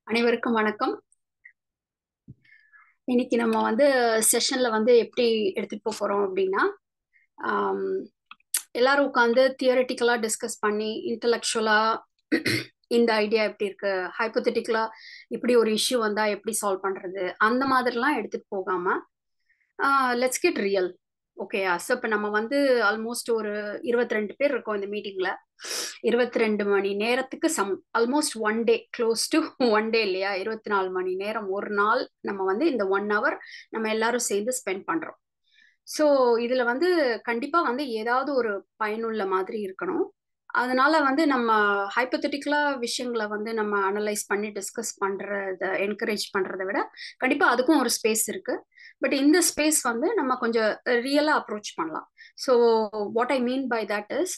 அனைவருக்கும் வணக்கம் இன்னைக்கு நம்ம வந்து செஷன்ல வந்து எப்படி எடுத்துட்டு போக போறோம் அப்படின்னா ஆம், எல்லாரும் உட்காந்து தியரட்டிக்கலா டிஸ்கஸ் பண்ணி இன்டலெக்சுவலா இந்த ஐடியா எப்படி இருக்கு ஹைப்போதெட்டிக்கலா இப்படி ஒரு இஷ்யூ வந்தா எப்படி சால்வ் பண்றது அந்த மாதிரிலாம் எடுத்துட்டு போகாம லெட்ஸ் கெட் ரியல் ஓகேயா ஸோ இப்போ நம்ம வந்து ஆல்மோஸ்ட் ஒரு இருபத்தி ரெண்டு பேர் இருக்கோம் இந்த மீட்டிங்ல இருபத்தி ரெண்டு மணி நேரத்துக்கு some almost one day close to one day இல்லையா இருபத்தி நாலு மணி நேரம் ஒரு நாள் நம்ம வந்து இந்த ஒன் ஹவர் நம்ம எல்லாரும் சேர்ந்து ஸ்பெண்ட் பண்றோம் ஸோ இதுல வந்து கண்டிப்பா வந்து ஏதாவது ஒரு பயனுள்ள மாதிரி இருக்கணும் அதனால வந்து நம்ம ஹைப்போதெட்டிக்கலா விஷயங்களை வந்து நம்ம அனலைஸ் பண்ணி டிஸ்கஸ் பண்றத என்கரேஜ் பண்றதை விட கண்டிப்பா அதுக்கும் ஒரு ஸ்பேஸ் இருக்கு பட் இந்த ஸ்பேஸ் வந்து நம்ம கொஞ்சம் ரியலா அப்ரோச் பண்ணலாம் so what I mean by that is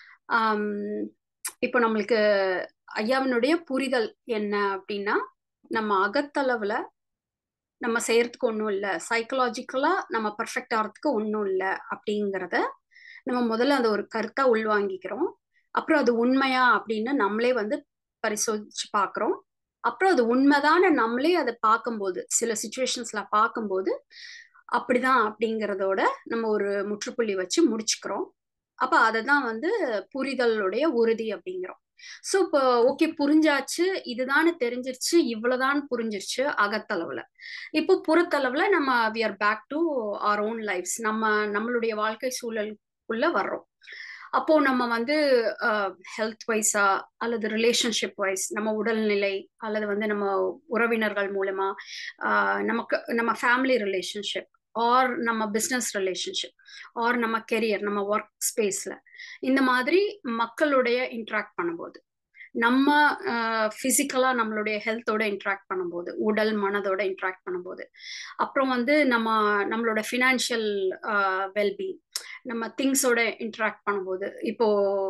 இப்போ நம்மளுக்கு ஐயாவினுடைய புரிதல் என்ன அப்படின்னா நம்ம அகத்தளவுல நம்ம செய்யறதுக்கு ஒன்றும் இல்லை சைக்கலாஜிக்கலா நம்ம பர்ஃபெக்ட் ஆகிறதுக்கு ஒன்றும் இல்லை அப்படிங்கிறத நம்ம முதல்ல அந்த ஒரு கருத்தா உள்வாங்கிக்கிறோம் அப்புறம் அது உண்மையா அப்படின்னு நம்மளே வந்து பரிசோதிச்சு பார்க்குறோம் அப்புறம் அது உண்மைதான நம்மளே அதை பார்க்கும்போது சில சுச்சுவேஷன்ஸ்ல பார்க்கும்போது அப்படிதான் அப்படிங்கிறதோட நம்ம ஒரு முற்றுப்புள்ளி வச்சு முடிச்சுக்கிறோம் அப்ப அதை தான் வந்து புரிதலுடைய உறுதி அப்படிங்கிறோம் ஸோ இப்போ ஓகே புரிஞ்சாச்சு இதுதானு தெரிஞ்சிருச்சு இவ்வளவுதான் புரிஞ்சிருச்சு அகத்தளவுல இப்போ புறத்தளவுல நம்ம we are back to our own lifes நம்ம நம்மளுடைய வாழ்க்கை சூழலுக்குள்ள வர்றோம் அப்போ நம்ம வந்து ஹெல்த் வைஸா அல்லது ரிலேஷன்ஷிப் வைஸ் நம்ம உடல்நிலை அல்லது வந்து நம்ம உறவினர்கள் மூலமா நமக்கு நம்ம ஃபேமிலி ரிலேஷன்ஷிப் ஆர் நம்ம பிஸ்னஸ் ரிலேஷன்ஷிப் ஆர் நம்ம கெரியர் நம்ம ஒர்க் ஸ்பேஸ்ல இந்த மாதிரி மக்களுடைய இன்ட்ராக்ட் பண்ணும்போது நம்ம ஃபிசிக்கலா நம்மளுடைய ஹெல்த்தோட இன்ட்ராக்ட் பண்ணும்போது உடல் மனதோட இன்ட்ராக்ட் பண்ணும்போது அப்புறம் வந்து நம்ம நம்மளோட ஃபினான்ஷியல் வெல்பீங் நம்ம திங்ஸோட இன்ட்ராக்ட் பண்ணும்போது இப்போ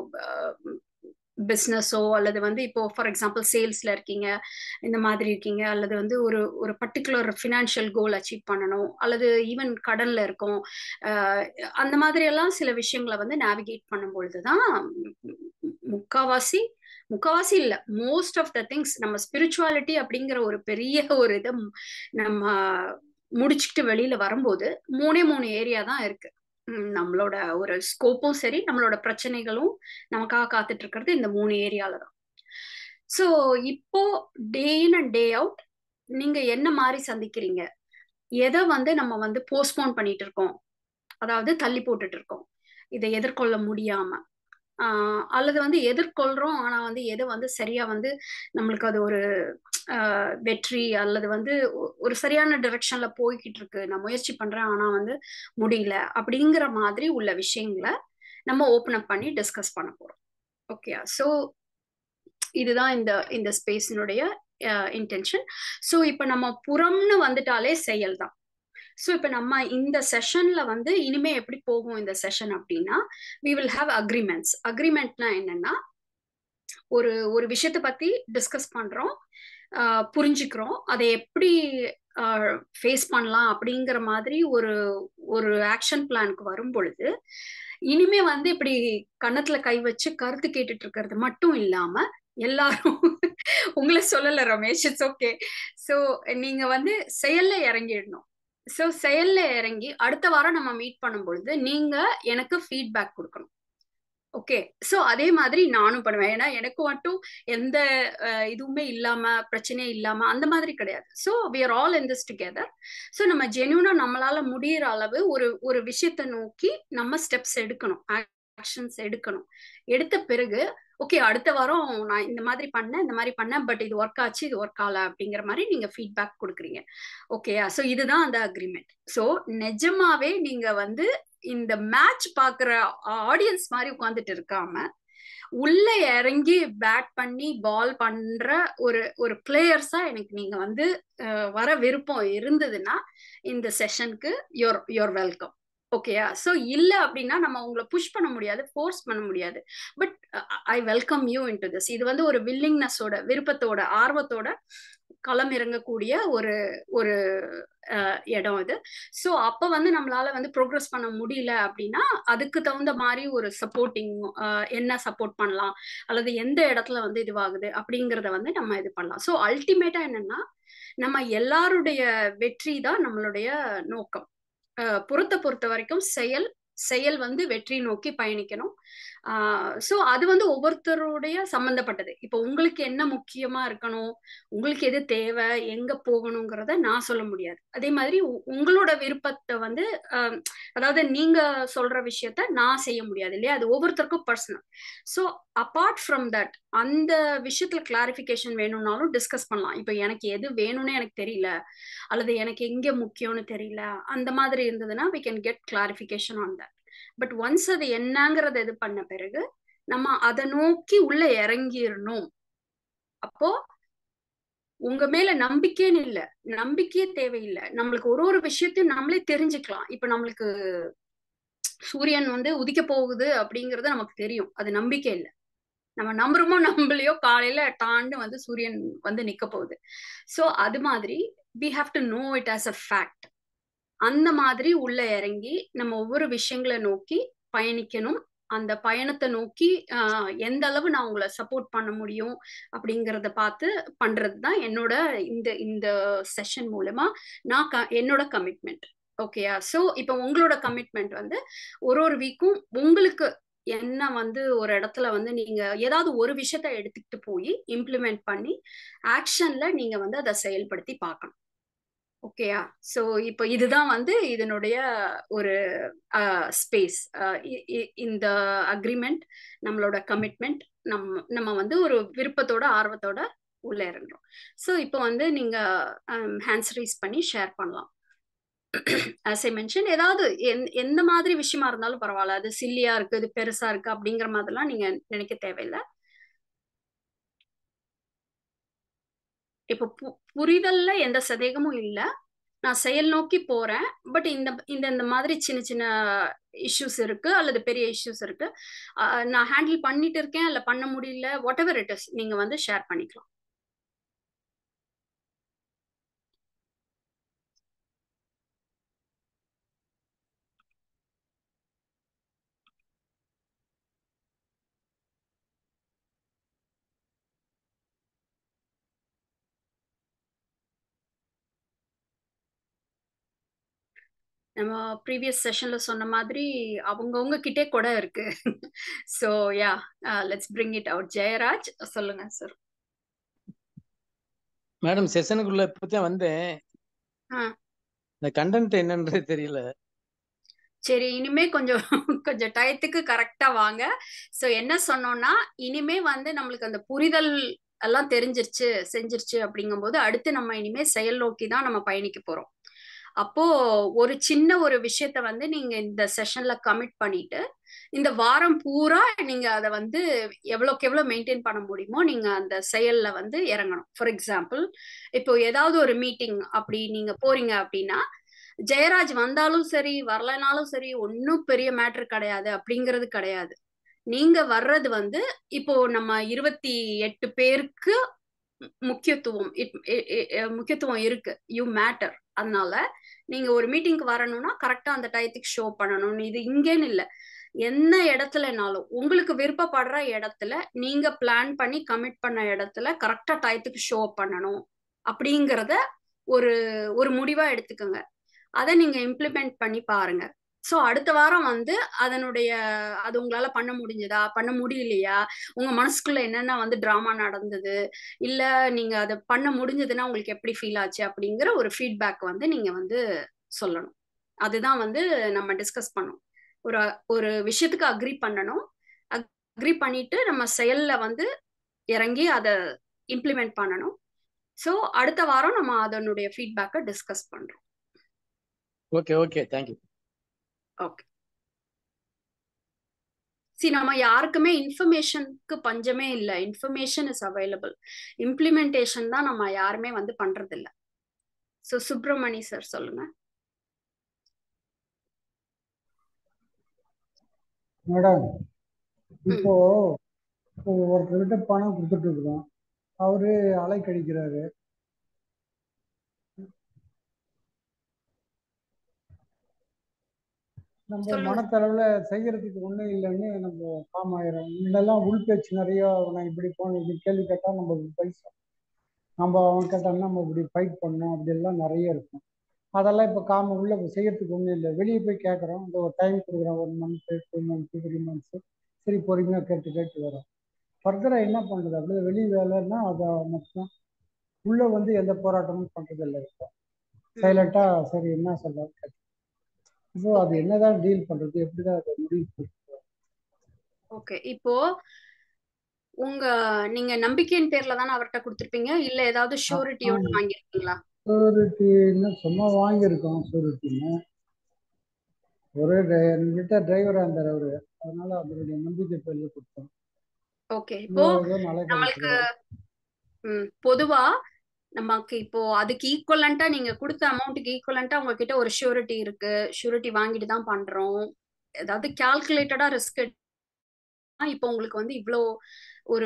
பிஸ்னஸோ அல்லது வந்து இப்போ ஃபார் எக்ஸாம்பிள் சேல்ஸ்ல இருக்கீங்க இந்த மாதிரி இருக்கீங்க அல்லது வந்து ஒரு ஒரு பர்டிகுலர் ஃபினான்ஷியல் கோல் அச்சீவ் பண்ணணும் அல்லது ஈவன் கடன்ல இருக்கோம் அந்த மாதிரி எல்லாம் சில விஷயங்களை வந்து நேவிகேட் பண்ணும் பொழுதுதான் முக்காவாசி முக்காவாசி இல்ல மோஸ்ட் ஆஃப் த திங்ஸ் நம்ம ஸ்பிரிச்சுவாலிட்டி அப்படிங்கிற ஒரு பெரிய ஒரு இதை நம்ம முடிச்சுக்கிட்டு வெளியில வரும்போது மூணே மூணு ஏரியா தான் இருக்கு நம்மளோட ஒரு ஸ்கோப்பும் சரி நம்மளோட பிரச்சனைகளும் நமக்காக காத்துட்டு இருக்கிறது இந்த மூணு ஏரியால தான் ஸோ இப்போ டே இன் அண்ட் டே அவுட் நீங்க என்ன மாதிரி சந்திக்கிறீங்க எதை வந்து நம்ம வந்து போஸ்ட்போன் பண்ணிட்டு இருக்கோம் அதாவது தள்ளி போட்டுட்டு இருக்கோம் இதை எதிர்கொள்ள முடியாம ஆஹ் அல்லது வந்து எதிர்கொள்றோம் ஆனா வந்து எதை வந்து சரியா வந்து நம்மளுக்கு அது ஒரு வெற்றி அல்லது வந்து ஒரு சரியான டிரெக்ஷன்ல போய்கிட்டு இருக்கு நான் முயற்சி பண்றேன் ஆனா வந்து முடியல அப்படிங்கிற மாதிரி உள்ள விஷயங்களை நம்ம ஓப்பன் அப் பண்ணி டிஸ்கஸ் பண்ண போறோம் ஓகே ஸோ இதுதான் இந்த இந்த ஸ்பேஸினுடைய இன்டென்ஷன் ஸோ இப்போ நம்ம புறம்னு வந்துட்டாலே செயல் தான் ஸோ இப்போ நம்ம இந்த செஷன்ல வந்து இனிமே எப்படி போகும் இந்த செஷன் அப்படின்னா வி வில் ஹாவ் அக்ரிமெண்ட்ஸ் அக்ரிமெண்ட்னா என்னன்னா ஒரு ஒரு விஷயத்த பத்தி டிஸ்கஸ் பண்றோம் புரிஞ்சுக்கிறோம் அதை எப்படி ஃபேஸ் பண்ணலாம் அப்படிங்கிற மாதிரி ஒரு ஒரு ஆக்ஷன் பிளானுக்கு வரும் பொழுது இனிமே வந்து இப்படி கன்னத்துல கை வச்சு கருத்து கேட்டுட்டு இருக்கிறது மட்டும் இல்லாம எல்லாரும் உங்களை சொல்லல ரமேஷ் இட்ஸ் ஓகே ஸோ நீங்க வந்து செயல்ல இறங்கிடணும் ஸோ செயல்ல இறங்கி அடுத்த வாரம் நம்ம மீட் பண்ணும் பொழுது நீங்க எனக்கு ஃபீட்பேக் கொடுக்கணும் ஓகே ஸோ அதே மாதிரி நானும் பண்ணுவேன் ஏன்னா எனக்கு மட்டும் எந்த இதுவுமே இல்லாம பிரச்சனையே இல்லாம அந்த மாதிரி கிடையாது so we are all in this together so நம்ம ஜென்யூனா நம்மளால முடியிற அளவு ஒரு ஒரு விஷயத்தை நோக்கி நம்ம ஸ்டெப்ஸ் எடுக்கணும் ஆக்ஷன்ஸ் எடுக்கணும் எடுத்த பிறகு ஓகே அடுத்த வாரம் நான் இந்த மாதிரி பண்ணேன் இந்த மாதிரி பண்ணேன் பட் இது ஒர்க் ஆச்சு இது ஒர்க் ஆகல அப்படிங்கிற மாதிரி நீங்க ஃபீட்பேக் கொடுக்குறீங்க ஓகேயா ஸோ இதுதான் அந்த அக்ரிமெண்ட் ஸோ நிஜமாவே நீங்க வந்து இந்த மேட்ச் பாக்குற ஆடியன்ஸ் மாதிரி உட்காந்துட்டு இருக்காம உள்ள இறங்கி பேட் பண்ணி பால் பண்ற ஒரு ஒரு பிளேயர்ஸா எனக்கு நீங்க வந்து வர விருப்பம் இருந்ததுன்னா இந்த செஷனுக்கு யோர் யோர் வெல்கம் ஓகேயா ஸோ இல்லை அப்படின்னா நம்ம உங்களை புஷ் பண்ண முடியாது ஃபோர்ஸ் பண்ண முடியாது but I welcome you in to this இது வந்து ஒரு வில்லிங்னஸோட விருப்பத்தோட ஆர்வத்தோட களம் இறங்கக்கூடிய ஒரு ஒரு இடம் இது ஸோ அப்போ வந்து நம்மளால வந்து ப்ரோக்ரஸ் பண்ண முடியல அப்படின்னா அதுக்கு தகுந்த மாதிரி ஒரு சப்போர்ட்டிங் என்ன சப்போர்ட் பண்ணலாம் அல்லது எந்த இடத்துல வந்து இதுவாகுது அப்படிங்கிறத வந்து நம்ம இது பண்ணலாம் ஸோ அல்டிமேட்டா என்னன்னா நம்ம எல்லாருடைய வெற்றி தான் நம்மளுடைய நோக்கம் புறத்தை பொறுத்த வரைக்கும் செயல் செயல் வந்து வெற்றி நோக்கி பயணிக்கணும் ஸோ அது வந்து ஒவ்வொருத்தருடைய சம்மந்தப்பட்டது இப்போ உங்களுக்கு என்ன முக்கியமா இருக்கணும் உங்களுக்கு எது தேவை எங்க போகணுங்கிறத நான் சொல்ல முடியாது அதே மாதிரி உங்களோட விருப்பத்தை வந்து அதாவது நீங்க சொல்ற விஷயத்த நான் செய்ய முடியாது இல்லையா அது ஒவ்வொருத்தருக்கும் personal so apart from that அந்த விஷயத்துல கிளாரிஃபிகேஷன் வேணும்னாலும் டிஸ்கஸ் பண்ணலாம் இப்போ எனக்கு எது வேணும்னு எனக்கு தெரியல அல்லது எனக்கு எங்க முக்கியம்னு தெரியல அந்த மாதிரி இருந்ததுன்னா we can get clarification on that but once அது என்னங்கிறத இது பண்ண பிறகு நம்ம அதை நோக்கி உள்ள இறங்கிடணும் அப்போ உங்க மேல நம்பிக்கைன்னு இல்ல நம்பிக்கையே தேவையில்லை நம்மளுக்கு ஒரு ஒரு விஷயத்தையும் நம்மளே தெரிஞ்சுக்கலாம் இப்ப நம்மளுக்கு சூரியன் வந்து உதிக்க போகுது அப்படிங்கறது நமக்கு தெரியும் அது நம்பிக்கை இல்லை நம்ம நம்புறோமோ நம்பலையோ காலையில டாண்டு வந்து சூரியன் வந்து நிக்க போகுது சோ அது மாதிரி we have to know it as a fact அந்த மாதிரி உள்ள இறங்கி நம்ம ஒவ்வொரு விஷயங்களை நோக்கி பயணிக்கணும் அந்த பயணத்தை நோக்கி எந்த அளவு நான் உங்களை சப்போர்ட் பண்ண முடியும் அப்படிங்கிறத பார்த்து பண்றது தான் என்னோட இந்த இந்த செஷன் மூலமா நான் க என்னோட கமிட்மெண்ட் ஓகேயா ஸோ இப்போ உங்களோட கமிட்மெண்ட் வந்து ஒரு ஒரு வீக்கும் உங்களுக்கு என்ன வந்து ஒரு இடத்துல வந்து நீங்க ஏதாவது ஒரு விஷயத்த எடுத்துக்கிட்டு போய் இம்ப்ளிமெண்ட் பண்ணி ஆக்ஷன்ல நீங்க வந்து அதை செயல்படுத்தி பார்க்கணும் ஓகேயா ஸோ இப்போ இதுதான் வந்து இதனுடைய ஒரு ஸ்பேஸ் இந்த அக்ரிமெண்ட் நம்மளோட கமிட்மெண்ட் நம்ம நம்ம வந்து ஒரு விருப்பத்தோட ஆர்வத்தோட உள்ள இறங்குறோம் ஸோ இப்போ வந்து நீங்க ஹேண்ட்ஸ் ரைஸ் பண்ணி ஷேர் பண்ணலாம் ஆஸ் ஐ மென்ஷன் ஏதாவது எந்த மாதிரி விஷயமா இருந்தாலும் பரவாயில்ல அது சில்லியா இருக்கு இது பெருசா இருக்கு அப்படிங்கிற மாதிரிலாம் நீங்க நினைக்க தேவையில்லை இப்போ புரிதல்ல எந்த சந்தேகமும் இல்லை நான் செயல் நோக்கி போறேன் பட் இந்த இந்த இந்த மாதிரி சின்ன சின்ன இஷ்யூஸ் இருக்கு அல்லது பெரிய இஷ்யூஸ் இருக்கு நான் ஹேண்டில் பண்ணிட்டு இருக்கேன் இல்ல பண்ண முடியல வாட் எவர் இட் இஸ் நீங்க வந்து ஷேர் பண்ணிக்கலாம் நம்ம ப்ரீவியஸ் செஷன்ல சொன்ன மாதிரி அவங்கவுங்க கிட்டே கூட இருக்கு so ya let's bring it out Jayaraj சொல்லுங்க சார் மேடம் செஷனுக்குள்ள இப்பதான் வந்தேன் இந்த கண்டென்ட் என்னன்றது தெரியல சரி இனிமே கொஞ்சம் கொஞ்சம் டயத்துக்கு கரெக்டா வாங்க ஸோ என்ன சொன்னோம்னா இனிமே வந்து நம்மளுக்கு அந்த புரிதல் எல்லாம் தெரிஞ்சிருச்சு செஞ்சிருச்சு அப்படிங்கும்போது அடுத்து நம்ம இனிமே செயல் நோக்கி தான் நம்ம பயணிக்க போறோம் அப்போ ஒரு சின்ன ஒரு விஷயத்த வந்து நீங்க இந்த செஷன்ல கமிட் பண்ணிட்டு இந்த வாரம் பூரா நீங்க அதை வந்து எவ்வளோக்கு எவ்வளோ மெயின்டைன் பண்ண முடியுமோ நீங்க அந்த செயல்ல வந்து இறங்கணும் ஃபார் எக்ஸாம்பிள் இப்போ ஏதாவது ஒரு மீட்டிங் அப்படி நீங்க போறீங்க அப்படின்னா ஜெயராஜ் வந்தாலும் சரி வரலனாலும் சரி ஒன்றும் பெரிய மேட்ரு கிடையாது அப்படிங்கிறது கிடையாது நீங்க வர்றது வந்து இப்போ நம்ம இருபத்தி எட்டு பேருக்கு முக்கியத்துவம் முக்கியத்துவம் இருக்கு யூ மேட்டர் அதனால நீங்க ஒரு மீட்டிங்க்கு வரணும்னா கரெக்டா அந்த டயத்துக்கு ஷோ பண்ணணும் இது இங்கேன்னு இல்லை என்ன இடத்துலனாலும் உங்களுக்கு விருப்பப்படுற இடத்துல நீங்க பிளான் பண்ணி கமிட் பண்ண இடத்துல கரெக்டா டயத்துக்கு ஷோ பண்ணணும் அப்படிங்கிறத ஒரு ஒரு முடிவா எடுத்துக்கோங்க அதை நீங்க இம்ப்ளிமெண்ட் பண்ணி பாருங்க ஸோ அடுத்த வாரம் வந்து அதனுடைய அது உங்களால பண்ண முடிஞ்சதா பண்ண முடியலையா உங்க மனசுக்குள்ள என்னென்ன வந்து ட்ராமா நடந்தது இல்ல நீங்க அதை பண்ண முடிஞ்சதுன்னா உங்களுக்கு எப்படி ஃபீல் ஆச்சு அப்படிங்கிற ஒரு ஃபீட்பேக் வந்து நீங்க வந்து சொல்லணும் அதுதான் வந்து நம்ம டிஸ்கஸ் பண்ணோம் ஒரு ஒரு விஷயத்துக்கு அக்ரி பண்ணணும் அக்ரி பண்ணிட்டு நம்ம செயல்ல வந்து இறங்கி அதை இம்ப்ளிமெண்ட் பண்ணணும் ஸோ அடுத்த வாரம் நம்ம அதனுடைய ஃபீட்பேக்கை டிஸ்கஸ் பண்றோம் okay okay thank you okay see நம்ம யாருக்குமே இன்ஃபர்மேஷனுக்கு பஞ்சமே இல்லை இன்ஃபர்மேஷன் இஸ் அவைலபிள் இம்ப்ளிமெண்டேஷன் தான் நம்ம யாருமே வந்து பண்றது இல்லை ஸோ சுப்பிரமணி சார் சொல்லுங்க மேடம் இப்போ ஒருத்தர்கிட்ட பணம் கொடுத்துட்டு இருக்கிறோம் அவரு அலை கழிக்கிறாரு நம்ம சொல்லுங்க மனத்தளவுல செய்யறதுக்கு ஒண்ணும் இல்லைன்னு நம்ம காம் ஆயிரும் முன்னெல்லாம் உள் பேச்சு நிறைய நான் இப்படி போனேன் இப்படி கேள்வி கேட்டா நம்ம இப்படி பேசுவோம் நம்ம அவன் கேட்டான்னா நம்ம இப்படி ஃபைட் பண்ணோம் அப்படி எல்லாம் நிறைய இருக்கும் அதெல்லாம் இப்போ காம உள்ள செய்யறதுக்கு ஒன்றும் இல்லை வெளியே போய் கேட்குறோம் இந்த ஒரு டைம் கொடுக்குறோம் ஒரு month two month three months சரி பொறுமையாக கேட்டு கேட்டு வரோம் ஃபர்தராக என்ன பண்ணுறது அப்படியே வெளி வேலைன்னா அதை மட்டும் உள்ள வந்து எந்த போராட்டமும் பண்றது இல்லை இப்போ சைலண்டா சரி என்ன சொல்றாரு கேட்டு இப்போ அது என்னதான் டீல் பண்றது எப்படிதான் அதை முடிவு பண்ணுறது ஓகே இப்போ உங்க நீங்க நம்பிக்கையின் பேர்ல தானே அவர்கிட்ட கொடுத்திருப்பீங்க இல்ல ஏதாவது ஷூரிட்டியோட வாங்கியிருக்கீங்களா சூரிட்டின்னு சும்மா வாங்கியிருக்கோம் சூரிட்டின்னு ஒரு என்கிட்ட டிரைவரா இருந்தார் அவரு அதனால அவருடைய நம்பிக்கை பேர்ல கொடுத்தோம் ஓகே இப்போ ஏதோ நல்ல நம்மளுக்கு காலத்துல ம், பொதுவா நமக்கு இப்போ அதுக்கு ஈக்குவலண்டா நீங்க கொடுத்த அமௌண்ட்டுக்கு ஈக்குவலண்டா உங்ககிட்ட ஒரு ஷூரிட்டி இருக்கு ஷூரிட்டி வாங்கிட்டு தான் பண்றோம் ஏதாவது கால்குலேட்டடா ரிஸ்க் இப்போ உங்களுக்கு வந்து இவ்வளோ ஒரு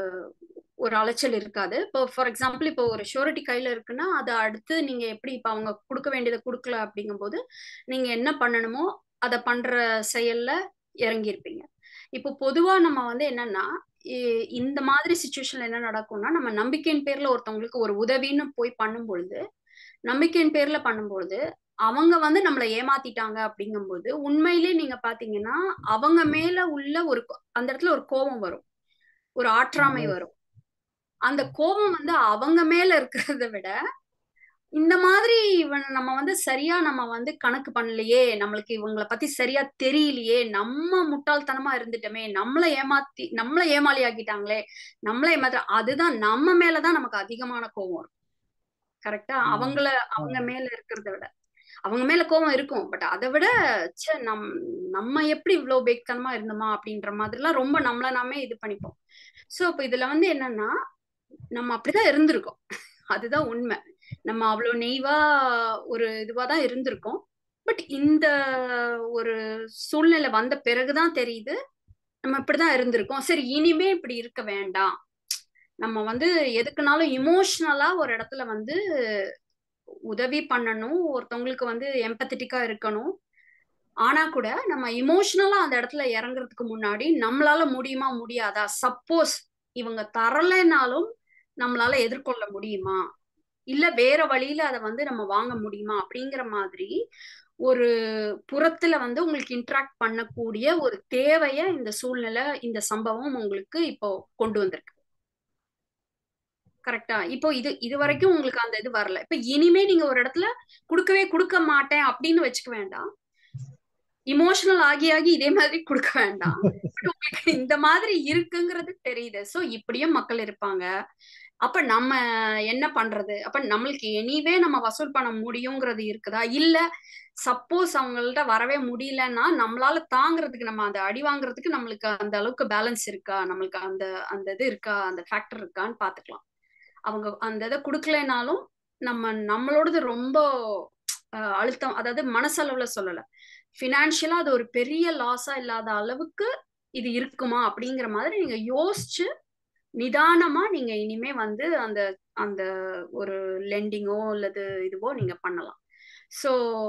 ஒரு அலைச்சல் இருக்காது இப்போ ஃபார் எக்ஸாம்பிள் இப்போ ஒரு ஷூரிட்டி கையில இருக்குன்னா அது அடுத்து நீங்க எப்படி இப்போ அவங்க கொடுக்க வேண்டியதை கொடுக்கல அப்படிங்கும்போது நீங்க என்ன பண்ணணுமோ அதை பண்ற செயல்ல இறங்கியிருப்பீங்க இப்போ பொதுவா நம்ம வந்து என்னன்னா இ- இந்த மாதிரி சுச்சுவேஷன்ல என்ன நடக்கும்னா நம்ம நம்பிக்கையின் பேர்ல ஒருத்தவங்களுக்கு ஒரு உதவின்னு போய் பண்ணும் பொழுது நம்பிக்கையின் பேர்ல பண்ணும்பொழுது அவங்க வந்து நம்மளை ஏமாத்திட்டாங்க அப்படிங்கும்போது உண்மையிலேயே நீங்க பாத்தீங்கன்னா அவங்க மேல உள்ள ஒரு கோ- அந்த இடத்துல ஒரு கோபம் வரும் ஒரு ஆற்றாமை வரும் அந்த கோபம் வந்து அவங்க மேல இருக்கிறத விட இந்த மாதிரி இவன் நம்ம வந்து சரியா நம்ம வந்து கணக்கு பண்ணலையே நம்மளுக்கு இவங்களை பத்தி சரியா தெரியலையே நம்ம முட்டாள்தனமா இருந்துட்டோமே நம்மளை ஏமாத்தி நம்மளை ஏமாளி ஆக்கிட்டாங்களே நம்மளை ஏமாத்த அதுதான் நம்ம மேலதான் நமக்கு அதிகமான கோபம் வரும் கரெக்டா ஆமா. அவங்கள அவங்க மேல இருக்கிறத விட அவங்க மேல கோபம் இருக்கும் பட் அதை விட ச்சே நம் நம்ம எப்படி இவ்வளவு பேக்தனமா இருந்தோமா அப்படின்ற மாதிரிலாம் ரொம்ப நம்மள நாமே இது பண்ணிப்போம் சோ அப்ப இதுல வந்து என்னன்னா நம்ம அப்படிதான் இருந்திருக்கோம் அதுதான் உண்மை நம்ம அவ்வளவு நெய்வா ஒரு இதுவா தான் இருந்திருக்கோம் பட் இந்த ஒரு சூழ்நிலை வந்த பிறகுதான் தெரியுது நம்ம இப்படிதான் இருந்திருக்கோம் சரி இனிமே இப்படி இருக்க வேண்டாம் நம்ம வந்து எதுக்குனாலும் இமோஷனலா ஒரு இடத்துல வந்து உதவி பண்ணணும் ஒருத்தவங்களுக்கு வந்து எம்பத்தட்டிக்கா இருக்கணும் ஆனா கூட நம்ம இமோஷனலா அந்த இடத்துல இறங்குறதுக்கு முன்னாடி நம்மளால முடியுமா முடியாதா சப்போஸ் இவங்க தரலைனாலும் நம்மளால எதிர்கொள்ள முடியுமா இல்ல வேற வழியில அதை வந்து நம்ம வாங்க முடியுமா அப்படிங்கிற மாதிரி ஒரு புறத்துல வந்து உங்களுக்கு இன்ட்ராக்ட் பண்ணக்கூடிய ஒரு தேவைய இந்த சூழ்நிலை இந்த சம்பவம் உங்களுக்கு இப்போ கொண்டு வந்திருக்கு கரெக்டா இப்போ இது இது வரைக்கும் உங்களுக்கு அந்த இது வரல இப்ப இனிமே நீங்க ஒரு இடத்துல கொடுக்கவே கொடுக்க மாட்டேன் அப்படின்னு வச்சுக்க வேண்டாம் இமோஷனல் ஆகி ஆகி இதே மாதிரி கொடுக்க வேண்டாம் But உங்களுக்கு இந்த மாதிரி இருக்குங்கிறது தெரியுது சோ இப்படியும் மக்கள் இருப்பாங்க அப்ப நம்ம என்ன பண்றது அப்ப நம்மளுக்கு எனிவே நம்ம வசூல் பண்ண முடியுங்கிறது இருக்குதா இல்ல சப்போஸ் அவங்கள்ட்ட வரவே முடியலன்னா நம்மளால தாங்கிறதுக்கு நம்ம அந்த அடி வாங்குறதுக்கு நம்மளுக்கு அந்த அளவுக்கு பேலன்ஸ் இருக்கா நம்மளுக்கு அந்த அந்த இது இருக்கா அந்த ஃபேக்டர் இருக்கான்னு பாத்துக்கலாம் அவங்க அந்த இதை கொடுக்கலைனாலும் நம்ம நம்மளோடது ரொம்ப அஹ், அழுத்தம் அதாவது மனசளவுல சொல்லல ஃபினான்ஷியலா அது ஒரு பெரிய லாஸா இல்லாத அளவுக்கு இது இருக்குமா அப்படிங்கிற மாதிரி நீங்க யோசிச்சு நிதானமா நீங்க இனிமே வந்து அந்த அந்த ஒரு லெண்டிங்கோ அல்லது இதுவோ நீங்க பண்ணலாம் சோ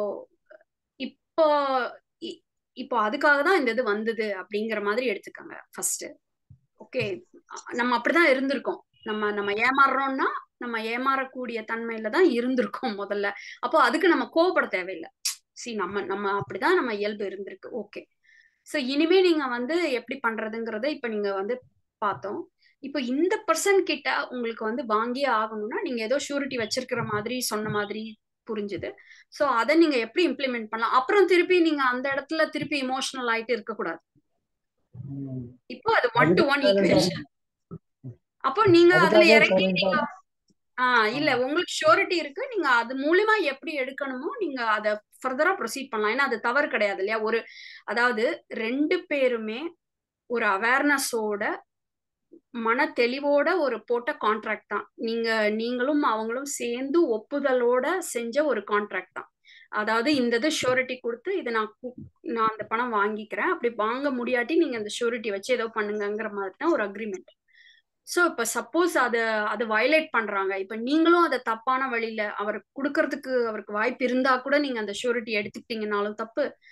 இப்போ இ- இப்போ அதுக்காக தான் இந்த இது வந்தது அப்படிங்கிற மாதிரி எடுத்துக்கோங்க ஃபர்ஸ்ட் ஓகே நம்ம அப்படிதான் இருந்திருக்கோம் நம்ம நம்ம ஏமாறுறோம்னா நம்ம ஏமாறக்கூடிய தன்மையில தான் இருந்திருக்கோம் முதல்ல அப்போ அதுக்கு நம்ம கோவப்பட தேவையில்லை சி நம்ம நம்ம அப்படிதான் நம்ம இயல்பு இருந்திருக்கு ஓகே சோ இனிமே நீங்க வந்து எப்படி பண்றதுங்கிறத இப்ப நீங்க வந்து பார்த்தோம் இப்போ இந்த பர்சன் கிட்ட உங்களுக்கு வந்து வாங்கியே ஆகணும்னா நீங்க ஏதோ ஷூரிட்டி வச்சிருக்கிற மாதிரி சொன்ன மாதிரி புரிஞ்சுது சோ அதை நீங்க எப்படி இம்ப்ளிமெண்ட் பண்ணலாம் அப்புறம் திருப்பி நீங்க அந்த இடத்துல திருப்பி இமோஷனல் ஆயிட்டு இருக்கக்கூடாது ம். இப்போ அது ஒன் டு ஒன் அதுக்கு ஈக்குவேஷன் அப்போ நீங்க அதுல அதுக்காக இறங்கி silent நீங்க ஆ- ஆஹ் இல்ல உங்களுக்கு ஷூரிட்டி இருக்கு நீங்க அது மூலியமா எப்படி எடுக்கணுமோ நீங்க அதை ஃபர்தரா ப்ரொசீட் பண்ணலாம் ஏன்னா அது தவறு கிடையாது இல்லையா ஒரு அதாவது ரெண்டு பேருமே ஒரு அவேர்னஸோட மன தெளிவோட ஒரு போட்ட கான்ட்ராக்ட் தான் நீங்க நீங்களும் அவங்களும் சேர்ந்து ஒப்புதலோட செஞ்ச ஒரு கான்ட்ராக்ட் தான் அதாவது இந்த இது ஷூரிட்டி கொடுத்து இதை நான் கு- நான் அந்த பணம் வாங்கிக்கிறேன் அப்படி வாங்க முடியாட்டி நீங்க அந்த ஷூரிட்டி வச்சு ஏதோ பண்ணுங்கங்கிற மாதிரி தான் ஒரு அக்ரிமெண்ட் சோ இப்ப சப்போஸ் அத அது வயலேட் பண்றாங்க இப்ப நீங்களும் அதை தப்பான வழியில அவர் கொடுக்கறதுக்கு அவருக்கு வாய்ப்பு இருந்தா கூட நீங்க அந்த ஷூரிட்டி எடுத்துக்கிட்டீங்கனாலும் தப்பு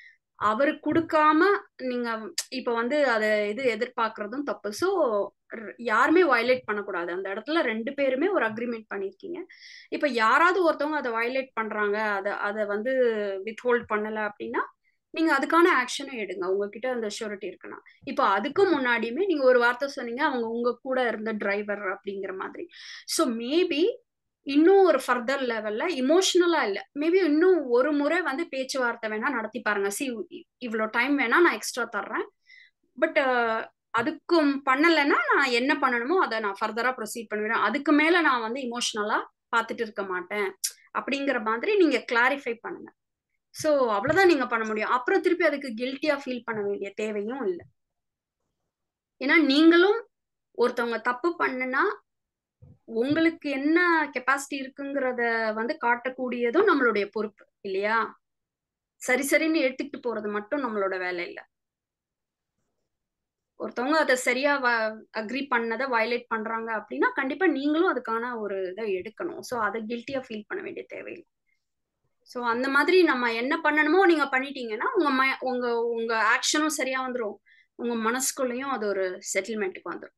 அவரு கொடுக்காம நீங்க இப்ப வந்து அத இது எதிர்பார்க்கறதும் தப்பு ஸோ யாருமே வயலேட் பண்ணக்கூடாது அந்த இடத்துல ரெண்டு பேருமே ஒரு அக்ரிமெண்ட் பண்ணிருக்கீங்க இப்ப யாராவது ஒருத்தவங்க அதை வயலேட் பண்றாங்க அதை அதை வந்து வித்ஹோல்ட் பண்ணல அப்படின்னா நீங்க அதுக்கான ஆக்ஷனும் எடுங்க உங்ககிட்ட அந்த ஷூரிட்டி இருக்குன்னா இப்போ அதுக்கு முன்னாடியுமே நீங்க ஒரு வார்த்தை சொன்னீங்க அவங்க உங்க கூட இருந்த டிரைவர் அப்படிங்கிற மாதிரி ஸோ மேபி இன்னும் ஒரு ஃபர்தர் லெவல்ல இமோஷனலா இல்ல மேபி இன்னும் ஒரு முறை வந்து பேச்சுவார்த்தை வேணா நடத்தி பாருங்க சி இவ்வளோ டைம் வேணா நான் எக்ஸ்ட்ரா தர்றேன் பட் அதுக்கும் பண்ணலைன்னா நான் என்ன பண்ணணுமோ அதை நான் ஃபர்தரா ப்ரொசீட் பண்ணுவேன் அதுக்கு மேல நான் வந்து இமோஷனலா பார்த்துட்டு இருக்க மாட்டேன் அப்படிங்கிற மாதிரி நீங்க கிளாரிஃபை பண்ணுங்க ஸோ அவ்வளவுதான் நீங்க பண்ண முடியும் அப்புறம் திருப்பி அதுக்கு கில்ட்டியா ஃபீல் பண்ண வேண்டிய தேவையும் இல்லை ஏன்னா நீங்களும் ஒருத்தவங்க தப்பு பண்ணுனா உங்களுக்கு என்ன கெப்பாசிட்டி இருக்குங்கிறத வந்து காட்டக்கூடியதும் நம்மளுடைய பொறுப்பு இல்லையா சரி சரின்னு எடுத்துக்கிட்டு போறது மட்டும் நம்மளோட வேலை இல்லை ஒருத்தவங்க அதை சரியா அக்ரி பண்ணதை வயலேட் பண்றாங்க அப்படின்னா கண்டிப்பா நீங்களும் அதுக்கான ஒரு இதை எடுக்கணும் ஸோ அதை கில்ட்டியா ஃபீல் பண்ண வேண்டிய தேவையில்லை ஸோ அந்த மாதிரி நம்ம என்ன பண்ணணுமோ நீங்க பண்ணிட்டீங்கன்னா உங்க ம உங்க உங்க ஆக்ஷனும் சரியா வந்துடும் உங்க மனசுக்குள்ளேயும் அது ஒரு செட்டில்மெண்ட்டுக்கு வந்துடும்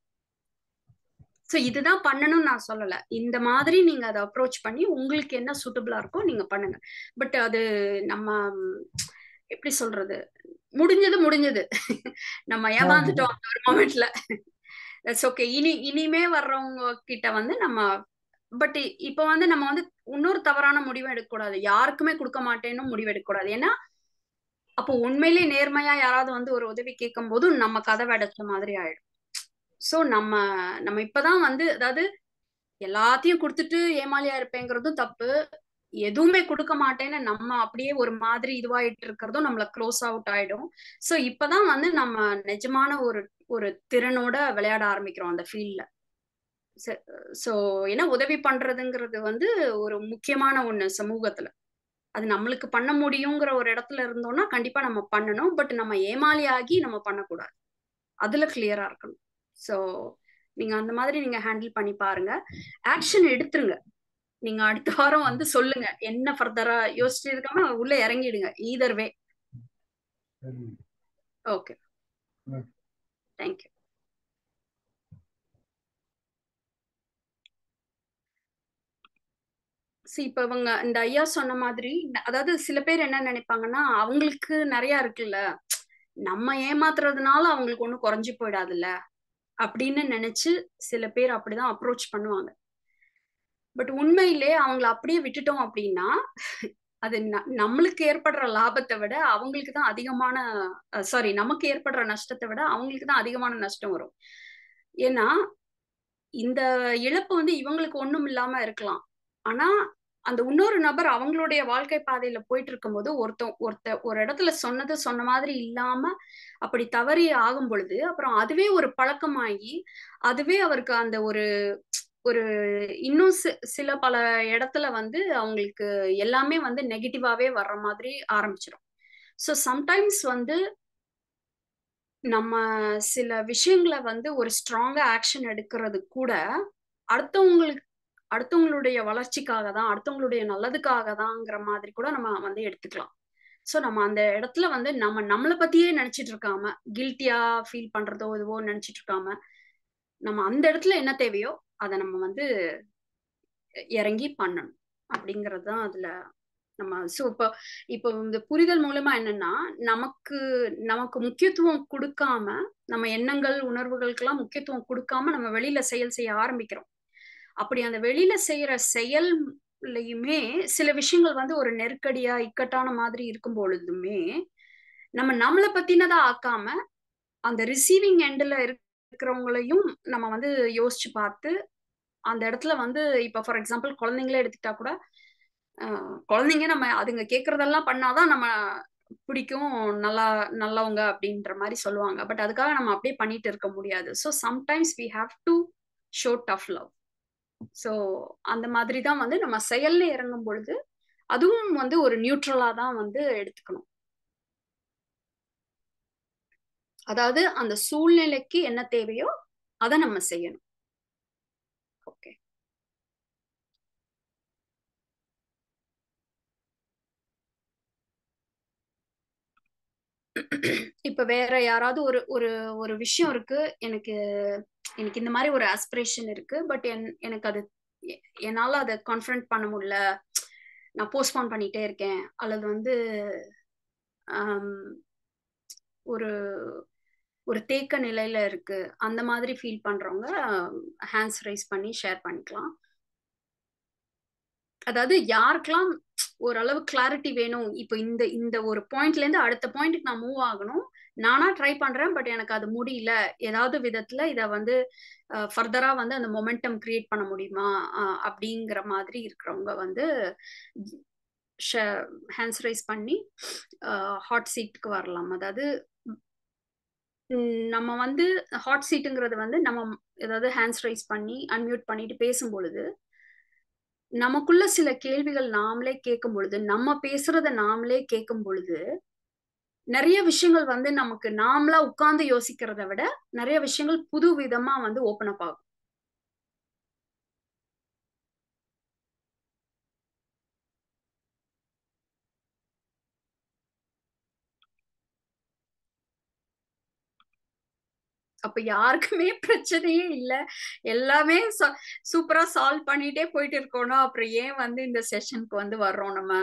ஸோ இதுதான் பண்ணணும்னு நான் சொல்லலை இந்த மாதிரி நீங்க அதை அப்ரோச் பண்ணி உங்களுக்கு என்ன சூட்டபிளா இருக்கோ நீங்க பண்ணுங்க பட் அது நம்ம எப்படி சொல்றது முடிஞ்சது முடிஞ்சது நம்ம ஏமாந்துட்டோம் அந்த ஒரு மொமெண்ட்ல தட்ஸ் ஓகே இனி இனிமே வர்றவங்க கிட்ட வந்து நம்ம பட் இப்ப வந்து நம்ம வந்து இன்னொரு தவறான முடிவு எடுக்கக்கூடாது யாருக்குமே கொடுக்க மாட்டேன்னு முடிவு எடுக்கக்கூடாது ஏன்னா அப்போ உண்மையிலேயே நேர்மையா யாராவது வந்து ஒரு உதவி கேட்கும் போது நம்ம கதை அடைச்ச மாதிரி ஆயிடும் சோ நம்ம நம்ம இப்பதான் வந்து அதாவது எல்லாத்தையும் கொடுத்துட்டு ஏமாலியா இருப்பேங்கிறதும் தப்பு எதுவுமே கொடுக்க மாட்டேன்னு நம்ம அப்படியே ஒரு மாதிரி இதுவாயிட்டு இருக்கிறதும் நம்மள க்ளோஸ் அவுட் ஆயிடும் சோ இப்பதான் வந்து நம்ம நிஜமான ஒரு ஒரு திறனோட விளையாட ஆரம்பிக்கிறோம் அந்த ஃபீல்ட்ல ஸோ ஏன்னா உதவி பண்றதுங்கிறது வந்து ஒரு முக்கியமான ஒண்ணு சமூகத்துல அது நம்மளுக்கு பண்ண முடியுங்கிற ஒரு இடத்துல இருந்தோம்னா கண்டிப்பா நம்ம பண்ணணும் பட் நம்ம ஏமாளி ஆகி நம்ம பண்ணக்கூடாது அதுல கிளியரா இருக்கணும் ஸோ நீங்க அந்த மாதிரி நீங்க ஹேண்டில் பண்ணி பாருங்க ஆக்ஷன் எடுத்துருங்க நீங்க அடுத்த வாரம் வந்து சொல்லுங்க என்ன ஃபர்தரா யோசிச்சு இருக்காம உள்ள இறங்கிடுங்க ஈதர் வே ஓகே தேங்க்யூ இப்ப இவங்க இந்த ஐயா சொன்ன மாதிரி அதாவது சில பேர் என்ன நினைப்பாங்கன்னா அவங்களுக்கு நிறைய இருக்குல்ல நம்ம ஏமாத்துறதுனால அவங்களுக்கு ஒண்ணும் குறைஞ்சு போயிடாதுல்ல அப்படின்னு நினைச்சு சில பேர் அப்படிதான் அப்ரோச் பண்ணுவாங்க பட் உண்மையிலே அவங்கள அப்படியே விட்டுட்டோம் அப்படின்னா அது நம்மளுக்கு ஏற்படுற லாபத்தை விட அவங்களுக்கு தான் அதிகமான சாரி நமக்கு ஏற்படுற நஷ்டத்தை விட அவங்களுக்கு தான் அதிகமான நஷ்டம் வரும் ஏன்னா இந்த இழப்பு வந்து இவங்களுக்கு ஒண்ணும் இல்லாம இருக்கலாம் ஆனா அந்த இன்னொரு நபர் அவங்களுடைய வாழ்க்கை பாதையில போயிட்டு இருக்கும்போது ஒருத்த ஒருத்த ஒரு இடத்துல சொன்னது சொன்ன மாதிரி இல்லாம அப்படி தவறி ஆகும் பொழுது அப்புறம் அதுவே ஒரு பழக்கமாகி அதுவே அவருக்கு அந்த ஒரு ஒரு இன்னும் சில பல இடத்துல வந்து அவங்களுக்கு எல்லாமே வந்து நெகட்டிவாவே வர்ற மாதிரி ஆரம்பிச்சிடும் ஸோ சம்டைம்ஸ் வந்து நம்ம சில விஷயங்களை வந்து ஒரு ஸ்ட்ராங்கா ஆக்ஷன் எடுக்கிறது கூட அடுத்தவங்களுக்கு அடுத்தவங்களுடைய வளர்ச்சிக்காக தான் அடுத்தவங்களுடைய நல்லதுக்காக தான்ங்கிற மாதிரி கூட நம்ம வந்து எடுத்துக்கலாம் ஸோ நம்ம அந்த இடத்துல வந்து நம்ம நம்மளை பத்தியே நினைச்சிட்டு இருக்காம கில்ட்டியா ஃபீல் பண்றதோ இதுவோ நினைச்சிட்டு இருக்காம நம்ம அந்த இடத்துல என்ன தேவையோ அதை நம்ம வந்து இறங்கி பண்ணணும் அப்படிங்கிறது தான் அதுல நம்ம ஸோ இப்போ இப்போ இந்த புரிதல் மூலமா என்னன்னா நமக்கு நமக்கு முக்கியத்துவம் கொடுக்காம நம்ம எண்ணங்கள் உணர்வுகளுக்கெல்லாம் முக்கியத்துவம் கொடுக்காம நம்ம வெளியில செயல் செய்ய ஆரம்பிக்கிறோம் அப்படி அந்த வெளியில செய்யற செயல்லையுமே சில விஷயங்கள் வந்து ஒரு நெருக்கடியா இக்கட்டான மாதிரி இருக்கும் பொழுதுமே நம்ம நம்மளை பத்தினதா ஆக்காம அந்த ரிசீவிங் எண்ட்ல இருக்கிறவங்களையும் நம்ம வந்து யோசிச்சு பார்த்து அந்த இடத்துல வந்து இப்ப ஃபார் எக்ஸாம்பிள் குழந்தைங்களே எடுத்துக்கிட்டா கூட குழந்தைங்க நம்ம அதுங்க கேட்கறதெல்லாம் பண்ணாதான் நம்ம பிடிக்கும் நல்லா நல்லவங்க அப்படின்ற மாதிரி சொல்லுவாங்க பட் அதுக்காக நம்ம அப்படியே பண்ணிட்டு இருக்க முடியாது so sometimes we have to show tough love so அந்த மாதிரி தான் வந்து நம்ம செயல்ல இறங்கும் பொழுது அதுவும் வந்து ஒரு நியூட்ரலா தான் வந்து எடுத்துக்கணும் அதாவது அந்த சூழ்நிலைக்கு என்ன தேவையோ அதை நம்ம செய்யணும் ஓகே இப்ப வேற யாராவது ஒரு ஒரு ஒரு விஷயம் இருக்கு எனக்கு எனக்கு இந்த மாதிரி ஒரு ஆஸ்பிரேஷன் இருக்கு பட் என் எனக்கு அது என்னால அதை கான்ஃபரண்ட் பண்ண முடியல நான் போஸ்ட்போன் பண்ணிட்டே இருக்கேன் அல்லது வந்து ஒரு ஒரு தேக்க நிலையில இருக்கு அந்த மாதிரி ஃபீல் பண்றவங்க ஹேண்ட்ஸ் ரைஸ் பண்ணி ஷேர் பண்ணிக்கலாம் அதாவது யாருக்கெல்லாம் ஓரளவு கிளாரிட்டி வேணும் இப்போ இந்த இந்த ஒரு பாயிண்ட்ல இருந்து அடுத்த பாயிண்ட்டுக்கு நான் மூவ் ஆகணும் நானா ட்ரை பண்றேன் பட் எனக்கு அது முடியல ஏதாவது விதத்துல இத வந்து ஃபர்தரா வந்து அந்த மொமெண்டம் கிரியேட் பண்ண முடியுமா அப்படிங்கிற மாதிரி இருக்கிறவங்க வந்து ஹேண்ட்ஸ் ரைஸ் பண்ணி ஹாட் சீட்டுக்கு வரலாம் அதாவது நம்ம வந்து ஹாட் சீட்டுங்கிறது வந்து நம்ம ஏதாவது ஹேண்ட்ஸ் ரைஸ் பண்ணி அன்மியூட் பண்ணிட்டு பேசும் பொழுது நமக்குள்ள சில கேள்விகள் நாமளே கேட்கும் பொழுது நம்ம பேசுறத நாமளே கேட்கும் பொழுது நிறைய விஷயங்கள் வந்து நமக்கு நாமளா உட்கார்ந்து யோசிக்கிறத விட நிறைய விஷயங்கள் புது விதமா வந்து ஓப்பன் அப் ஆகும் அப்ப யாருக்குமே பிரச்சனையே இல்ல எல்லாமே சூப்பரா சால்வ் பண்ணிட்டே போயிட்டு இருக்கணும் அப்புறம் ஏன் வந்து இந்த செஷனுக்கு வந்து வர்றோம் நம்ம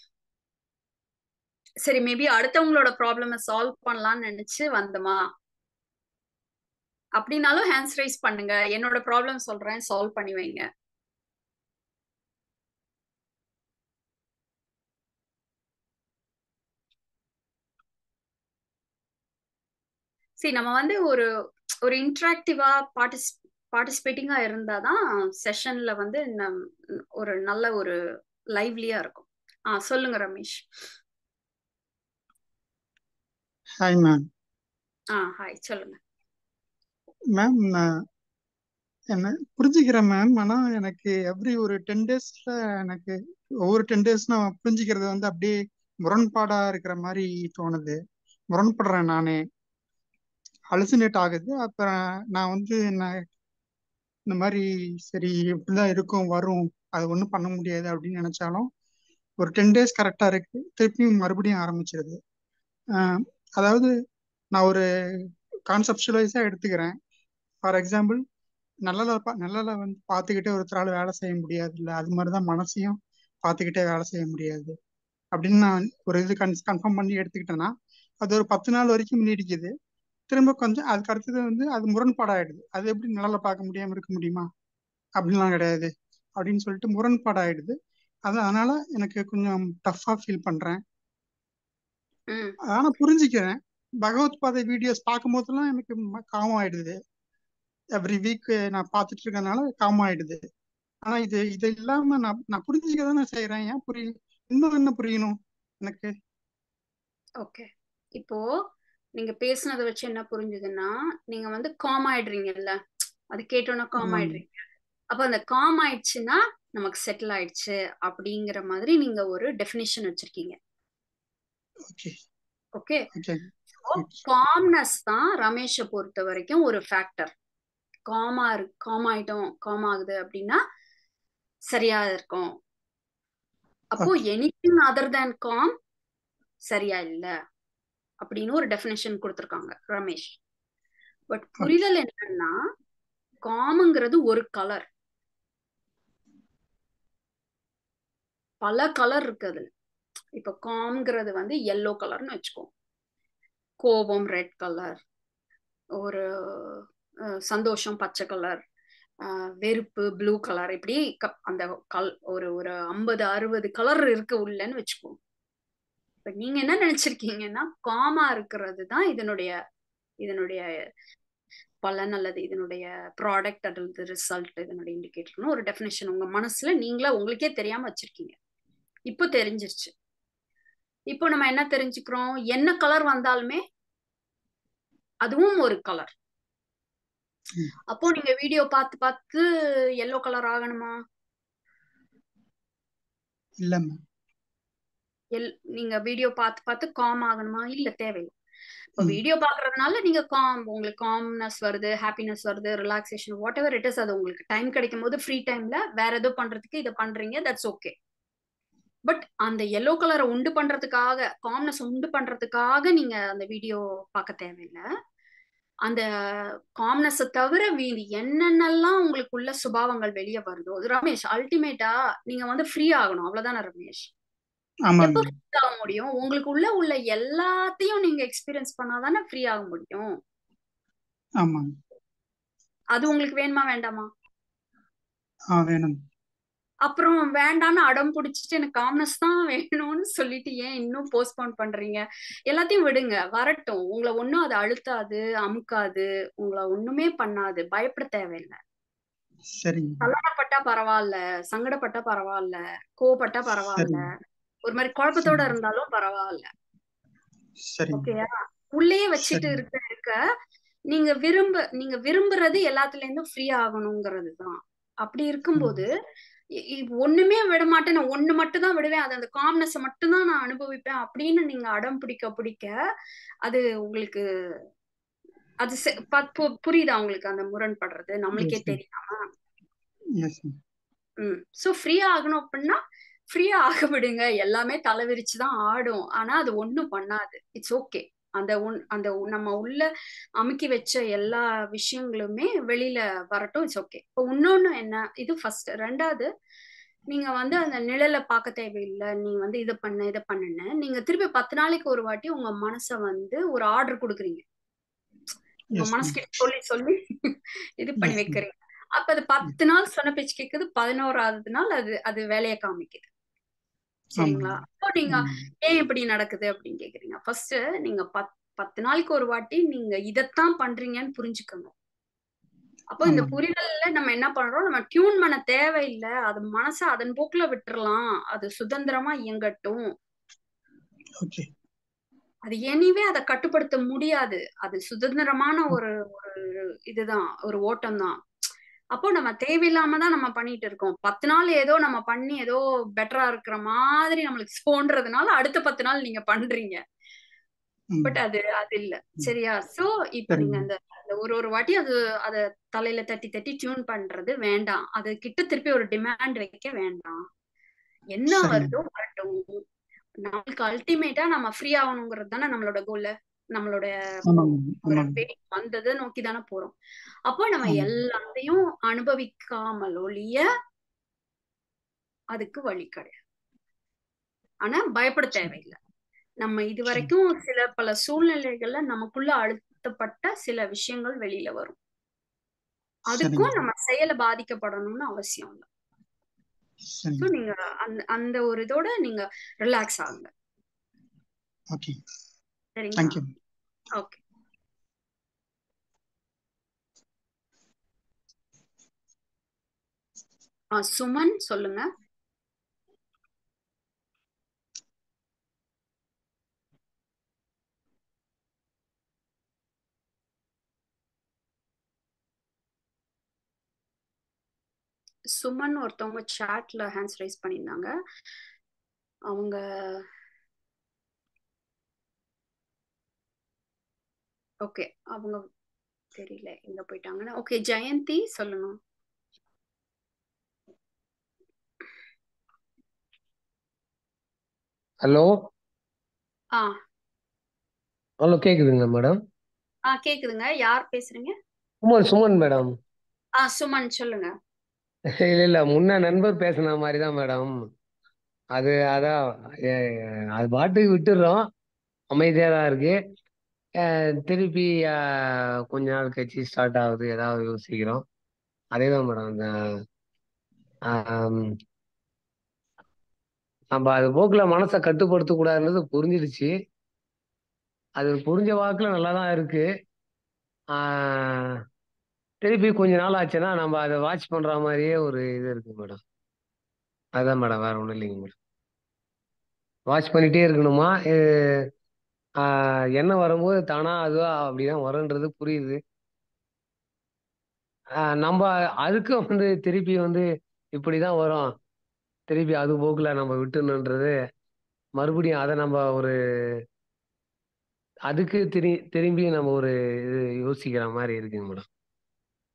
சரி மேபி அடுத்தவங்களோட ப்ராப்ளம சால்வ் பண்ணலாம்னு நினைச்சு வந்தோமா அப்படின்னாலும் ஹேண்ட்ஸ் ரைஸ் பண்ணுங்க என்னோட ப்ராப்ளம் சொல்றேன் சால்வ் பண்ணி வைங்க சரி நம்ம வந்து ஒரு ஒரு இன்ட்ராக்டிவா பார்ட்டிஸ் பார்ட்டிசிபேட்டிங்கா இருந்தாதான் செஷன்ல வந்து ஒரு நல்ல ஒரு லைவ்லியா இருக்கும் ஆ சொல்லுங்க ரமேஷ் ஹாய் மேம் ஆ ஹாய் சொல்லுங்க மேம் நான் என்ன புரிஞ்சுக்கிறேன் மேம் ஆனா எனக்கு எவ்ரி ஒரு டென் டேஸ்ல எனக்கு ஒவ்வொரு டென் டேஸ் நான் புரிஞ்சுக்கிறது வந்து அப்படியே முரண்பாடா இருக்கிற மாதிரி தோணுது முரண்படுறேன் நானே அலுசினேட் ஆகுது அப்புறம் நான் வந்து நான் இந்த மாதிரி சரி இப்படிதான் இருக்கும் வரும் அது ஒன்றும் பண்ண முடியாது அப்படின்னு நினைச்சாலும் ஒரு டென் டேஸ் கரெக்டா இருக்கு திருப்பியும் மறுபடியும் ஆரம்பிச்சிருது அதாவது நான் ஒரு கான்செப்டுவலைஸா எடுத்துக்கிறேன் ஃபார் எக்ஸாம்பிள் நல்லல நல்லல வந்து பார்த்துக்கிட்டே ஒருத்தரால் வேலை செய்ய முடியாது இல்லை அது மாதிரிதான் மனசையும் பார்த்துக்கிட்டே வேலை செய்ய முடியாது அப்படின்னு நான் ஒரு இது கன் கன்ஃபார்ம் பண்ணி எடுத்துக்கிட்டேன்னா அது ஒரு பத்து நாள் வரைக்கும் நீடிக்குது திரும்ப கொஞ்சம் அதுக்கு அடுத்தது வந்து அது முரண்பாடாயிடுது அது எப்படி நல்லா பார்க்க முடியாம இருக்க முடியுமா அப்படின்லாம் கிடையாது அப்படின்னு சொல்லிட்டு முரண்பாடாயிடுது அது அதனால எனக்கு கொஞ்சம் டஃபா ஃபீல் பண்றேன் ஆனா புரிஞ்சுக்கிறேன் பகவத் பாதை வீடியோஸ் பார்க்கும் போதெல்லாம் எனக்கு காமம் ஆயிடுது எவ்ரி வீக் நான் பார்த்துட்டு இருக்கனால காமம் ஆயிடுது ஆனா இது இது இல்லாம நான் நான் புரிஞ்சுக்க தானே செய்யறேன் ஏன் புரிய இன்னும் என்ன புரியணும் எனக்கு ஓகே இப்போ நீங்க பேசுனதை வச்சு என்ன புரிஞ்சுதுன்னா நீங்க வந்து காம் ஆயிடுறீங்கல்ல அது கேட்டோன்னா காம் ஆயிடுறீங்க அப்ப அந்த காம் ஆயிடுச்சுன்னா நமக்கு செட்டில் ஆயிடுச்சு அப்படிங்கிற மாதிரி நீங்க ஒரு டெபினிஷன் வச்சிருக்கீங்க ஓகே காம்னஸ் தான் ரமேஷை பொறுத்த வரைக்கும் ஒரு ஃபேக்டர் காமா காம் ஆயிட்டோம் காம் ஆகுது அப்படின்னா சரியா இருக்கும் அப்போ எனிதிங் அதர் தேன் காம் சரியா இல்ல அப்படின்னு ஒரு டெபினேஷன் கொடுத்துருக்காங்க ரமேஷ் பட் புரிதல் என்னன்னா காமுங்கிறது ஒரு கலர் பல கலர் இருக்கு அதுல இப்ப காம்ங்கிறது வந்து எல்லோ கலர்னு வச்சுக்கோ கோபம் ரெட் கலர் ஒரு சந்தோஷம் பச்சை கலர் வெறுப்பு ப்ளூ கலர் இப்படி அந்த கல் ஒரு ஒரு ஐம்பது அறுபது கலர் இருக்கு உள்ளன்னு வச்சுக்கோ இப்ப நீங்க என்ன நினைச்சிருக்கீங்கன்னா காமா இருக்கிறது தான் இதனுடைய இதனுடைய பலன் அல்லது இதனுடைய ப்ராடக்ட் அல்லது ரிசல்ட் இதனுடைய இண்டிகேட்டர்னு ஒரு டெஃபினேஷன் உங்க மனசுல நீங்களா உங்களுக்கே தெரியாம வச்சிருக்கீங்க இப்போ தெரிஞ்சிருச்சு இப்போ நம்ம என்ன தெரிஞ்சுக்கிறோம் என்ன கலர் வந்தாலுமே அதுவும் ஒரு கலர் அப்போ நீங்க வீடியோ பார்த்து பார்த்து எல்லோ கலர் ஆகணுமா இல்ல எல் நீங்க வீடியோ பார்த்து பார்த்து காம் ஆகணுமா இல்ல தேவையில்லை இப்போ வீடியோ பாக்குறதுனால நீங்க காம் உங்களுக்கு காம்னஸ் வருது ஹாப்பினஸ் வருது relaxation whatever it is அது உங்களுக்கு டைம் கிடைக்கும் போது ஃப்ரீ டைம்ல வேற ஏதோ பண்றதுக்கு இதை பண்றீங்க தட்ஸ் ஓகே பட் அந்த எல்லோ கலரை உண்டு பண்றதுக்காக காம்னஸ் உண்டு பண்றதுக்காக நீங்க அந்த வீடியோ பார்க்க தேவையில்லை அந்த காம்னஸை தவிர மீதி என்னென்னலாம் உங்களுக்குள்ள சுபாவங்கள் வெளியே வருதோ அது ரமேஷ் அல்டிமேட்டா நீங்க வந்து ஃப்ரீ ஆகணும் அவ்வளவுதானே ரமேஷ் ஆமாங்க எப்போ ஃப்ரீ ஆக முடியும் உங்களுக்கு உள்ள உள்ள எல்லாத்தையும் நீங்க எக்ஸ்பீரியன்ஸ் பண்ணாதானே ஃப்ரீ ஆக முடியும் ஆமாங்க அது உங்களுக்கு வேணுமா வேண்டாமா ஆ வேணும் அப்புறம் வேண்டான்னு அடம் பிடிச்சிட்டு எனக்கு காம்னஸ் தான் வேணும்னு சொல்லிட்டு ஏன் இன்னும் போஸ்ட்போன் பண்றீங்க எல்லாத்தையும் விடுங்க வரட்டும் உங்களை ஒன்றும் அது அழுத்தாது அமுக்காது உங்களை ஒண்ணுமே பண்ணாது பயப்பட தேவையில்லை சரிங்க கலவரப்பட்டா பரவாயில்ல சங்கடப்பட்டா பரவாயில்ல கோவப்பட்டா பரவாயில்ல சரிங்க ஒரு மாதிரி குழப்பத்தோட சரிங்க இருந்தாலும் பரவாயில்ல சரிங்க ஓகேயா உள்ளேயே வச்சுட்டு சரிங்க இருக்க இருக்க நீங்க விரும்ப நீங்க விரும்புறது எல்லாத்துல இருந்தும் ஃப்ரீ ஆகணுங்கிறது தான் அப்படி ம் இருக்கும்போது இ- இ- ஒண்ணுமே விட மாட்டேன் நான் ஒண்ணு மட்டும் தான் விடுவேன் அது அந்த காம்னஸ் மட்டும் தான் நான் அனுபவிப்பேன் அப்படின்னு நீங்க அடம் பிடிக்க பிடிக்க அது உங்களுக்கு அது செ- ப- பு- புரியுதா உங்களுக்கு அந்த முரண்படுறது நம்மளுக்கே எஸ் மேம் தெரியாம எஸ் மேம் ம் ஸோ ஃப்ரீயா ஆகணும் அப்படின்னா ஃப்ரீயா ஆக விடுங்க எல்லாமே தலை விரிச்சு தான் ஆடும் ஆனா அது ஒண்ணும் பண்ணாது இட்ஸ் ஓகே அந்த உன் அந்த உ- நம்ம உள்ள அமுக்கி வச்ச எல்லா விஷயங்களுமே வெளியில வரட்டும் இட்ஸ் ஓகே இப்போ இன்னொன்னு என்ன இது ஃபர்ஸ்ட் ரெண்டாவது நீங்க வந்து அந்த நிழலை பார்க்க தேவையில்லை நீ வந்து இதை பண்ண இதை பண்ணுன்னு நீங்க திருப்பி பத்து நாளைக்கு ஒரு வாட்டி உங்க மனசை வந்து ஒரு ஆர்டர் கொடுக்குறீங்க உங்க எஸ் மேம் மனசுக்கிட்ட சொல்லி சொல்லி இது பண்ணி எஸ் மேம் வைக்கிறீங்க அப்ப அது பத்து நாள் சொன்ன பேச்சு கேக்குது பதினோராவது நாள் அது அது வேலையை காமிக்குது சரிங்களா ஆமாங்க அப்போ நீங்க ஆமாங்க ஏன் இப்படி நடக்குது அப்படின்னு கேக்குறீங்க ஃபர்ஸ்ட் நீங்க பத் பத்து நாளைக்கு ஒரு வாட்டி நீங்க இதைத்தான் பண்றீங்கன்னு புரிஞ்சுக்கோங்க அப்போ இந்த ஆமாங்க புரிதல்ல நம்ம என்ன பண்றோம் நம்ம டியூன் பண்ண தேவையில்லை அது மனசை அதன் போக்குல விட்டுறலாம் அது சுதந்திரமா இயங்கட்டும் ஓகே அது எனிவே அதை கட்டுப்படுத்த முடியாது அது சுதந்திரமான ஒரு ஒரு இதுதான் ஒரு ஓட்டம் தான் அப்போ நம்ம தேவையில்லாம தான் நம்ம பண்ணிட்டு இருக்கோம் பத்து நாள் ஏதோ நம்ம பண்ணி ஏதோ பெட்டரா இருக்கிற மாதிரி நம்மளுக்கு தோன்றதுனால அடுத்த பத்து நாள் நீங்க பண்றீங்க ம் பட் அது அது இல்ல ம் சரியா சோ இப்ப நீங்க சரிங்க அந்த அந்த ஒரு ஒரு வாட்டி அது அத தலையில தட்டி தட்டி டியூன் பண்றது வேண்டாம் அது கிட்ட திருப்பி ஒரு டிமாண்ட் வைக்க வேண்டாம் என்ன சரிங்க வருதோ வரட்டும் நம்மளுக்கு அல்டிமேட்டா நம்ம ஃப்ரீ ஆகணுங்கிறது தானே நம்மளோட கோல் நம்மளோட ஆமாங்க ஒரு ஆமாங்க பேய் வந்ததை நோக்கி தானே போறோம் அப்போ நம்ம ஆமாங்க எல்லாத்தையும் அனுபவிக்காமல் ஒழிய அதுக்கு வழி கிடையாது ஆனா பயப்பட தேவையில்லை நம்ம இது சரி வரைக்கும் சில பல சூழ்நிலைகள்ல நமக்குள்ள அழுத்தப்பட்ட சில விஷயங்கள் வெளியில வரும் சரிங்க அதுக்கும் நம்ம செயலை பாதிக்கப்படணும்னு அவசியம் இல்லை ஸோ சரிங்க நீங்க அந்த அந்த ஒரு இதோட நீங்க ரிலாக்ஸ் ஆகுங்க ஓகே சரிங்களா தேங்க்யூ ஓகே சுமன் சொல்லுங்க சுமன் ஒருத்தவங்க சாட்ல ஹேண்ட்ஸ் ரைஸ் பண்ணியிருந்தாங்க அவங்க ஓகே அவங்க தெரியல எங்க போயிட்டாங்கன்னு ஓகே ஜெயந்தி சொல்லுங்க ஹலோ ஆ ஹலோ கேக்குதுங்களா மேடம் ஆ கேக்குதுங்க யார் பேசுறீங்க சுமன் சுமன் மேடம் ஆ சுமன் சொல்லுங்க இல்ல இல்ல முன்ன நண்பர் பேசின மாதிரி தான் மேடம் அது அதான் எ- அது பாட்டுக்கு விட்டுடுறோம் அமைதியா தான் இருக்கு அஹ் திருப்பி அஹ், கொஞ்ச நாள் கழிச்சு ஸ்டார்ட் ஆகுது ஏதாவது யோசிக்கிறோம் அதே தான் மேடம் இந்த, ஆம், நம்ம அது போக்குல மனசை கட்டுப்படுத்த கூடாதுன்றது புரிஞ்சிடுச்சு அது புரிஞ்ச வாக்குல நல்லா தான் இருக்கு ஆஹ் திருப்பி கொஞ்ச நாள் ஆச்சுன்னா நம்ம அதை வாட்ச் பண்ற மாதிரியே ஒரு இது இருக்கு மேடம் அதுதான் மேடம் வேற ஒன்றும் இல்லைங்க மேடம் வாட்ச் பண்ணிட்டே இருக்கணுமா இது, ஆஹ் என்ன வரும்போது தானா அதுவா அப்படிதான் வரும்ன்றது புரியுது ஆஹ் நம்ம அதுக்கும் வந்து திருப்பி வந்து இப்படிதான் வரும் திருப்பி அது போக்குல நம்ம விட்டுணுன்றது மறுபடியும் அதை நம்ம ஒரு அதுக்கு திரு திரும்பி நம்ம ஒரு இது யோசிக்கிற மாதிரி இருக்குங்க மேடம்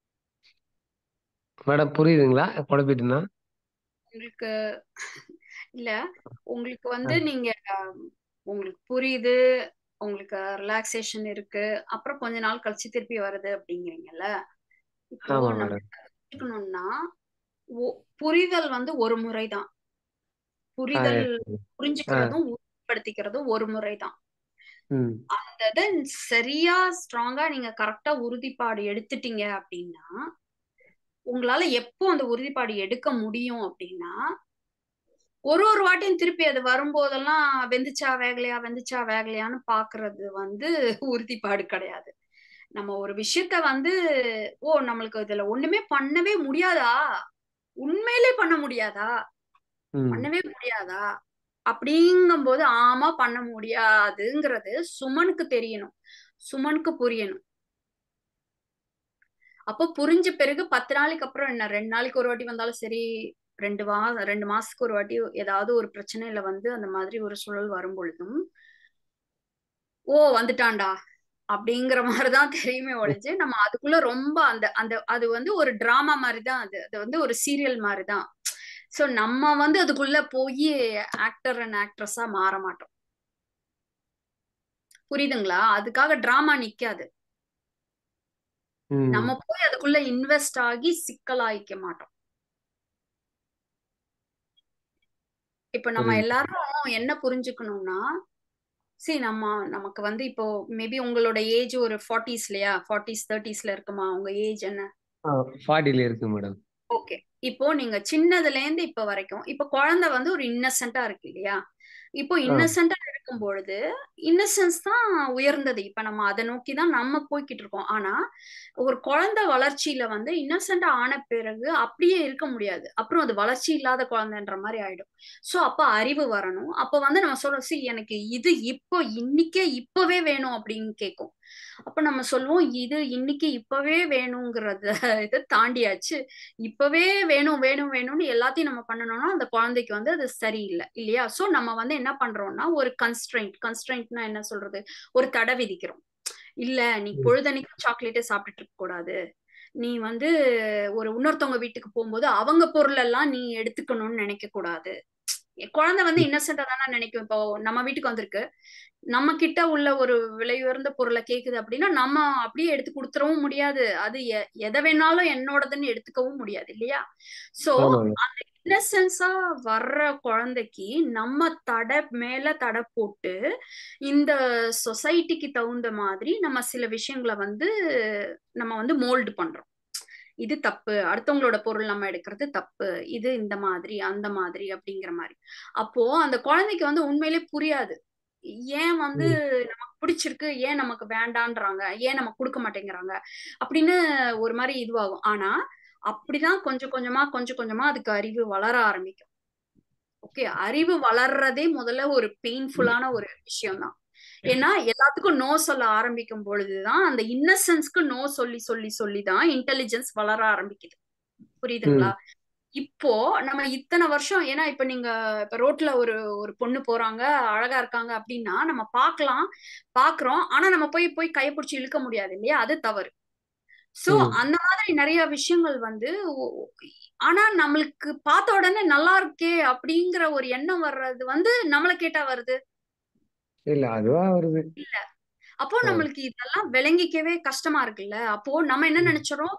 மேடம் புரியுதுங்களா குழப்பிட்டுனா உங்களுக்கு இல்ல உங்களுக்கு வந்து நீங்க உங்களுக்கு புரியுது உங்களுக்கு ரிலாக்ஸேஷன் இருக்கு அப்புறம் கொஞ்ச நாள் கழிச்சு திருப்பி வருது அப்படிங்கிறீங்கல்ல இப்போ ஆமா நம்ம மேடம் புரிஞ்சுக்கணும்னா ஒ- புரிதல் வந்து ஒரு முறைதான் ஆ புரிதல் yes. ஆ புரிஞ்சுக்கிறதும் உறுதிப்படுத்திக்கிறதும் ஒரு முறைதான் ம் அந்த இதை சரியா ஸ்ட்ராங்கா நீங்க கரெக்டா உறுதிப்பாடு எடுத்துட்டீங்க அப்படின்னா உங்களால எப்போ அந்த உறுதிப்பாடு எடுக்க முடியும் அப்படின்னா ஒரு ஒரு வாட்டியும் திருப்பி அது வரும்போதெல்லாம் வெந்துச்சா வேகலையா வெந்துச்சா வேகலையான்னு பாக்குறது வந்து உறுதிப்பாடு கிடையாது நம்ம ஒரு விஷயத்த வந்து ஓ நம்மளுக்கு இதுல ஒண்ணுமே பண்ணவே முடியாதா உண்மையிலே பண்ண முடியாதா ம் பண்ணவே முடியாதா அப்படிங்கும்போது ஆமா பண்ண முடியாதுங்கிறது சுமனுக்கு தெரியணும் சுமனுக்கு புரியணும் அப்போ புரிஞ்ச பிறகு பத்து நாளைக்கு அப்புறம் என்ன ரெண்டு நாளைக்கு ஒரு வாட்டி வந்தாலும் சரி ரெண்டு வா ரெண்டு மாசத்துக்கு ஒரு வாட்டி ஏதாவது ஒரு பிரச்சனையில வந்து அந்த மாதிரி ஒரு சூழல் வரும் பொழுதும் ஓ வந்துட்டான்டா அப்படிங்கிற மாதிரிதான் தெரியுமே ஒழிஞ்சு நம்ம அதுக்குள்ள ரொம்ப அந்த அந்த அது வந்து ஒரு டிராமா மாதிரிதான் அது அது வந்து ஒரு சீரியல் மாதிரிதான் சோ நம்ம வந்து அதுக்குள்ள போய் ஆக்டர் அண்ட் ஆக்ட்ரஸா மாற மாட்டோம் புரியுதுங்களா அதுக்காக டிராமா நிக்காது ம் நம்ம போய் அதுக்குள்ள இன்வெஸ்ட் ஆகி சிக்கலாயிக்க மாட்டோம் இப்ப நம்ம புரியுது எல்லாரும் என்ன புரிஞ்சுக்கணும்னா சரி நம்ம நமக்கு வந்து இப்போ மேபி உங்களோட ஏஜ் ஒரு ஃபார்ட்டிஸ்லயா ஃபார்ட்டிஸ் தேர்ட்டிஸ்ல இருக்குமா உங்க ஏஜ் என்ன ஆ ஃபார்ட்டில இருக்கு மேடம் ஓகே இப்போ நீங்க சின்னதுல இருந்து இப்ப வரைக்கும் இப்ப குழந்தை வந்து ஒரு இன்னசென்ட்டா இருக்கு இல்லையா இப்போ ஆ இன்னசென்ட்டா இருக்கும் பொழுது இன்னசென்ஸ் தான் உயர்ந்தது இப்ப நம்ம அதை நோக்கி தான் நம்ம போய்கிட்டு இருக்கோம் ஆனா ஒரு குழந்தை வளர்ச்சியில வந்து இன்னசென்ட்டா ஆன பிறகு அப்படியே இருக்க முடியாது அப்புறம் அது வளர்ச்சி இல்லாத குழந்தைன்ற மாதிரி ஆயிடும் சோ அப்ப அறிவு வரணும் அப்ப வந்து நம்ம சொல்றோம் சி எனக்கு இது இப்போ இன்னைக்கே இப்பவே வேணும் அப்படின்னு கேட்கும் அப்ப நம்ம சொல்லுவோம் இது இன்னைக்கு இப்பவே வேணுங்கிறத இதை தாண்டியாச்சு இப்பவே வேணும் வேணும் வேணும்னு எல்லாத்தையும் நம்ம பண்ணணும்னா அந்த குழந்தைக்கு வந்து அது சரியில்லை இல்லையா சோ நம்ம வந்து என்ன பண்றோம்னா ஒரு கன்ஸ்ட்ரெயின்ட் கன்ஸ்ட்ரெயின்ட்னா என்ன சொல்றது ஒரு தடை விதிக்கிறோம் இல்ல நீ ம் பொழுதன்னைக்கும் சாக்லேட்டே சாப்பிட்டுட்டு இருக்க கூடாது நீ வந்து ஒரு இன்னொருத்தவங்க வீட்டுக்கு போகும்போது அவங்க பொருள் எல்லாம் நீ எடுத்துக்கணும்னு நினைக்க கூடாது குழந்தை வந்து இன்னசென்டா தானே நினைக்கும் இப்போ நம்ம வீட்டுக்கு வந்திருக்கு நம்ம கிட்ட உள்ள ஒரு விலை உயர்ந்த பொருளை கேக்குது அப்படின்னா நம்ம அப்படியே எடுத்து கொடுத்துறவும் முடியாது அது எ- எதை வேணாலும் என்னோடதுன்னு எடுத்துக்கவும் முடியாது இல்லையா சோ ஆமாங்க அந்த இன்னசென்ஸா வர்ற குழந்தைக்கு நம்ம தடை மேல தடை போட்டு இந்த சொசைட்டிக்கு தகுந்த மாதிரி நம்ம சில விஷயங்களை வந்து நம்ம வந்து மோல்டு பண்றோம் இது தப்பு அடுத்தவங்களோட பொருள் நம்ம எடுக்கிறது தப்பு இது இந்த மாதிரி அந்த மாதிரி அப்படிங்கிற மாதிரி அப்போ அந்த குழந்தைக்கு வந்து உண்மையிலே புரியாது ஏன் வந்து ம் நமக்கு பிடிச்சிருக்கு ஏன் நமக்கு வேண்டான்றாங்க ஏன் நம்ம கொடுக்க மாட்டேங்கிறாங்க அப்படின்னு ஒரு மாதிரி இதுவாகும் ஆனா அப்படிதான் கொஞ்சம் கொஞ்சமா கொஞ்சம் கொஞ்சமா அதுக்கு அறிவு வளர ஆரம்பிக்கும் ஓகே அறிவு வளர்றதே முதல்ல ஒரு பெயின்ஃபுல்லான ஒரு விஷயம் தான் ஏன்னா எல்லாத்துக்கும் நோ சொல்ல ஆரம்பிக்கும் பொழுதுதான் அந்த இன்னசென்ஸ்க்கு நோ சொல்லி சொல்லி சொல்லி தான் இன்டெலிஜென்ஸ் வளர ஆரம்பிக்குது புரியுதுங்களா ம் இப்போ நம்ம இத்தனை வருஷம் ஏன்னா இப்ப நீங்க இப்ப ரோட்ல ஒரு ஒரு பொண்ணு போறாங்க அழகா இருக்காங்க அப்படின்னா நம்ம பார்க்கலாம் பாக்குறோம் ஆனா நம்ம போய் போய் கையை பிடிச்சி இழுக்க முடியாது இல்லையா அது தவறு சோ ம் அந்த மாதிரி நிறைய விஷயங்கள் வந்து ஒ- ஆனா நம்மளுக்கு பார்த்த உடனே நல்லா இருக்கே அப்படிங்கிற ஒரு எண்ணம் வர்றது வந்து நம்மளை கேட்டா வருது இல்ல அதுவா வருது இல்ல அப்போ ஆ நம்மளுக்கு இதெல்லாம் விளங்கிக்கவே கஷ்டமா இருக்குல்ல அப்போ நம்ம என்ன ம் நினைச்சிரோம்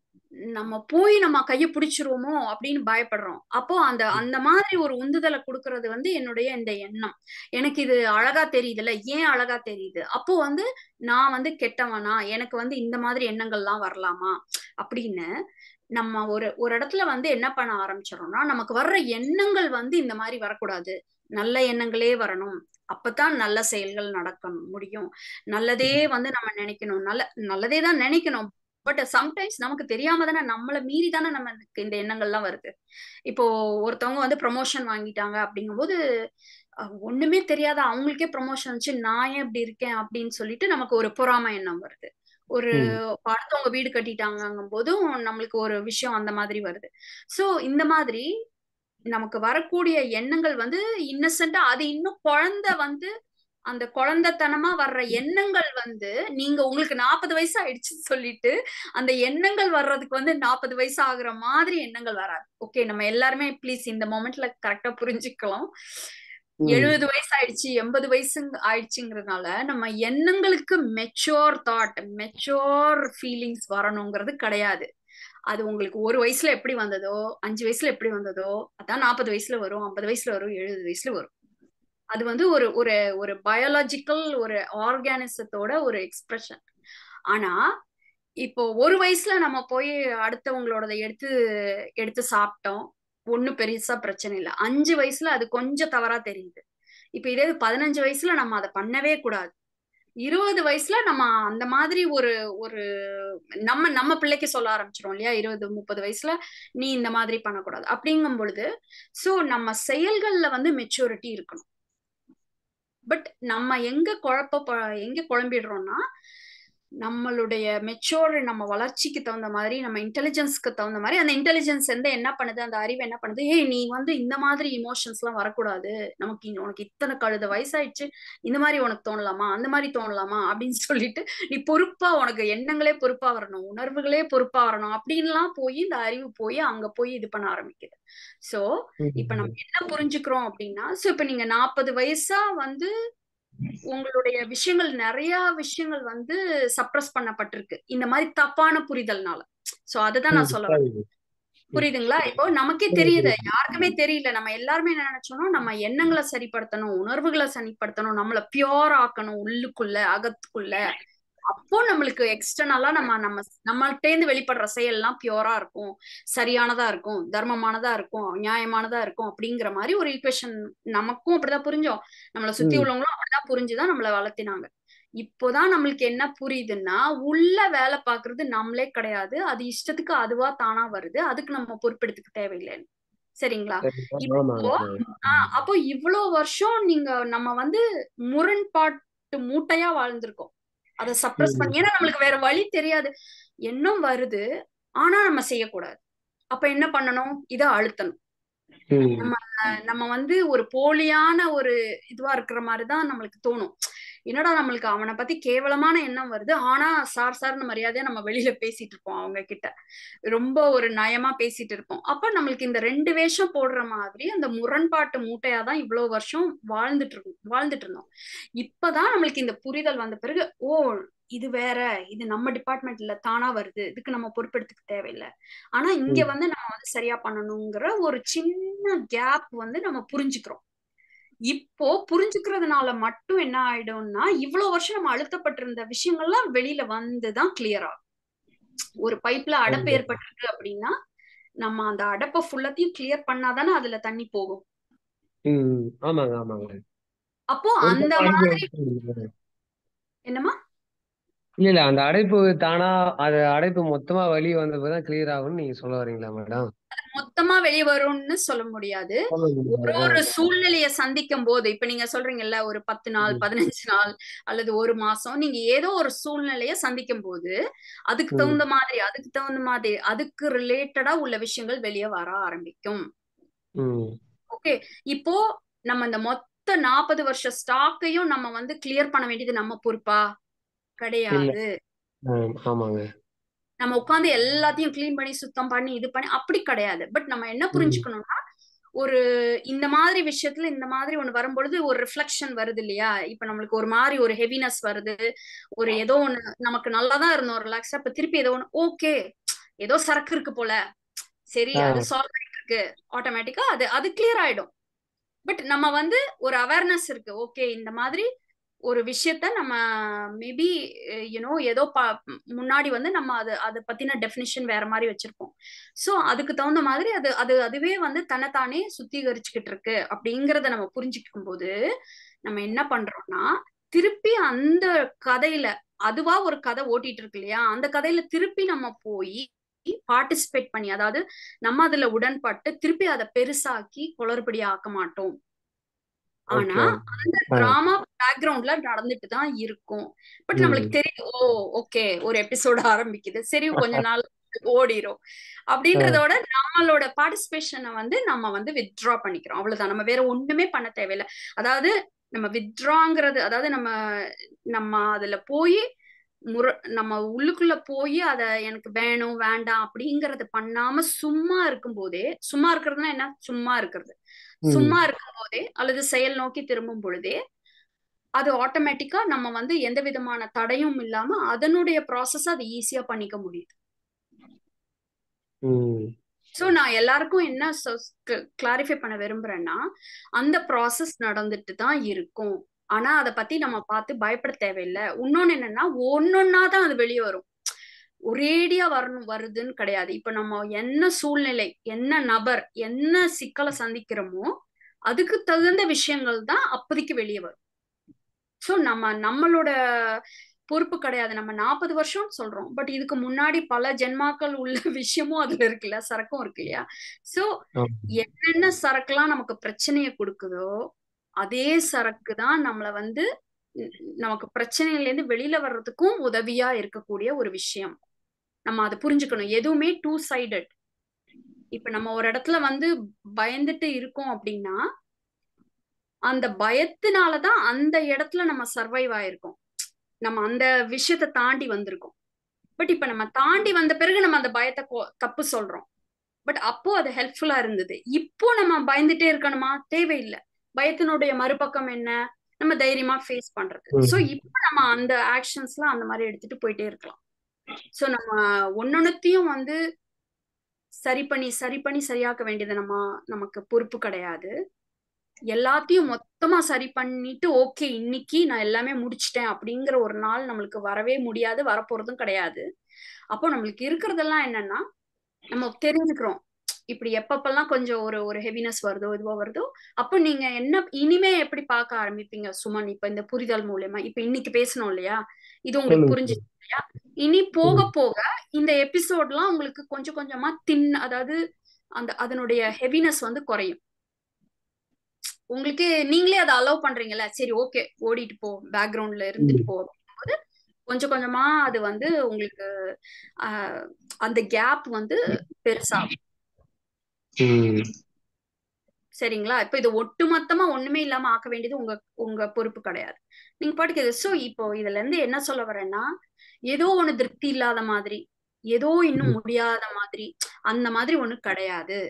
நம்ம போய் நம்ம கைய பிடிச்சிருவோமோ அப்படின்னு பயப்படுறோம் அப்போ அந்த ம் அந்த மாதிரி ஒரு உந்துதலை கொடுக்கறது வந்து என்னுடைய இந்த எண்ணம் எனக்கு இது அழகா தெரியுதுல்ல ஏன் அழகா தெரியுது அப்போ வந்து நான் வந்து கெட்டவனா எனக்கு வந்து இந்த மாதிரி எண்ணங்கள்லாம் வரலாமா அப்படின்னு நம்ம ஒரு ஒரு இடத்துல வந்து என்ன பண்ண ஆரம்பிச்சிடறோம்னா நமக்கு வர்ற எண்ணங்கள் வந்து இந்த மாதிரி வரக்கூடாது நல்ல எண்ணங்களே வரணும் அப்பதான் நல்ல செயல்கள் நடக்க முடியும் நல்லதே வந்து நம்ம நினைக்கணும் நல்ல நல்லதே தான் நினைக்கணும் பட் சம்டைம்ஸ் நமக்கு தெரியாம தானே நம்மளை மீறி தானே நமக்கு இந்த எண்ணங்கள்லாம் வருது இப்போ ஒருத்தவங்க வந்து ப்ரமோஷன் வாங்கிட்டாங்க அப்படிங்கும்போது அஹ், ஒண்ணுமே தெரியாத அவங்களுக்கே ப்ரமோஷன் வந்துச்சு நான் ஏன் இப்படி இருக்கேன் அப்படின்னு சொல்லிட்டு நமக்கு ஒரு பொறாமை எண்ணம் வருது ஒரு ம் அடுத்தவங்க வீடு கட்டிட்டாங்கங்கும் போதும் நம்மளுக்கு ஒரு விஷயம் அந்த மாதிரி வருது சோ இந்த மாதிரி நமக்கு வரக்கூடிய எண்ணங்கள் வந்து இன்னசென்ட்டா அது இன்னும் குழந்தை வந்து அந்த குழந்தைத்தனமா வர்ற எண்ணங்கள் வந்து நீங்க உங்களுக்கு நாற்பது வயசு ஆயிடுச்சுன்னு சொல்லிட்டு அந்த எண்ணங்கள் வர்றதுக்கு வந்து நாற்பது வயசு ஆகுற மாதிரி எண்ணங்கள் வராது ஓகே நம்ம எல்லாருமே ப்ளீஸ் இந்த மொமெண்ட்ல கரெக்டா புரிஞ்சுக்கலாம் எழுபது வயசு ஆயிடுச்சு எண்பது வயசு ஆயிடுச்சுங்கிறதுனால நம்ம எண்ணங்களுக்கு மெச்சோர் தாட் மெச்சோர் ஃபீலிங்ஸ் வரணுங்கிறது கிடையாது அது உங்களுக்கு ஒரு வயசுல எப்படி வந்ததோ அஞ்சு வயசுல எப்படி வந்ததோ அதான் நாற்பது வயசுல வரும் ஐம்பது வயசுல வரும் எழுபது வயசுல வரும் அது வந்து ஒரு ஒரு ஒரு பயாலஜிக்கல் ஒரு ஆர்கானிசத்தோட ஒரு எக்ஸ்பிரஷன் ஆனா இப்போ ஒரு வயசுல நம்ம போய் அடுத்தவங்களோடத எடுத்து எடுத்து சாப்பிட்டோம் ஒன்றும் பெருசா பிரச்சனை இல்லை அஞ்சு வயசுல அது கொஞ்சம் தவறா தெரியுது இப்ப இதே பதினஞ்சு வயசுல நம்ம அதை பண்ணவே கூடாது இருபது வயசுல நம்ம அந்த மாதிரி ஒரு ஒரு நம்ம நம்ம பிள்ளைக்கு சொல்ல ஆரம்பிச்சிரும் இல்லையா இருபது முப்பது வயசுல நீ இந்த மாதிரி பண்ணக்கூடாது அப்படிங்கும் பொழுது சோ நம்ம செயல்கள்ல வந்து மெச்சூரிட்டி இருக்கணும் பட் நம்ம எங்க குழப்ப எங்க குழம்பிடுறோம்னா நம்மளுடைய மெச்சோர் நம்ம வளர்ச்சிக்கு தகுந்த மாதிரி நம்ம இன்டெலிஜென்ஸ்க்கு தகுந்த மாதிரி அந்த இன்டெலிஜென்ஸ் எந்த என்ன பண்ணுது அந்த அறிவு என்ன பண்ணுது ஏய் நீ வந்து இந்த மாதிரி இமோஷன்ஸ் எல்லாம் வரக்கூடாது நமக்கு உனக்கு இத்தனை கழுத வயசாயிடுச்சு இந்த மாதிரி உனக்கு தோணலாமா அந்த மாதிரி தோணலாமா அப்படின்னு சொல்லிட்டு நீ பொறுப்பா உனக்கு எண்ணங்களே பொறுப்பா வரணும் உணர்வுகளே பொறுப்பா வரணும் அப்படின்லாம் போய் இந்த அறிவு போய் அங்க போய் இது பண்ண ஆரம்பிக்குது சோ இப்ப நம்ம என்ன புரிஞ்சுக்கிறோம் அப்படின்னா சோ இப்ப நீங்க நாற்பது வயசா வந்து உங்களுடைய விஷயங்கள் நிறைய விஷயங்கள் வந்து சப்ரஸ் பண்ணப்பட்டிருக்கு இந்த மாதிரி தப்பான புரிதல்னால சோ அதுதான் நான் சொல்ல புரியுதுங்களா இப்போ நமக்கே தெரியுது யாருக்குமே தெரியல நம்ம எல்லாருமே என்ன நினைச்சோம்னா நம்ம எண்ணங்களை சரிப்படுத்தணும் உணர்வுகளை சரிப்படுத்தணும் நம்மள பியோர் ஆக்கணும் உள்ளுக்குள்ள அகத்துக்குள்ள அப்போ நம்மளுக்கு எக்ஸ்டர்னலா நம்ம நம்ம நம்மள்டேந்து வெளிப்படுற செயல்லாம் பியோரா இருக்கும் சரியானதா இருக்கும் தர்மமானதா இருக்கும் நியாயமானதா இருக்கும் அப்படிங்கிற மாதிரி ஒரு ஈக்குவேஷன் நமக்கும் அப்படிதான் புரிஞ்சோம் நம்மளை சுத்தி உள்ளவங்களும் அப்படிதான் புரிஞ்சுதான் நம்மளை வளர்த்தினாங்க இப்போதான் நம்மளுக்கு என்ன புரியுதுன்னா உள்ள வேலை பாக்குறது நம்மளே கிடையாது அது இஷ்டத்துக்கு அதுவா தானா வருது அதுக்கு நம்ம பொறுப்பெடுத்துக்க தேவையில்லைன்னு சரிங்களா இப்போ ஆஹ் அப்போ இவ்வளவு வருஷம் நீங்க நம்ம வந்து முரண்பாட்டு மூட்டையா வாழ்ந்திருக்கோம் அதை சப்ரஸ் பண்ணி ஏன்னா நம்மளுக்கு வேற வழி தெரியாது எண்ணம் வருது ஆனா நம்ம செய்யக்கூடாது அப்ப என்ன பண்ணணும் இத அழுத்தணும் நம்ம நம்ம வந்து ஒரு போலியான ஒரு இதுவா இருக்கிற மாதிரிதான் நம்மளுக்கு தோணும் என்னடா நம்மளுக்கு அவனை பத்தி கேவலமான எண்ணம் வருது ஆனா சார் சார்னு மரியாதையா நம்ம வெளியில பேசிட்டு இருப்போம் அவங்க கிட்ட ரொம்ப ஒரு நயமா பேசிட்டு இருப்போம் அப்ப நம்மளுக்கு இந்த ரெண்டு வேஷம் போடுற மாதிரி அந்த முரண்பாட்டு மூட்டையா தான் இவ்வளவு வருஷம் வாழ்ந்துட்டு இருக்கோம் வாழ்ந்துட்டு இருந்தோம் இப்பதான் நம்மளுக்கு இந்த புரிதல் வந்த பிறகு ஓ இது வேற இது நம்ம டிபார்ட்மெண்ட்ல தானா வருது இதுக்கு நம்ம பொறுப்பெடுத்துக்க தேவையில்லை ஆனா இங்க வந்து நம்ம வந்து சரியா பண்ணணுங்கிற ஒரு சின்ன கேப் வந்து நம்ம புரிஞ்சுக்கிறோம் இப்போ புரிஞ்சுக்கிறதுனால மட்டும் என்ன ஆயிடும்னா இவ்வளவு வருஷம் நம்ம அழுத்தப்பட்டிருந்த விஷயங்கள்லாம் வெளியில வந்துதான் கிளியர் ஆகும் ஒரு பைப்ல அடப்பு ஏற்பட்டிருக்கு அப்படின்னா நம்ம அந்த அடப்பை ஃபுல்லத்தையும் கிளியர் பண்ணாதானே அதுல தண்ணி போகும் ஆமாங்க ஆமாங்க அப்போ அந்த மாதிரி என்னமா இல்ல இல்ல அந்த அடைப்பு தானா அது அடைப்பு மொத்தமா வெளியே வந்தப்பதான் கிளியர் ஆகும்னு நீங்க சொல்ல வரீங்களா மேடம் மொத்தமா வெளியே வரும்னு சொல்ல முடியாது ஒரு ஒரு சூழ்நிலைய சந்திக்கும் போது இப்ப நீங்க சொல்றீங்கல்ல ஒரு பத்து நாள் பதினஞ்சு நாள் அல்லது ஒரு மாசம் நீங்க ஏதோ ஒரு சூழ்நிலைய சந்திக்கும் போது அதுக்கு தகுந்த மாதிரி அதுக்கு தகுந்த மாதிரி அதுக்கு ரிலேட்டடா உள்ள விஷயங்கள் வெளியே வர ஆரம்பிக்கும் ஓகே இப்போ நம்ம இந்த மொத்த நாற்பது வருஷ ஸ்டாக்கையும் நம்ம வந்து கிளியர் பண்ண வேண்டியது நம்ம பொறுப்பா கிடையாது ஆமாங்க நம்ம உட்காந்து எல்லாத்தையும் கிளீன் பண்ணி சுத்தம் பண்ணி இது பண்ணி அப்படி கிடையாது பட் நம்ம என்ன புரிஞ்சுக்கணும்னா ஒரு இந்த மாதிரி விஷயத்துல இந்த மாதிரி ஒண்ணு வரும்பொழுது ஒரு ரிஃப்ளெக்ஷன் வருது இல்லையா இப்ப நம்மளுக்கு ஒரு மாதிரி ஒரு ஹெவினஸ் வருது ஒரு ஏதோ ஒண்ணு நமக்கு நல்லாதான் இருந்தோம் ரிலாக்ஸா இப்ப திருப்பி ஏதோ ஒண்ணு ஓகே ஏதோ சரக்கு இருக்கு போல சரி அது சால்வ் ஆயிட்டு இருக்கு ஆட்டோமேட்டிக்கா அது அது கிளியர் ஆயிடும் பட் நம்ம வந்து ஒரு அவேர்னஸ் இருக்கு ஓகே இந்த மாதிரி ஒரு விஷயத்த நம்ம மேபி யூனோ ஏதோ பா முன்னாடி வந்து நம்ம அது அதை பத்தின டெஃபினிஷன் வேற மாதிரி வச்சிருப்போம் ஸோ அதுக்கு தகுந்த மாதிரி அது அது அதுவே வந்து தன்னைத்தானே சுத்திகரிச்சுக்கிட்டு இருக்கு அப்படிங்கிறத நம்ம புரிஞ்சுக்கும் போது நம்ம என்ன பண்றோம்னா திருப்பி அந்த கதையில அதுவா ஒரு கதை ஓட்டிட்டு இருக்கு இல்லையா அந்த கதையில திருப்பி நம்ம போய் பார்ட்டிசிபேட் பண்ணி அதாவது நம்ம அதுல உடன்பட்டு திருப்பி அதை பெருசாக்கி குளறுபடி ஆக்க மாட்டோம் ஆனா அந்த டிராமா பேக்ரவுண்ட்ல நடந்துட்டு தான் இருக்கும் பட் நம்மளுக்கு தெரியும் ஓ ஓகே ஒரு எபிசோட் ஆரம்பிக்குது சரி கொஞ்ச நாள் ஓடிரும் அப்படின்றதோட நம்மளோட பார்ட்டிசிபேஷனை வந்து நம்ம வந்து வித்ட்ரா பண்ணிக்கிறோம் அவ்வளவுதான் நம்ம வேற ஒண்ணுமே பண்ண தேவையில்லை அதாவது நம்ம வித்ட்ராங்கிறது அதாவது நம்ம நம்ம அதுல போய் முற நம்ம உள்ளுக்குள்ள போய் அத எனக்கு வேணும் வேண்டாம் அப்படிங்கறத பண்ணாம சும்மா இருக்கும் போதே சும்மா இருக்கிறதுனா என்ன சும்மா இருக்கிறது சும்மா இருக்கும் போதே அல்லது செயல் நோக்கி திரும்பும் பொழுதே அது ஆட்டோமேட்டிக்கா நம்ம வந்து எந்த விதமான தடையும் இல்லாம அதனுடைய ப்ராசஸ் அது ஈஸியா பண்ணிக்க முடியுது சோ நான் எல்லாருக்கும் என்ன கிளாரிஃபை பண்ண விரும்புறேன்னா அந்த ப்ராசஸ் நடந்துட்டு தான் இருக்கும் ஆனா அதை பத்தி நம்ம பார்த்து பயப்பட தேவையில்லை இன்னொன்னு என்னன்னா ஒன்னொன்னா தான் அது வெளியே வரும் ஒரேடியா வரணும் வருதுன்னு கிடையாது இப்ப நம்ம என்ன சூழ்நிலை என்ன நபர் என்ன சிக்கலை சந்திக்கிறோமோ அதுக்கு தகுந்த விஷயங்கள் தான் அப்போதைக்கு வெளியே வரும் சோ நம்ம நம்மளோட பொறுப்பு கிடையாது நம்ம நாற்பது வருஷம் சொல்றோம் பட் இதுக்கு முன்னாடி பல ஜென்மாக்கள் உள்ள விஷயமும் அதுல இருக்குல்ல சரக்கும் இருக்கு இல்லையா சோ என்னென்ன சரக்குலாம் நமக்கு பிரச்சனையை கொடுக்குதோ அதே சரக்கு தான் நம்மளை வந்து நமக்கு பிரச்சனையில இருந்து வெளியில வர்றதுக்கும் உதவியா இருக்கக்கூடிய ஒரு விஷயம் நம்ம அதை புரிஞ்சுக்கணும் எதுவுமே டூ சைடட் இப்ப நம்ம ஒரு இடத்துல வந்து பயந்துட்டு இருக்கோம் அப்படின்னா அந்த பயத்தினாலதான் அந்த இடத்துல நம்ம சர்வைவ் ஆயிருக்கோம் நம்ம அந்த விஷயத்த தாண்டி வந்திருக்கோம் பட் இப்ப நம்ம தாண்டி வந்த பிறகு நம்ம அந்த பயத்தை தப்பு சொல்றோம் பட் அப்போ அது ஹெல்ப்ஃபுல்லா இருந்தது இப்போ நம்ம பயந்துட்டே இருக்கணுமா தேவையில்லை பயத்தினுடைய மறுபக்கம் என்ன நம்ம தைரியமா ஃபேஸ் பண்றது சோ இப்போ நம்ம அந்த ஆக்ஷன்ஸ்லாம் அந்த மாதிரி எடுத்துட்டு போயிட்டே இருக்கலாம் சோ நம்ம ஒன்னொன்னத்தையும் வந்து சரி பண்ணி சரி பண்ணி சரியாக்க வேண்டியது நம்ம நமக்கு பொறுப்பு கிடையாது எல்லாத்தையும் மொத்தமா சரி பண்ணிட்டு ஓகே இன்னைக்கு நான் எல்லாமே முடிச்சிட்டேன் அப்படிங்கிற ஒரு நாள் நம்மளுக்கு வரவே முடியாது வரப்போறதும் கிடையாது அப்போ நம்மளுக்கு இருக்கிறதெல்லாம் என்னன்னா நம்ம தெரிஞ்சுக்கிறோம் இப்படி எப்பப்பெல்லாம் கொஞ்சம் ஒரு ஒரு ஹெவினஸ் வருதோ இதுவோ வருதோ அப்போ நீங்க என்ன இனிமே எப்படி பார்க்க ஆரம்பிப்பீங்க சுமன் இப்ப இந்த புரிதல் மூலியமா இப்ப இன்னைக்கு பேசணும் இல்லையா இது உங்களுக்கு புரிஞ்சிச்சு இல்லையா இனி போக போக இந்த எபிசோட்லாம் உங்களுக்கு கொஞ்சம் கொஞ்சமா தின் அதாவது அந்த அதனுடைய ஹெவினஸ் வந்து குறையும் உங்களுக்கு நீங்களே அதை அலோவ் பண்றீங்கல்ல சரி ஓகே ஓடிட்டு போ பேக்ரவுண்ட்ல இருந்துட்டு போ போது கொஞ்சம் கொஞ்சமா அது வந்து உங்களுக்கு அந்த கேப் வந்து பெருசாகும் சரிங்களா இப்ப இது ஒட்டுமொத்தமா ஒண்ணுமே இல்லாம ஆக்க வேண்டியது உங்க உங்க பொறுப்பு கிடையாது நீங்க பாட்டுக்கு சோ இப்போ இதுல இருந்து என்ன சொல்ல வரேன்னா ஏதோ ஒண்ணு திருப்தி இல்லாத மாதிரி ஏதோ இன்னும் முடியாத மாதிரி அந்த மாதிரி ஒண்ணு கிடையாது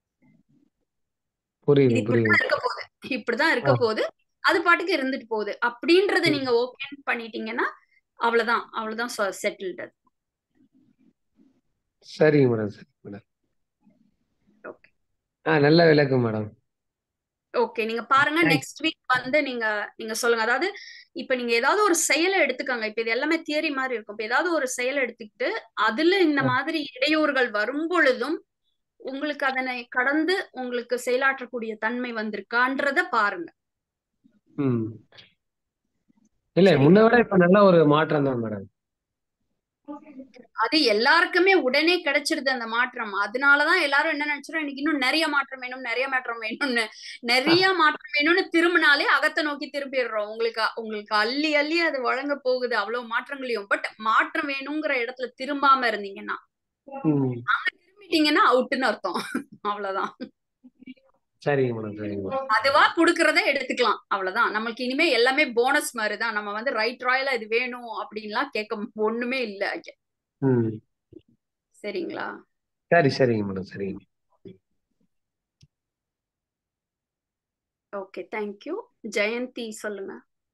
இப்படிதான் இருக்க போகுது இப்படிதான் இருக்க போகுது அது பாட்டுக்கு இருந்துட்டு போகுது அப்படின்றத நீங்க ஓகே பண்ணிட்டீங்கன்னா அவ்வளவுதான் அவ்வளவுதான் செட்டில்டு சரிங்க மேடம் சரி மேடம் ஆ நல்ல விளக்கம் மேடம் ஓகே நீங்க பாருங்க நெக்ஸ்ட் வீக் வந்து நீங்க நீங்க சொல்லுங்க அதாவது இப்ப நீங்க ஏதாவது ஒரு செயலை எடுத்துக்கோங்க இப்ப இது எல்லாமே தியரி மாதிரி இருக்கும் இப்ப ஏதாவது ஒரு செயலை எடுத்துக்கிட்டு அதுல இந்த மாதிரி இடையூறுகள் வரும் பொழுதும் உங்களுக்கு அதனை கடந்து உங்களுக்கு செயலாற்றக்கூடிய தன்மை வந்திருக்கான்றத பாருங்க இல்ல முன்ன விட இப்ப நல்ல ஒரு மாற்றம் தான் மேடம் அது எல்லாருக்குமே உடனே கிடைச்சிருது அந்த மாற்றம் அதனாலதான் எல்லாரும் என்ன நினைச்சிடும் எனக்கு இன்னும் நிறைய மாற்றம் வேணும் நிறைய மாற்றம் வேணும்னு நிறைய மாற்றம் வேணும்னு திரும்பினாலே அகத்தை நோக்கி திரும்பிடுறோம் உங்களுக்கு உங்களுக்கு அள்ளி அள்ளி அது வழங்க போகுது அவ்வளவு மாற்றங்களையும் பட் மாற்றம் வேணுங்கிற இடத்துல திரும்பாம இருந்தீங்கன்னா அங்க திரும்பிட்டீங்கன்னா அவுட்டுன்னு அர்த்தம் அவ்வளவுதான் சரிங்க மேடம் சரிங்க மேடம் அதுவா குடுக்கறத எடுத்துக்கலாம் அவ்வளவுதான் நம்மளுக்கு இனிமே எல்லாமே போனஸ் மாதிரிதான் நம்ம வந்து ரைட் ராயலா இது வேணும் அப்படின்லாம் கேட்க ஒண்ணுமே இல்ல சரிங்களா சரி சரிங்க மேடம் சரிங்க ஓகே தேங்க்யூ ஜெயந்தி சொல்லுங்க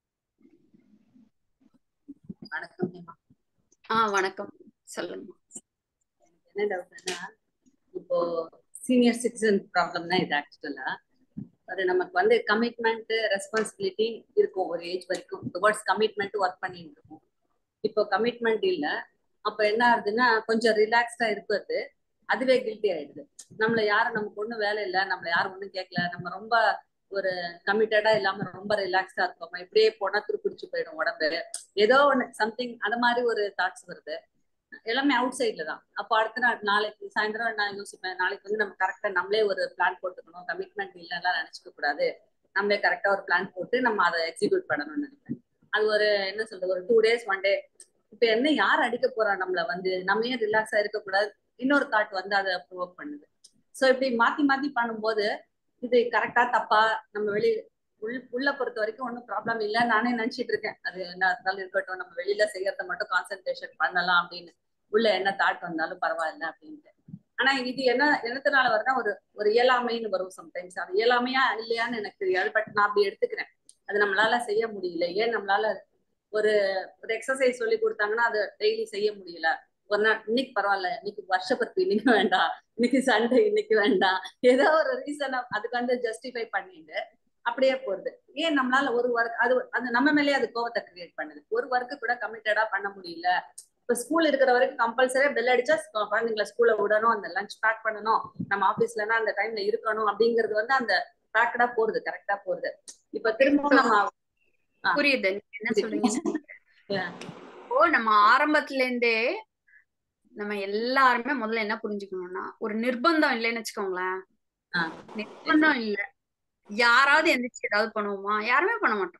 வணக்கம் ஆ வணக்கம் சொல்லுங்க என்ன டவுட்னா இப்போ சீனியர் சிட்டிசன் ப்ராப்ளம் தான் இது ஆக்சுவலா அது நமக்கு வந்து கமிட்மெண்ட் ரெஸ்பான்சிபிலிட்டி இருக்கும் ஒரு ஏஜ் வரைக்கும் டுவர்ட்ஸ் கமிட்மெண்ட் ஒர்க் பண்ணிட்டு இருக்கும் இப்போ கமிட்மெண்ட் இல்லை அப்போ என்ன ஆகுதுன்னா கொஞ்சம் ரிலாக்ஸ்டா இருக்கிறது அதுவே கில்ட்டி ஆயிடுது நம்மள யாரும் நமக்கு ஒன்றும் வேலை இல்லை நம்மள யாரும் ஒன்றும் கேட்கல நம்ம ரொம்ப ஒரு கமிட்டடா இல்லாம ரொம்ப ரிலாக்ஸ்டா இருக்கோமா இப்படியே போனா துருப்பிடிச்சு போயிடும் உடம்பு ஏதோ ஒன்று சம்திங் அந்த மாதிரி ஒரு தாட்ஸ் வருது எல்லாமே அவுட் சைட்ல தான் அப்போ அடுத்த நாள் நாளைக்கு சாயந்தரம் நான் யோசிப்பேன் நாளைக்கு வந்து நம்ம கரெக்டா நம்மளே ஒரு பிளான் போட்டுக்கணும் கமிட்மெண்ட் இல்லைலாம் நினைச்சுக்க கூடாது நம்மளே கரெக்டா ஒரு பிளான் போட்டு நம்ம அதை எக்ஸிக்யூட் பண்ணணும்னு நினைப்பேன் அது ஒரு என்ன சொல்றது ஒரு டூ டேஸ் ஒன் டே இப்ப என்ன யார் அடிக்க போறா நம்மள வந்து நம்ம ஏன் ரிலாக்ஸா இருக்கக்கூடாது இன்னொரு தாட் வந்து அதை ப்ரொவோக் பண்ணுது ஸோ இப்படி மாத்தி மாத்தி பண்ணும்போது இது கரெக்டா தப்பா நம்ம வெளியே உள் உள்ள பொறுத்த வரைக்கும் ஒன்றும் ப்ராப்ளம் இல்லை நானே நினைச்சிட்டு இருக்கேன் அது என்ன இருந்தாலும் இருக்கட்டும் நம்ம வெளியில செய்யறத மட்டும் கான்சென்ட்ரேஷன் பண்ணலாம் அப்படின்னு உள்ள என்ன தாட் வந்தாலும் பரவாயில்ல அப்படின்ட்டு ஆனா இது என்ன என்னத்தினால வருதுன்னா ஒரு ஒரு இயலாமைன்னு வரும் சம்டைம்ஸ் அது இயலாமையா இல்லையான்னு எனக்கு தெரியாது பட் நான் அப்படி எடுத்துக்கிறேன் அது நம்மளால செய்ய முடியல ஏன் நம்மளால ஒரு ஒரு எக்ஸசைஸ் சொல்லி கொடுத்தாங்கன்னா அதை டெய்லி செய்ய முடியல ஒரு நாள் இன்னைக்கு பரவாயில்ல இன்னைக்கு வருஷப்பருப்பு இன்னைக்கு வேண்டாம் இன்னைக்கு சண்டே இன்னைக்கு வேண்டாம் ஏதோ ஒரு ரீசனை அதுக்கு வந்து ஜஸ்டிஃபை பண்ணிட்டு அப்படியே போறது ஏன் நம்மளால ஒரு ஒர்க் அது அது நம்ம மேலேயே அது கோவத்தை கிரியேட் பண்ணுது ஒரு ஒர்க்கு கூட கமிட்டடா பண்ண முடியல இப்ப ஸ்கூல் இருக்கிற வரைக்கும் கம்பல்சரியா பெல் அடிச்சா குழந்தைங்களை ஸ்கூல்ல விடணும் அந்த லஞ்ச் பேக் பண்ணணும் நம்ம ஆபீஸ்லன்னா அந்த டைம்ல இருக்கணும் அப்படிங்கிறது வந்து அந்த பேக்கடா போறது கரெக்டா போறது இப்ப திரும்பவும் நம்ம புரியுது நீங்க என்ன சொல்றீங்க இப்போ நம்ம ஆரம்பத்துல இருந்தே நம்ம எல்லாருமே முதல்ல என்ன புரிஞ்சுக்கணும்னா ஒரு நிர்பந்தம் இல்லைன்னு வச்சுக்கோங்களேன் நிர்பந்தம் இல்ல யாராவது எந்திரிச்சு ஏதாவது பண்ணுவோமா யாருமே பண்ண மாட்டோம்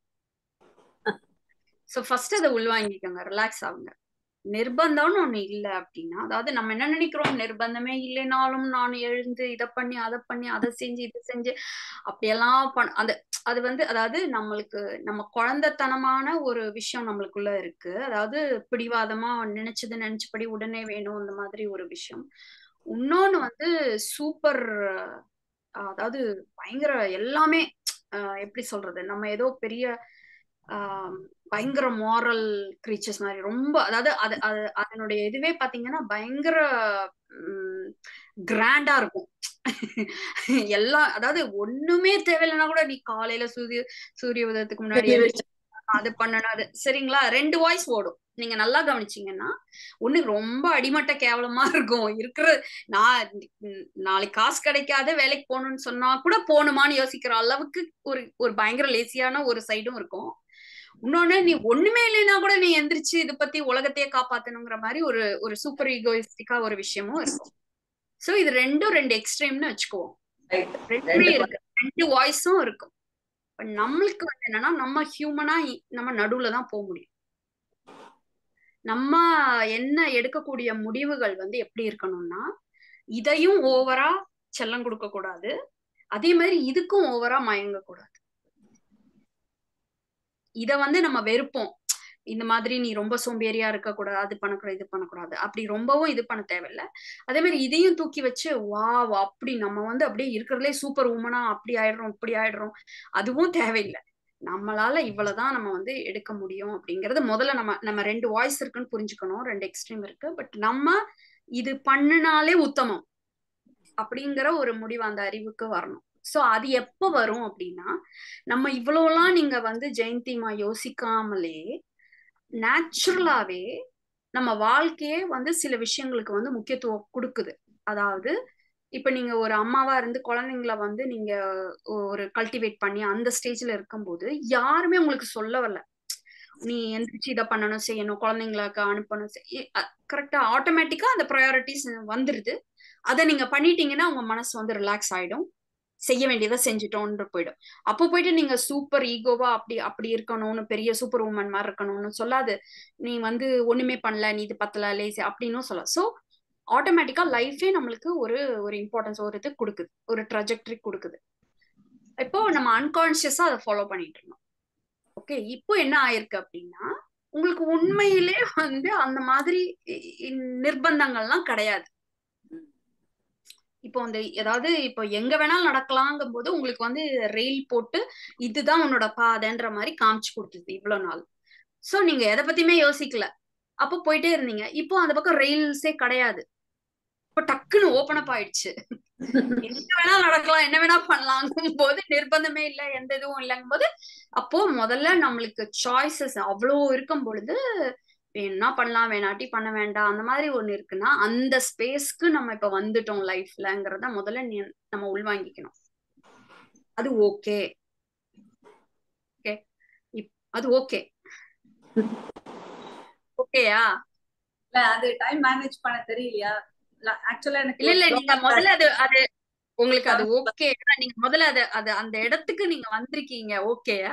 சோ ஃபர்ஸ்ட் அதை உள்வாங்கிக்கோங்க ரிலாக்ஸ் ஆகுங்க நிர்பந்தம்னு ஒண்ணு இல்ல அப்படின்னா அதாவது நம்ம என்ன நினைக்கிறோம் நிர்பந்தமே இல்லைனாலும் நான் எழுந்து இதை பண்ணி அதை பண்ணி அதை செஞ்சு இதை செஞ்சு அப்படியெல்லாம் பண்ண அந்த அது வந்து அதாவது நம்மளுக்கு நம்ம குழந்தைத்தனமான ஒரு விஷயம் நம்மளுக்குள்ள இருக்கு அதாவது பிடிவாதமா நினைச்சது நினைச்சபடி உடனே வேணும் அந்த மாதிரி ஒரு விஷயம் இன்னொன்னு வந்து சூப்பர் அதாவது பயங்கர எல்லாமே எப்படி சொல்றது நம்ம ஏதோ பெரிய ஆஹ் பயங்கர மாரல் கிரீச்சர்ஸ் மாதிரி ரொம்ப அதாவது அது அது அதனுடைய இதுவே பாத்தீங்கன்னா பயங்கர கிராண்டா இருக்கும் எல்லாம் அதாவது ஒண்ணுமே தேவையில்லைன்னா கூட நீ காலையில சூரிய சூரிய உதயத்துக்கு முன்னாடி அது பண்ணணும் அது சரிங்களா ரெண்டு வாய்ஸ் ஓடும் நீங்க நல்லா கவனிச்சீங்கன்னா ஒண்ணு ரொம்ப அடிமட்ட கேவலமா இருக்கும் இருக்கிற நான் நாளைக்கு காசு கிடைக்காத வேலைக்கு போகணும்னு சொன்னா கூட போகணுமான்னு யோசிக்கிற அளவுக்கு ஒரு ஒரு பயங்கர லேசியான ஒரு சைடும் இருக்கும் இன்னொன்னு நீ ஒண்ணுமே இல்லைன்னா கூட நீ எந்திரிச்சு இதை பத்தி உலகத்தையே காப்பாத்தணுங்கிற மாதிரி ஒரு ஒரு சூப்பர் ஈகோயிஸ்டிக்கா ஒரு விஷயமும் இருக்கும் சோ இது ரெண்டும் ரெண்டு எக்ஸ்ட்ரீம்னு வச்சுக்குவோம் ரெண்டுமே இருக்கு ரெண்டு வாய்ஸும் இருக்கும் நம்மளுக்கு வந்து என்னன்னா நம்ம ஹியூமனா நம்ம நடுவுல தான் போக முடியும் நம்ம என்ன எடுக்கக்கூடிய முடிவுகள் வந்து எப்படி இருக்கணும்னா இதையும் ஓவரா செல்லம் கொடுக்க கூடாது அதே மாதிரி இதுக்கும் ஓவரா மயங்க கூடாது இத வந்து நம்ம வெறுப்போம் இந்த மாதிரி நீ ரொம்ப சோம்பேறியா இருக்க கூடாது அது பண்ணக்கூடாது இது பண்ணக்கூடாது அப்படி ரொம்பவும் இது பண்ண தேவையில்ல அதே மாதிரி இதையும் தூக்கி வச்சு வா அப்படி நம்ம வந்து அப்படியே இருக்கிறதுலே சூப்பர் உமனா அப்படி ஆயிடுறோம் இப்படி ஆயிடுறோம் அதுவும் தேவையில்லை நம்மளால இவ்வளவுதான் நம்ம வந்து எடுக்க முடியும் அப்படிங்கறது முதல்ல நம்ம நம்ம ரெண்டு வாய்ஸ் இருக்குன்னு புரிஞ்சுக்கணும் ரெண்டு எக்ஸ்ட்ரீம் இருக்கு பட் நம்ம இது பண்ணுனாலே உத்தமம் அப்படிங்கிற ஒரு முடிவு அந்த அறிவுக்கு வரணும் சோ அது எப்ப வரும் அப்படின்னா நம்ம இவ்வளவுலாம் நீங்க வந்து ஜெயந்திமா யோசிக்காமலே நேச்சுரலாவே நம்ம வாழ்க்கையே வந்து சில விஷயங்களுக்கு வந்து முக்கியத்துவம் கொடுக்குது அதாவது இப்ப நீங்க ஒரு அம்மாவா இருந்து குழந்தைங்களை வந்து நீங்க ஒரு கல்டிவேட் பண்ணி அந்த ஸ்டேஜ்ல இருக்கும்போது யாருமே உங்களுக்கு சொல்ல வரல நீ எந்திரிச்சு இதை பண்ணணும் செய்யணும் குழந்தைங்களுக்கு அனுப்பணும் கரெக்டா ஆட்டோமேட்டிக்கா அந்த ப்ரையாரிட்டிஸ் வந்துருது அதை நீங்க பண்ணிட்டீங்கன்னா உங்க மனசு வந்து ரிலாக்ஸ் ஆயிடும் செய்ய வேண்டியதை செஞ்சுட்டோன்னு போயிடும் அப்போ போயிட்டு நீங்க சூப்பர் ஈகோவா அப்படி அப்படி இருக்கணும்னு பெரிய சூப்பர் உமன் மாதிரி இருக்கணும்னு சொல்லாது நீ வந்து ஒண்ணுமே பண்ணல நீ இது பத்தல லேசி அப்படின்னும் சொல்ல சோ ஆட்டோமேட்டிக்கா லைஃபே நம்மளுக்கு ஒரு ஒரு இம்பார்ட்டன்ஸ் ஒரு இது கொடுக்குது ஒரு ட்ரஜெக்டரி கொடுக்குது இப்போ நம்ம அன்கான்சியஸா அதை ஃபாலோ பண்ணிட்டு இருந்தோம் ஓகே இப்போ என்ன ஆயிருக்கு அப்படின்னா உங்களுக்கு உண்மையிலே வந்து அந்த மாதிரி நிர்பந்தங்கள்லாம் கிடையாது இப்போ வந்து ஏதாவது இப்போ எங்க வேணாலும் நடக்கலாங்கும் போது உங்களுக்கு வந்து ரெயில் போட்டு இதுதான் உன்னோட பாதைன்ற மாதிரி காமிச்சு கொடுத்தது இவ்வளவு நாள் சோ நீங்க எதை பத்தியுமே யோசிக்கல அப்போ போயிட்டே இருந்தீங்க இப்போ அந்த பக்கம் ரெயில்ஸே கிடையாது இப்போ டக்குன்னு ஓபன் அப் ஆயிடுச்சு என்ன வேணா நடக்கலாம் என்ன வேணா பண்ணலாங்கும் போது நிர்பந்தமே இல்ல எந்த இதுவும் இல்லைங்கும் போது அப்போ முதல்ல நம்மளுக்கு சாய்ஸஸ் அவ்வளோ இருக்கும் பொழுது வேணா பண்ணலாம் வேணாட்டி பண்ண வேண்டாம் அந்த மாதிரி ஒண்ணு இருக்குன்னா அந்த ஸ்பேஸ்க்கு நம்ம இப்ப வந்துட்டோம் லைஃப்லங்கிறத முதல்ல நம்ம உள்வாங்கிக்கணும் அது ஓகே ஓகே அது ஓகே ஓகேயா இல்ல அது டைம் மேனேஜ் பண்ண தெரியலையா ஆக்சுவலா எனக்கு இல்ல இல்ல நீங்க முதல்ல அது அது உங்களுக்கு அது ஓகே நீங்க முதல்ல அது அது அந்த இடத்துக்கு நீங்க வந்திருக்கீங்க ஓகேயா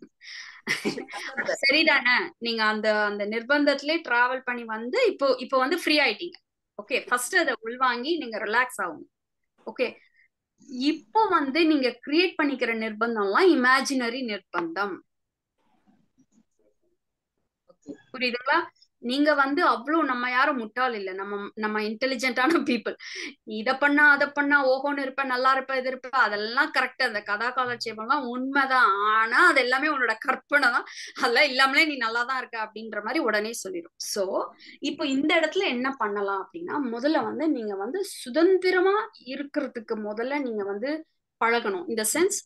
சரிதானே நீங்க அந்த அந்த நிர்பந்தத்திலே டிராவல் பண்ணி வந்து இப்போ இப்போ வந்து ஃப்ரீ ஆயிட்டீங்க ஓகே ஃபர்ஸ்ட் அதை உள்வாங்கி நீங்க ரிலாக்ஸ் ஆகும் ஓகே இப்போ வந்து நீங்க கிரியேட் பண்ணிக்கிற நிர்பந்தம்லாம் இமேஜினரி நிர்பந்தம் புரியுதுங்களா நீங்க வந்து அவ்வளவு நம்ம யாரும் முட்டாள் இல்ல நம்ம நம்ம இன்டெலிஜென்ட்டான பீப்புள் இத பண்ணா அதை பண்ணா ஓஹோன்னு இருப்ப நல்லா இருப்ப இது இருப்ப அதெல்லாம் கரெக்ட் அந்த கதா காலட்சேபம்லாம் உண்மைதான் ஆனா அது எல்லாமே உன்னோட கற்பனை தான் அதெல்லாம் இல்லாமலே நீ நல்லா தான் இருக்க அப்படின்ற மாதிரி உடனே சொல்லிடும் சோ இப்போ இந்த இடத்துல என்ன பண்ணலாம் அப்படின்னா முதல்ல வந்து நீங்க வந்து சுதந்திரமா இருக்கிறதுக்கு முதல்ல நீங்க வந்து பழகணும் இந்த சென்ஸ்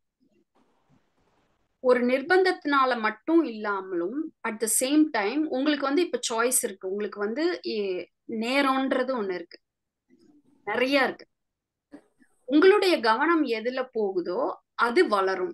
ஒரு நிர்பந்தத்தினால மட்டும் இல்லாமலும் அட் த சேம் டைம் உங்களுக்கு வந்து இப்ப சாய்ஸ் இருக்கு உங்களுக்கு வந்து நேரம்ன்றது ஒண்ணு இருக்கு நிறைய இருக்கு உங்களுடைய கவனம் எதுல போகுதோ அது வளரும்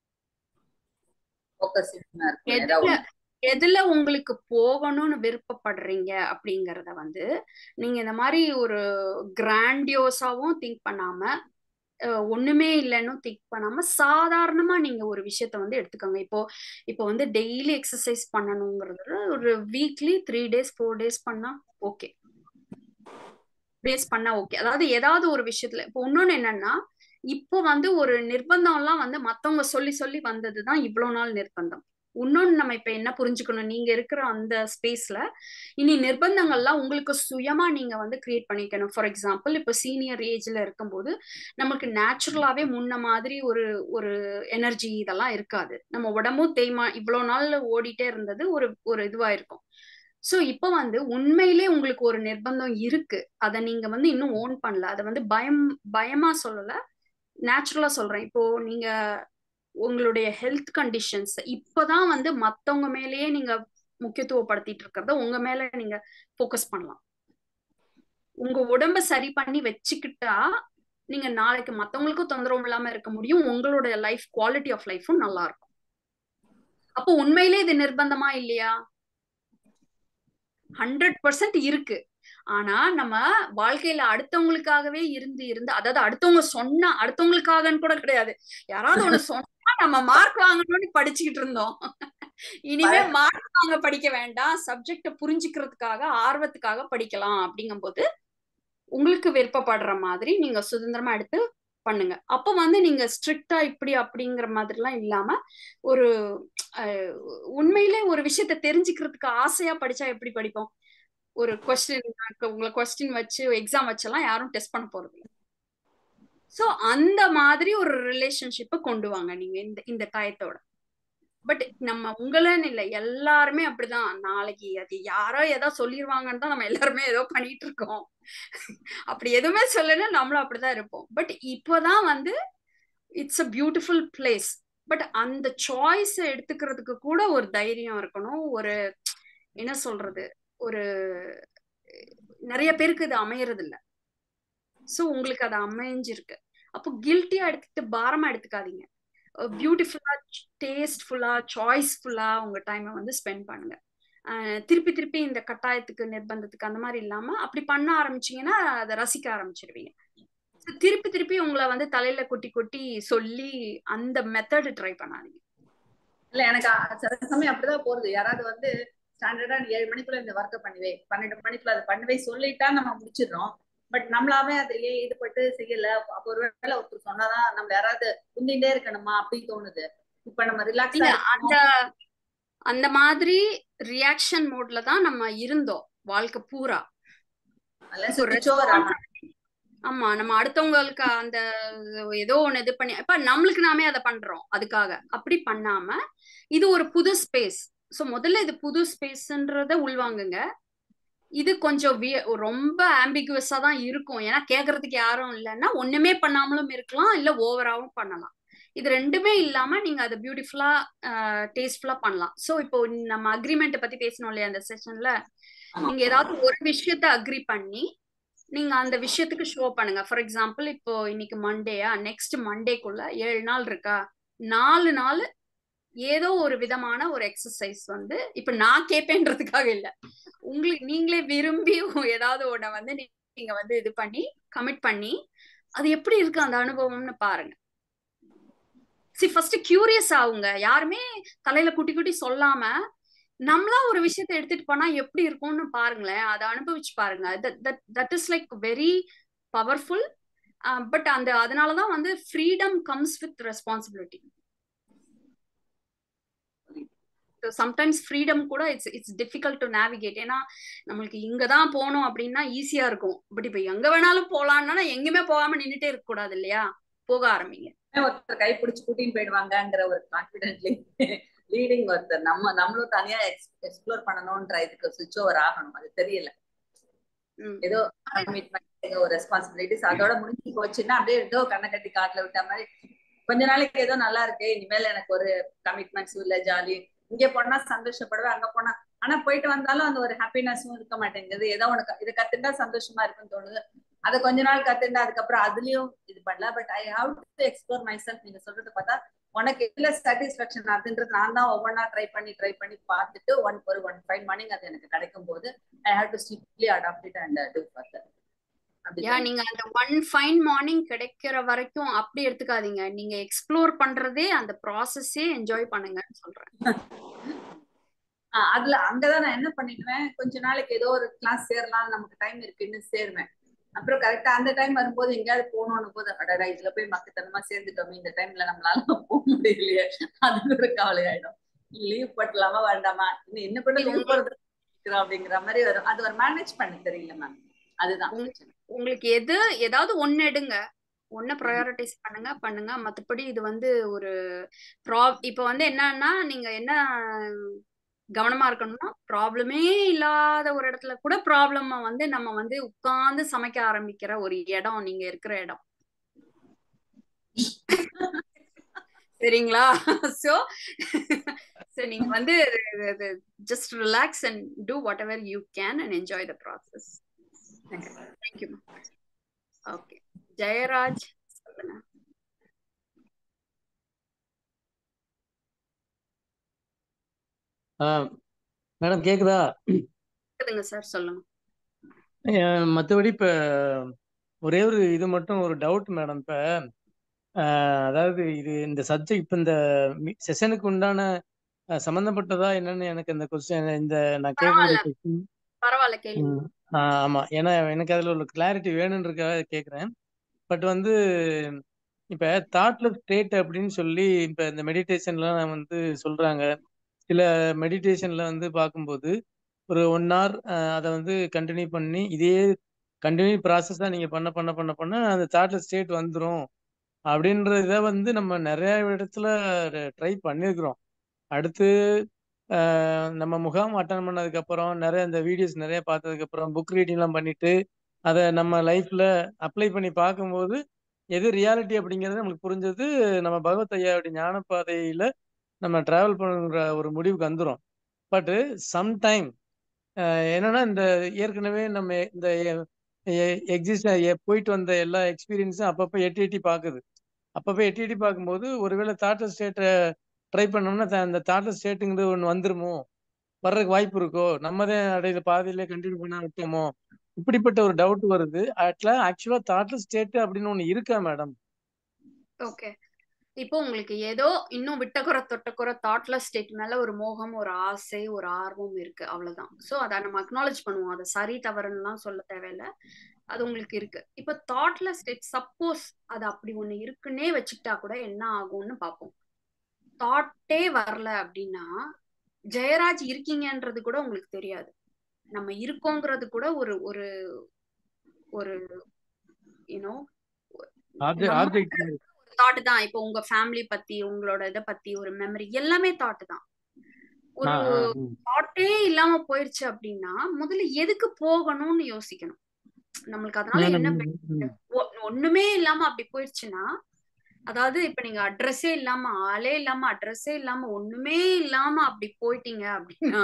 எதுல எதுல உங்களுக்கு போகணும்னு விருப்பப்படுறீங்க அப்படிங்கறத வந்து நீங்க இந்த மாதிரி ஒரு கிராண்டியோஸாவும் திங்க் பண்ணாம ஒண்ணுமே இல்லைன்னு திங்க் பண்ணாம சாதாரணமா நீங்க ஒரு விஷயத்த வந்து எடுத்துக்கோங்க இப்போ இப்போ வந்து டெய்லி எக்ஸசைஸ் பண்ணணுங்கிறது ஒரு weekly three days four days பண்ணா ஓகே டேஸ் பண்ணா ஓகே அதாவது ஏதாவது ஒரு விஷயத்துல இப்போ இன்னொன்னு என்னன்னா இப்போ வந்து ஒரு நிர்பந்தம் எல்லாம் வந்து மத்தவங்க சொல்லி சொல்லி வந்ததுதான் இவ்வளவு நாள் நிர்பந்தம் இன்னொன்னு நம்ம இப்ப என்ன புரிஞ்சுக்கணும் நீங்க இருக்கிற அந்த ஸ்பேஸ்ல இனி நிர்பந்தங்கள்லாம் உங்களுக்கு சுயமா நீங்க வந்து கிரியேட் பண்ணிக்கணும் ஃபார் எக்ஸாம்பிள் இப்போ சீனியர் ஏஜ்ல இருக்கும்போது நமக்கு நேச்சுரலாவே முன்ன மாதிரி ஒரு ஒரு எனர்ஜி இதெல்லாம் இருக்காது நம்ம உடம்பும் தேய்மா இவ்வளவு நாள் ஓடிட்டே இருந்தது ஒரு ஒரு இதுவா இருக்கும் சோ இப்போ வந்து உண்மையிலே உங்களுக்கு ஒரு நிர்பந்தம் இருக்கு அதை நீங்க வந்து இன்னும் ஓன் பண்ணல அதை வந்து பயம் பயமா சொல்லல நேச்சுரலா சொல்றேன் இப்போ நீங்க உங்களுடைய ஹெல்த் கண்டிஷன்ஸ் இப்பதான் வந்து மத்தவங்க மேலேயே நீங்க முக்கியத்துவப்படுத்திட்டு இருக்கிறத உங்க மேல நீங்க போக்கஸ் பண்ணலாம் உங்க உடம்ப சரி பண்ணி வச்சுக்கிட்டா நீங்க நாளைக்கு மத்தவங்களுக்கும் தொந்தரவு இல்லாம இருக்க முடியும் உங்களோட லைஃப் குவாலிட்டி ஆஃப் லைஃபும் நல்லா இருக்கும் அப்போ உண்மையிலே இது நிர்பந்தமா இல்லையா ஹண்ட்ரட் பர்சன்ட் இருக்கு ஆனா நம்ம வாழ்க்கையில அடுத்தவங்களுக்காகவே இருந்து இருந்து அதாவது அடுத்தவங்க சொன்னா அடுத்தவங்களுக்காகன்னு கூட கிடையாது யாராவது ஒண்ணு சொன்னா நம்ம மார்க் வாங்கணும்னு படிச்சுக்கிட்டு இருந்தோம் இனிமே மார்க் வாங்க படிக்க வேண்டாம் சப்ஜெக்ட புரிஞ்சுக்கிறதுக்காக ஆர்வத்துக்காக படிக்கலாம் அப்படிங்கும் போது உங்களுக்கு விருப்பப்படுற மாதிரி நீங்க சுதந்திரமா எடுத்து பண்ணுங்க அப்ப வந்து நீங்க ஸ்ட்ரிக்டா இப்படி அப்படிங்கிற மாதிரி எல்லாம் இல்லாம ஒரு உண்மையிலே ஒரு விஷயத்த தெரிஞ்சுக்கிறதுக்கு ஆசையா படிச்சா எப்படி படிப்போம் ஒரு கொஸ்டின் உங்களை கொஸ்டின் வச்சு எக்ஸாம் வச்செல்லாம் யாரும் டெஸ்ட் பண்ண போறது இல்லை ஸோ அந்த மாதிரி ஒரு ரிலேஷன்ஷிப்பை கொண்டு வாங்க நீங்க இந்த இந்த டயத்தோட பட் நம்ம உங்களன்னு இல்லை எல்லாருமே அப்படிதான் நாளைக்கு அது யாரோ ஏதோ சொல்லிடுவாங்கன்னு தான் நம்ம எல்லாருமே ஏதோ பண்ணிட்டு இருக்கோம் அப்படி எதுவுமே சொல்லலைன்னா நம்மளும் அப்படிதான் இருப்போம் பட் இப்போதான் வந்து it's a beautiful place but அந்த சாய்ஸை எடுத்துக்கிறதுக்கு கூட ஒரு தைரியம் இருக்கணும் ஒரு என்ன சொல்றது ஒரு நிறைய பேருக்கு இது அமையறது இல்ல சோ உங்களுக்கு அது அமைஞ்சிருக்கு அப்போ கில்ட்டியா எடுத்துக்கிட்டு பாரமா எடுத்துக்காதீங்க பியூட்டிஃபுல்லா டேஸ்ட்ஃபுல்லா சாய்ஸ்ஃபுல்லா உங்க டைமை வந்து ஸ்பெண்ட் பண்ணுங்க திருப்பி திருப்பி இந்த கட்டாயத்துக்கு நிர்பந்தத்துக்கு அந்த மாதிரி இல்லாம அப்படி பண்ண ஆரம்பிச்சீங்கன்னா அதை ரசிக்க ஆரம்பிச்சிருவீங்க திருப்பி திருப்பி உங்களை வந்து தலையில கொட்டி கொட்டி சொல்லி அந்த மெத்தட் ட்ரை பண்ணாதீங்க இல்ல எனக்கு சில சமயம் அப்படிதான் போறது யாராவது வந்து ஸ்டாண்டர்டா ஏழு மணிக்குள்ள இந்த ஒர்க்கை பண்ணுவே பன்னெண்டு மணிக்குள்ள அதை பண்ணுவே சொல்லிட்டா நம்ம முடிச்சிடுறோம் பட் நம்மளாவே அதுலயே ஈடுபட்டு செய்யல அப்போ ஒரு வேளை ஒருத்தர் சொன்னாதான் நம்ம யாராவது குந்திண்டே இருக்கணுமா அப்படின்னு தோணுது இப்ப நம்ம ரிலாக்ஸா அந்த அந்த மாதிரி ரியாக்ஷன் மோட்ல தான் நம்ம இருந்தோம் வாழ்க்கை பூரா ஆமா நம்ம அடுத்தவங்களுக்கு அந்த ஏதோ ஒண்ணு இது பண்ணி இப்ப நம்மளுக்கு நாமே அதை பண்றோம் அதுக்காக அப்படி பண்ணாம இது ஒரு புது ஸ்பேஸ் சோ முதல்ல இது புது ஸ்பேஸ்ன்றத உள்வாங்குங்க இது கொஞ்சம் ரொம்ப ஆம்பிகுவஸா தான் இருக்கும் ஏன்னா கேக்குறதுக்கு யாரும் இல்லைன்னா ஒண்ணுமே பண்ணாமலும் இருக்கலாம் இல்ல ஓவராவும் பண்ணலாம் இது ரெண்டுமே இல்லாம நீங்க அதை பியூட்டிஃபுல்லா டேஸ்ட்ஃபுல்லா பண்ணலாம் சோ இப்போ நம்ம அக்ரிமெண்ட் பத்தி பேசணும் இல்லையா அந்த செஷன்ல நீங்க ஏதாவது ஒரு விஷயத்த அக்ரி பண்ணி நீங்க அந்த விஷயத்துக்கு ஷோ பண்ணுங்க ஃபார் எக்ஸாம்பிள் இப்போ இன்னைக்கு மண்டேயா நெக்ஸ்ட் மண்டேக்குள்ள ஏழு நாள் இருக்கா நாலு நாள் ஏதோ ஒரு விதமான ஒரு எக்ஸசைஸ் வந்து இப்ப நான் கேட்பேன்றதுக்காக இல்ல உங்களுக்கு நீங்களே விரும்பி ஏதாவது ஒண்ண வந்து நீங்க வந்து இது பண்ணி கமிட் பண்ணி அது எப்படி இருக்கு அந்த அனுபவம்னு பாருங்க சி ஃபர்ஸ்ட் கியூரியஸ் ஆகுங்க யாருமே தலையில குட்டி குட்டி சொல்லாம நம்மளா ஒரு விஷயத்த எடுத்துட்டு போனா எப்படி இருக்கும்னு பாருங்களேன் அதை அனுபவிச்சு பாருங்க that is like very powerful but அந்த அதனாலதான் வந்து freedom comes with responsibility sometimes freedom கூட it's it's difficult to navigate ஏன்னா நம்மளுக்கு இங்க தான் போகணும் அப்படின்னா ஈஸியா இருக்கும் பட் இப்போ எங்க வேணாலும் போலாம்னா எங்கேயுமே போகாம நின்றுட்டே இருக்க கூடாது இல்லையா போக ஆரம்பிங்க ஒருத்தர் கை பிடிச்சு கூட்டின்னு போயிடுவாங்கங்கிற ஒரு கான்பிடென்ட்லி லீடிங் ஒருத்தர் நம்ம நம்மளும் தனியா எக்ஸ்ப்ளோர் பண்ணணும்ன்ற இதுக்கு சுவிட்ச் ஓவர் ஆகணும் அது தெரியல ஏதோ கமிட்மெண்ட் ஏதோ ரெஸ்பான்சிபிலிட்டிஸ் அதோட முடிஞ்சு போச்சுன்னா அப்படியே ஏதோ கண்ணை கட்டி காட்டுல விட்ட மாதிரி கொஞ்ச நாளைக்கு ஏதோ நல்லா இருக்கு இனிமேல் எனக்கு ஒரு கமிட்மெண்ட்ஸும் இல்ல ஜாலி இங்க போனா சந்தோஷப்படுவேன் அங்க போனா ஆனா போயிட்டு வந்தாலும் அந்த ஒரு ஹாப்பினஸும் இருக்க மாட்டேங்குது ஏதோ உனக்கு இதை கத்துட்டா சந்தோஷமா இருக்குன்னு தோணுது அதை கொஞ்ச நாள் கத்துட்டா அதுக்கப்புறம் அதுலயும் இது பண்ணல but I have to explore myself நீங்க சொல்றது பார்த்தா உனக்கு எதுல சாட்டிஸ்பாக்சன் அதுன்றது நான் தான் ஒவ்வொன்றா ட்ரை பண்ணி ட்ரை பண்ணி பார்த்துட்டு ஒன் ஒரு ஒன் ஃபைன் மார்னிங் அது எனக்கு கிடைக்கும் போது I have to strictly adapt it and do further ya நீங்க அந்த ஒன் ஃபைன் மார்னிங் கிடைக்கிற வரைக்கும் அப்படி எடுத்துக்காதீங்க நீங்க எக்ஸ்ப்ளோர் பண்றதே அந்த ப்ராசஸே என்ஜாய் பண்ணுங்கன்னு சொல்றேன் அதுல அங்கதான் நான் என்ன பண்ணிடுவேன் கொஞ்ச நாளைக்கு ஏதோ ஒரு கிளாஸ் சேரலாம் நமக்கு டைம் இருக்குன்னு சேருவேன் அப்புறம் கரெக்டா அந்த டைம் வரும்போது எங்கேயாவது போகணும்னு போது அடடா இதுல போய் மக்கத்தனமா சேர்ந்துட்டோமே இந்த டைம்ல நம்மளால போக முடியலையே அது ஒரு கவலை ஆயிடும் லீவ் போட்டலாமா வேண்டாமா இன்னும் என்ன கூட லீவ் போறது அப்படிங்கிற மாதிரி வரும் அது ஒரு மேனேஜ் பண்ண தெரியல மேம் அதுதான் உங்களுக்கு எது ஏதாவது ஒன்னு எடுங்க ஒன்ன ப்ரையாரிட்டைஸ் பண்ணுங்க பண்ணுங்க மத்தபடி இது வந்து ஒரு ப்ரா இப்போ வந்து என்னன்னா நீங்க என்ன கவனமா இருக்கணும்னா ப்ராப்ளமே இல்லாத ஒரு இடத்துல கூட ப்ராப்ளம் வந்து நம்ம வந்து உட்கார்ந்து சமைக்க ஆரம்பிக்கிற ஒரு இடம் நீங்க இருக்கிற இடம் சரிங்களா சோ ஸோ நீங்க வந்து just relax and do whatever you can and enjoy the process thank you okay Jayaraj சொல்லுங்க மேடம் கேக்குதா கேக்குதுங்க சார் சொல்லுங்க மற்றபடி இப்போ ஒரே ஒரு இது மட்டும் ஒரு டவுட் மேடம் இப்போ அதாவது இது இந்த சப்ஜெக்ட் இப்போ இந்த செஷனுக்கு உண்டான சம்மந்தப்பட்டதா என்னன்னு எனக்கு அந்த கொஸ்டின் இந்த நான் கேட்கக்கூடிய கொஸ்டின் பரவாயில்ல கேளுங்க ஆமா ஏன்னா எனக்கு அதுல ஒரு கிளாரிட்டி வேணுன்றதுக்காக கேட்குறேன் பட் வந்து இப்ப தாட்லெஸ் ஸ்டேட் அப்படின்னு சொல்லி இப்ப இந்த மெடிடேஷன்லாம் வந்து சொல்றாங்க சில மெடிடேஷன்ல வந்து பார்க்கும்போது ஒரு ஒன் ஹவர் அதை வந்து கண்டினியூ பண்ணி இதே கண்டினியூ ப்ராசஸாக நீங்கள் பண்ண பண்ண பண்ண பண்ண அந்த தாட்லெஸ் ஸ்டேட் வந்துடும் அப்படின்ற இதை வந்து நம்ம நிறைய இடத்துல ட்ரை பண்ணியிருக்கிறோம் அடுத்து நம்ம முகாம் அட்டன் பண்ணதுக்கப்புறம் நிறைய இந்த வீடியோஸ் நிறைய பார்த்ததுக்கப்புறம் புக் ரீடிங்லாம் பண்ணிட்டு அதை நம்ம லைஃப்ல அப்ளை பண்ணி பார்க்கும்போது எது ரியாலிட்டி அப்படிங்கிறது நம்மளுக்கு புரிஞ்சது நம்ம பகவத் ஐயாவுடைய ஞான பாதையில நம்ம டிராவல் பண்ணுற ஒரு முடிவுக்கு வந்துடும் பட்டு சம்டைம் என்னன்னா இந்த ஏற்கனவே நம்ம இந்த எக்ஸிஸ்ட் போயிட்டு வந்த எல்லா எக்ஸ்பீரியன்ஸும் அப்பப்போ எட்டி எட்டி பார்க்குது அப்பப்போ எட்டி எட்டி பார்க்கும்போது ஒருவேளை தாட்டல் ஸ்டேட்டை ட்ரை பண்ணோம்னா அந்த தாட்டல் ஸ்டேட்டுங்கிறது ஒன்று வந்துருமோ வர்றதுக்கு வாய்ப்பு இருக்கோ நம்ம தான் அடையில பாதையில கண்டினியூ பண்ண விட்டோமோ இப்படிப்பட்ட ஒரு டவுட் வருது அட்ல ஆக்சுவலா தாட்டல் ஸ்டேட் அப்படின்னு ஒண்ணு இருக்கா மேடம் ஓகே இப்போ உங்களுக்கு ஏதோ இன்னும் விட்டக்குற தொட்டக்குற தாட்லெஸ் ஸ்டேட் மேல ஒரு மோகம் ஒரு ஆசை ஒரு ஆர்வம் இருக்கு அவ்வளவுதான் ஸோ அதை நம்ம அக்னாலேஜ் பண்ணுவோம் அதை சரி தவறுன்னுலாம் சொல்ல தேவையில்லை அது உங்களுக்கு இருக்கு இப்போ தாட்லெஸ் ஸ்டேட் சப்போஸ் அது அப்படி ஒண்ணு இருக்குன்னே வச்சுக்கிட்டா கூட என்ன ஆகும்னு பார்ப்போம் தாட்டே வரல அப்படின்னா ஜெயராஜ் இருக்கீங்கன்றது கூட உங்களுக்கு தெரியாது நம்ம இருக்கோங்கிறது கூட ஒரு ஒரு ஒரு யூனோ தாட் தான் இப்போ உங்க ஃபேமிலி பத்தி உங்களோட இதை பத்தி ஒரு மெமரி எல்லாமே தாட் தான் ஒரு தாட்டே இல்லாம போயிருச்சு அப்படின்னா முதல்ல எதுக்கு போகணும்னு யோசிக்கணும் நம்மளுக்கு அதனால என்ன ஒண்ணுமே இல்லாம அப்படி போயிருச்சுன்னா அதாவது இப்ப நீங்க அட்ரஸே இல்லாம ஆளே இல்லாம அட்ரஸே இல்லாம ஒண்ணுமே இல்லாம அப்படி போயிட்டீங்க அப்படின்னா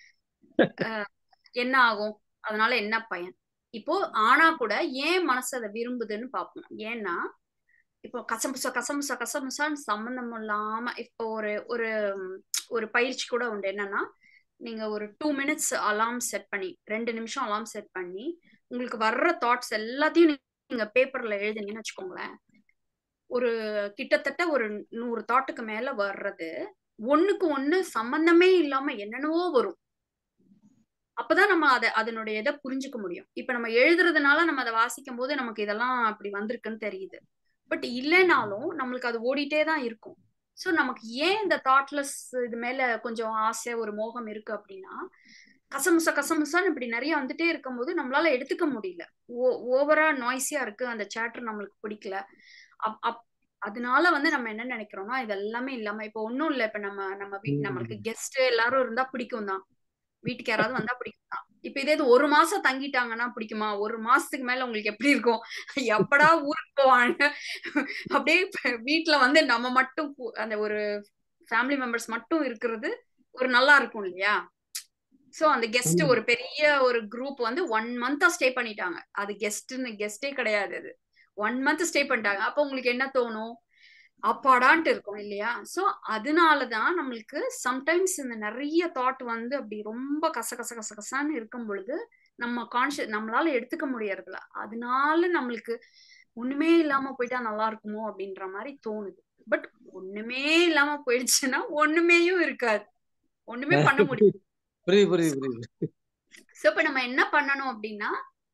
என்ன ஆகும் அதனால என்ன பயன் இப்போ ஆனா கூட ஏன் மனசு அதை விரும்புதுன்னு பார்ப்போம் ஏன்னா இப்போ கசமுசா கசமுசா கசமுசான்னு சம்மந்தம் இல்லாம இப்போ ஒரு ஒரு ஒரு பயிற்சி கூட உண்டு என்னன்னா நீங்க ஒரு டூ மினிட்ஸ் அலாம் செட் பண்ணி ரெண்டு நிமிஷம் அலாம் செட் பண்ணி உங்களுக்கு வர்ற தாட்ஸ் எல்லாத்தையும் நீங்க பேப்பர்ல எழுதுனீங்கன்னு வச்சுக்கோங்களேன் ஒரு கிட்டத்தட்ட ஒரு நூறு தாட்டுக்கு மேல வர்றது ஒண்ணுக்கு ஒண்ணு சம்பந்தமே இல்லாம என்னென்னவோ வரும் அப்பதான் நம்ம அதை அதனுடைய இதை புரிஞ்சுக்க முடியும் இப்ப நம்ம எழுதுறதுனால நம்ம அதை வாசிக்கும் போது நமக்கு இதெல்லாம் அப்படி வந்திருக்குன்னு தெரியுது பட் இல்லைனாலும் நம்மளுக்கு அது ஓடிட்டே தான் இருக்கும் ஸோ நமக்கு ஏன் இந்த தாட்லெஸ் இது மேல கொஞ்சம் ஆசை ஒரு மோகம் இருக்கு அப்படின்னா கசமுசா கசமுசான்னு இப்படி நிறைய வந்துட்டே இருக்கும்போது நம்மளால எடுத்துக்க முடியல ஓ ஓவரா நாய்ஸியா இருக்கு அந்த சேட்டர் நம்மளுக்கு பிடிக்கல அப் அப் அதனால வந்து நம்ம என்ன நினைக்கிறோம்னா இது எல்லாமே இல்லாம இப்ப ஒண்ணும் இல்ல இப்ப நம்ம நம்ம வீ நம்மளுக்கு கெஸ்ட் எல்லாரும் இருந்தா பிடிக்கும் தான் வீட்டுக்கு யாராவது வந்தா பிடிக்கும் தான் இப்ப இதே இது ஒரு மாசம் தங்கிட்டாங்கன்னா பிடிக்குமா ஒரு மாசத்துக்கு மேல உங்களுக்கு எப்படி இருக்கும் எப்படா ஊருக்கு போவாங்க அப்படியே வீட்டுல வந்து நம்ம மட்டும் அந்த ஒரு ஃபேமிலி மெம்பர்ஸ் மட்டும் இருக்கிறது ஒரு நல்லா இருக்கும் இல்லையா சோ அந்த கெஸ்ட் ஒரு பெரிய ஒரு குரூப் வந்து ஒன் மந்தா ஸ்டே பண்ணிட்டாங்க அது கெஸ்ட்னு கெஸ்டே கிடையாது அது ஒன் மந்த் ஸ்டே பண்ணிட்டாங்க அப்போ உங்களுக்கு என்ன தோணும் அப்பாடான்ட்டு இருக்கும் இல்லையா சோ அதனாலதான் நம்மளுக்கு சம்டைம்ஸ் இந்த நிறைய தாட் வந்து அப்படி ரொம்ப கச கச கச கசான்னு இருக்கும் பொழுது நம்ம கான்சியஸ் நம்மளால எடுத்துக்க முடியறதில்ல அதனால நம்மளுக்கு ஒண்ணுமே இல்லாம போயிட்டா நல்லா இருக்குமோ அப்படின்ற மாதிரி தோணுது பட் ஒண்ணுமே இல்லாம போயிடுச்சுன்னா ஒண்ணுமேயும் இருக்காது ஒண்ணுமே பண்ண முடியும் புரியுது புரியுது புரியுது சோ இப்ப நம்ம என்ன பண்ணணும் அப்படின்னா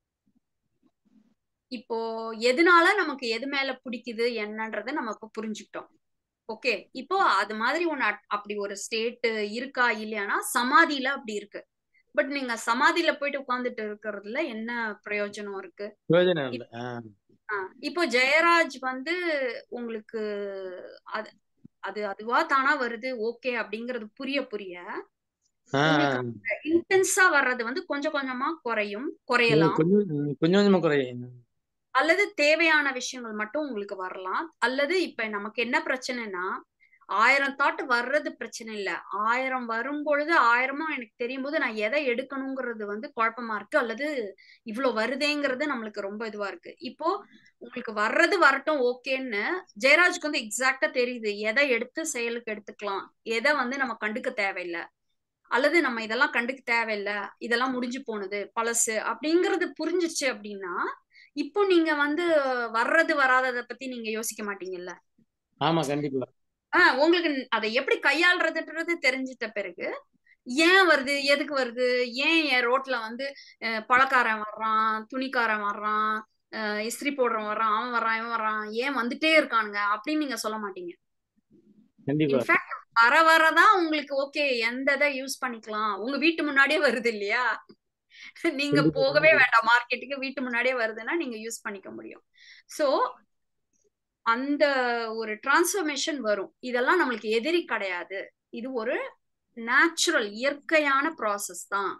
இப்போ எதனால நமக்கு எது மேல பிடிக்குது என்னன்றத நம்ம இப்ப புரிஞ்சுக்கிட்டோம் ஓகே இப்போ அது மாதிரி ஒண்ணு அப்படி ஒரு ஸ்டேட் இருக்கா இல்லையானா சமாதியில அப்படி இருக்கு பட் நீங்க சமாதியில போயிட்டு உட்கார்ந்துட்டு இருக்கிறதுல என்ன பிரயோஜனம் இருக்கு பிரயோஜனம் இல்ல இப்போ ஜெயராஜ் வந்து உங்களுக்கு அது அது அதுவா தானா வருது ஓகே அப்படிங்கறது புரிய புரிய இன்டென்ஸா வர்றது வந்து கொஞ்சம் கொஞ்சமா குறையும் குறையலாம் கொஞ்சம் கொஞ்சமா குறையும் அல்லது தேவையான விஷயங்கள் மட்டும் உங்களுக்கு வரலாம் அல்லது இப்ப நமக்கு என்ன பிரச்சனைனா ஆயிரம் தாட் வர்றது பிரச்சனை இல்ல ஆயிரம் வரும் பொழுது ஆயிரமும் எனக்கு தெரியும் போது நான் எதை எடுக்கணுங்கிறது வந்து குழப்பமா இருக்கு அல்லது இவ்வளவு வருதேங்கிறது நம்மளுக்கு ரொம்ப இதுவா இருக்கு இப்போ உங்களுக்கு வர்றது வரட்டும் ஓகேன்னு ஜெயராஜுக்கு வந்து எக்ஸாக்டா தெரியுது எதை எடுத்து செயலுக்கு எடுத்துக்கலாம் எதை வந்து நம்ம கண்டுக்க தேவையில்லை அல்லது நம்ம இதெல்லாம் கண்டுக்க தேவையில்லை இதெல்லாம் முடிஞ்சு போனது பழசு அப்படிங்கறது புரிஞ்சிச்சு அப்படின்னா இப்போ நீங்க வந்து வர்றது வராததை பத்தி நீங்க யோசிக்க மாட்டீங்கல்ல ஆமா கண்டிப்பா ஆஹ் உங்களுக்கு அதை எப்படி கையாளுறதுன்றது தெரிஞ்சிட்ட பிறகு ஏன் வருது எதுக்கு வருது ஏன் என் ரோட்ல வந்து பழக்காரன் வர்றான் துணிக்காரன் வர்றான் இஸ்திரி போடுறவன் வர்றான் அவன் வர்றான் இவன் வர்றான் ஏன் வந்துட்டே இருக்கானுங்க அப்படின்னு நீங்க சொல்ல மாட்டீங்க இன்ஃபேக்ட் வர வரதான் உங்களுக்கு ஓகே எந்த இதை யூஸ் பண்ணிக்கலாம் உங்க வீட்டு முன்னாடியே வருது இல்லையா நீங்க போகவே வேண்டாம் மார்க்கெட்டுக்கு வீட்டு முன்னாடியே வருதுன்னா நீங்க யூஸ் பண்ணிக்க முடியும் சோ அந்த ஒரு டிரான்ஸ்ஃபர்மேஷன் வரும் இதெல்லாம் நம்மளுக்கு எதிரி கிடையாது இது ஒரு நேச்சுரல் இயற்கையான ப்ராசஸ் தான்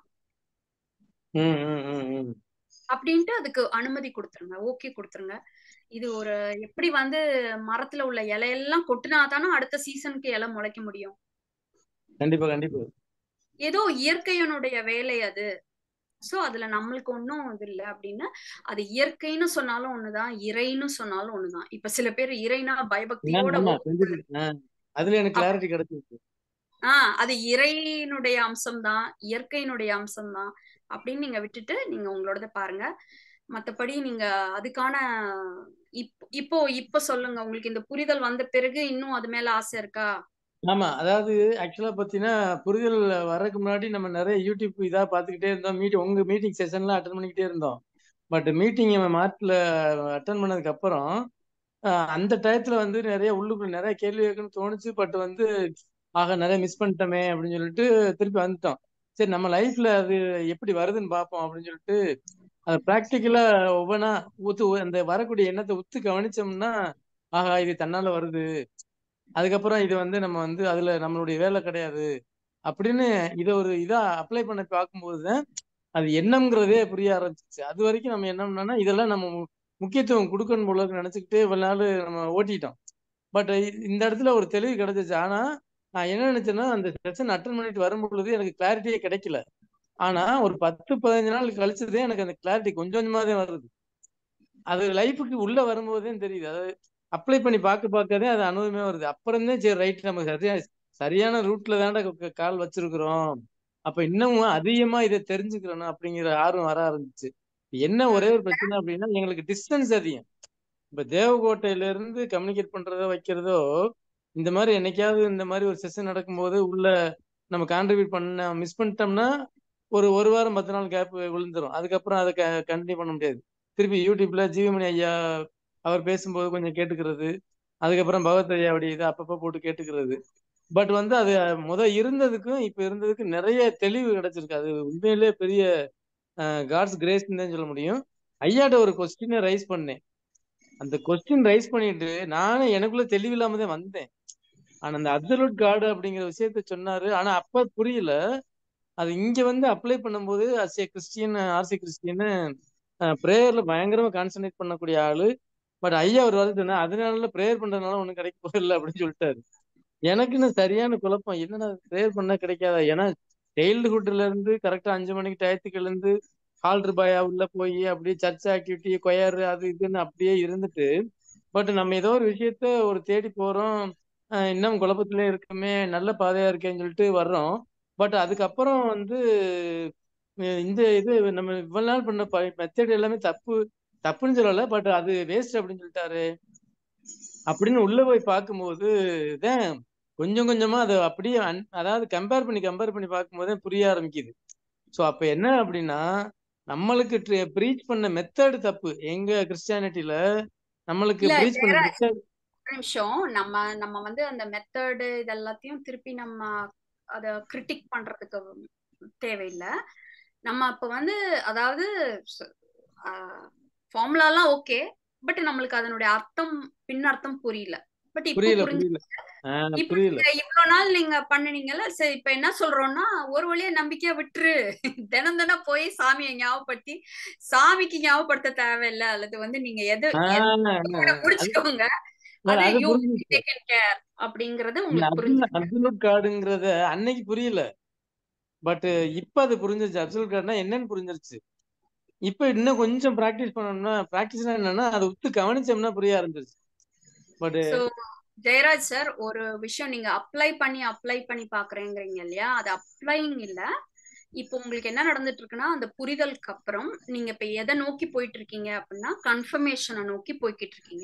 அப்படின்ட்டு அதுக்கு அனுமதி கொடுத்துருங்க ஓகே கொடுத்துருங்க இது ஒரு எப்படி வந்து மரத்துல உள்ள இலையெல்லாம் கொட்டினா தானே அடுத்த சீசனுக்கு இலை முளைக்க முடியும் கண்டிப்பா கண்டிப்பா ஏதோ இயற்கையனுடைய வேலை அது சோ அதுல நம்மளுக்கு ஒன்றும் இது இல்லை அப்படின்னு அது இயற்கைன்னு சொன்னாலும் ஒண்ணுதான் இறைன்னு சொன்னாலும் ஒண்ணுதான் இப்ப சில பேர் இறைனா பயபக்தியோட அதுல எனக்கு கிளாரிட்டி கிடைச்சிருக்கு ஆஹ் அது இறையினுடைய அம்சம் தான் இயற்கையினுடைய அம்சம் தான் அப்படின்னு நீங்க விட்டுட்டு நீங்க உங்களோடத பாருங்க மத்தபடி நீங்க அதுக்கான இப் இப்போ இப்ப சொல்லுங்க உங்களுக்கு இந்த புரிதல் வந்த பிறகு இன்னும் அது மேல ஆசை இருக்கா ஆமா அதாவது ஆக்சுவலா பாத்தீங்கன்னா புரிதல் வர்றதுக்கு முன்னாடி நம்ம நிறைய யூடியூப் இதா பாத்துக்கிட்டே இருந்தோம் மீட்டிங் உங்க மீட்டிங் செஷன்லாம் அட்டன் பண்ணிக்கிட்டே இருந்தோம் பட் மீட்டிங் மார்ட்ல அட்டன் பண்ணதுக்கு அப்புறம் அந்த டயத்துல வந்து நிறைய உள்ளுக்குள்ள நிறைய கேள்வி கேட்கணும்னு தோணுச்சு பட் வந்து ஆக நிறைய மிஸ் பண்ணிட்டோமே அப்படின்னு சொல்லிட்டு திருப்பி வந்துட்டோம் சரி நம்ம லைஃப்ல அது எப்படி வருதுன்னு பார்ப்போம் அப்படின்னு சொல்லிட்டு அது ப்ராக்டிக்கலா ஒவ்வொன்றா ஊத்து அந்த வரக்கூடிய எண்ணத்தை உத்து கவனிச்சோம்னா ஆஹா இது தன்னால வருது அதுக்கப்புறம் இது வந்து நம்ம வந்து அதுல நம்மளுடைய வேலை கிடையாது அப்படின்னு இதை ஒரு இதா அப்ளை பண்ண பார்க்கும்போதுதான் அது எண்ணம்ங்கிறதே புரிய ஆரம்பிச்சிச்சு அது வரைக்கும் நம்ம என்னம்னா இதெல்லாம் நம்ம முக்கியத்துவம் கொடுக்கணும் போல நினைச்சுக்கிட்டு இவ்வளவு நாள் நம்ம ஓட்டிட்டோம் பட் இந்த இடத்துல ஒரு தெளிவு கிடைச்சிச்சு ஆனா நான் என்ன நினைச்சேன்னா அந்த செஷன் அட்டன் பண்ணிட்டு வரும் பொழுது எனக்கு கிளாரிட்டியே கிடைக்கல ஆனா ஒரு பத்து பதினஞ்சு நாள் கழிச்சதே எனக்கு அந்த கிளாரிட்டி கொஞ்சம் கொஞ்சமா தான் வருது அது லைஃபுக்கு உள்ள வரும்போதே தெரியுது அதாவது அப்ளை பண்ணி பார்க்க பார்க்கதே அது அனுபவமே வருது அப்புறம் தான் சரி ரைட் நம்ம சரியா சரியான ரூட்ல தாண்டா கால் வச்சிருக்கிறோம் அப்ப இன்னமும் அதிகமா இதை தெரிஞ்சுக்கிறோம் அப்படிங்கிற ஆர்வம் வர ஆரம்பிச்சு என்ன ஒரே ஒரு பிரச்சனை அப்படின்னா எங்களுக்கு டிஸ்டன்ஸ் அதிகம் இப்ப தேவகோட்டையில இருந்து கம்யூனிகேட் பண்றதோ வைக்கிறதோ இந்த மாதிரி என்னைக்காவது இந்த மாதிரி ஒரு செஷன் நடக்கும்போது உள்ள நம்ம கான்ட்ரிபியூட் பண்ண மிஸ் பண்ணிட்டோம்னா ஒரு ஒரு வாரம் பத்து நாள் கேப் விழுந்துரும் அதுக்கப்புறம் அதை கண்டினியூ பண்ண முடியாது திருப்பி யூடியூப்ல ஜீவமணி ஐயா அவர் பேசும்போது கொஞ்சம் கேட்டுக்கிறது அதுக்கப்புறம் பகவத் ஐயாவுடைய இதை அப்பப்போ போட்டு கேட்டுக்கிறது பட் வந்து அது முத இருந்ததுக்கும் இப்ப இருந்ததுக்கும் நிறைய தெளிவு கிடைச்சிருக்கு அது உண்மையிலே பெரிய காட்ஸ் கிரேஸ்ன்னு தான் சொல்ல முடியும் ஐயாட்ட ஒரு கொஸ்டினை ரைஸ் பண்ணேன் அந்த கொஸ்டின் ரைஸ் பண்ணிட்டு நானும் எனக்குள்ள தெளிவு இல்லாம தான் வந்தேன் ஆனா அந்த அப்சல்யூட் காடு அப்படிங்கிற விஷயத்த சொன்னாரு ஆனா அப்ப புரியல அது இங்க வந்து அப்ளை பண்ணும்போது as a Christian RC Christian ப்ரேயர்ல பயங்கரமா கான்சென்ட்ரேட் பண்ணக்கூடிய ஆளு பட் ஐயா ஒரு வாரம் சொன்னா அதனால ப்ரேயர் பண்றதுனால ஒண்ணும் கிடைக்க போதில்லை அப்படின்னு சொல்லிட்டாரு எனக்குன்னு சரியான குழப்பம் என்னடா ப்ரேயர் பண்ணா கிடைக்காதா ஏன்னா சைல்டுஹுட்ல இருந்து கரெக்டா அஞ்சு மணிக்கு டயத்துக்கு எழுந்து ஹால்டர் பாயா உள்ள போய் அப்படியே சர்ச் ஆக்டிவிட்டி கொயர் அது இதுன்னு அப்படியே இருந்துட்டு பட் நம்ம ஏதோ ஒரு விஷயத்த ஒரு தேடி போறோம் இன்னும் குழப்பத்திலே இருக்குமே நல்ல பாதையா இருக்கேன்னு சொல்லிட்டு வர்றோம் பட் அதுக்கப்புறம் வந்து இந்த இது நம்ம இவ்வளவு நாள் பண்ண மெத்தட் எல்லாமே தப்பு தப்புன்னு சொல்லல பட் அது வேஸ்ட் அப்படின்னு சொல்லிட்டாரு அப்படின்னு உள்ள போய் பார்க்கும்போது தான் கொஞ்சம் கொஞ்சமா அதை அப்படியே அதாவது கம்பேர் பண்ணி கம்பேர் பண்ணி பார்க்கும்போது புரிய ஆரம்பிக்குது ஸோ அப்ப என்ன அப்படின்னா நம்மளுக்கு ப்ரீச் பண்ண மெத்தட் தப்பு எங்க கிறிஸ்டியானிட்டியில நம்மளுக்கு ப்ரீச் பண்ண மெத்தட் நிமிஷம் நம்ம நம்ம வந்து அந்த மெத்தடு இதெல்லாத்தையும் திருப்பி நம்ம அத கிரிட்டிக் பண்றதுக்கு தேவையில்லை நம்ம அப்ப வந்து அதாவது ஃபார்முலாலாம் ஓகே பட் நம்மளுக்கு அதனுடைய அர்த்தம் பின்னர்த்தம் புரியல பட் இப்போ புரியல புரிஞ்சு புரியல இப்ப புரியல நீங்க இவ்வளவு நாள் நீங்க பண்ணுனீங்கல்ல சரி இப்ப என்ன சொல்றோம்னா ஒரு வழியா நம்பிக்கையா விட்டுரு தினம் தினம் போய் சாமியை ஞாபகப்படுத்தி சாமிக்கு ஞாபகப்படுத்த தேவையில்ல அல்லது வந்து நீங்க எது முடிச்சுக்கோங்க அது அது யூ புரிஞ்சுச்சு டேக்கன் கேர் அப்படிங்கறது உங்களுக்கு புரிஞ்சு அப்சல்யூட் கார்டுங்கிறத அன்னைக்கு புரியல பட் இப்ப அது புரிஞ்சிருச்சு அப்சல்யூட் கார்டுனா என்னன்னு புரிஞ்சிருச்சு இப்ப இன்னும் கொஞ்சம் பிராக்டிஸ் பண்ணோம்னா பிராக்டிஸ்னா என்னன்னா அதை உத்து கவனிச்சோம்னா புரிய ஆரம்பிச்சிருச்சு பட் சோ ஜெயராஜ் சார் ஒரு விஷயம் நீங்க அப்ளை பண்ணி அப்ளை பண்ணி பாக்குறேங்கிறீங்க இல்லையா அது அப்ளைங் இல்ல இப்போ உங்களுக்கு என்ன நடந்துட்டு இருக்குன்னா அந்த புரிதலுக்கு அப்புறம் நீங்க இப்ப எதை நோக்கி போயிட்டு இருக்கீங்க அப்படின்னா கன்ஃபர்மேஷனை நோக்கி போய்கிட்டு இருக்கீங்க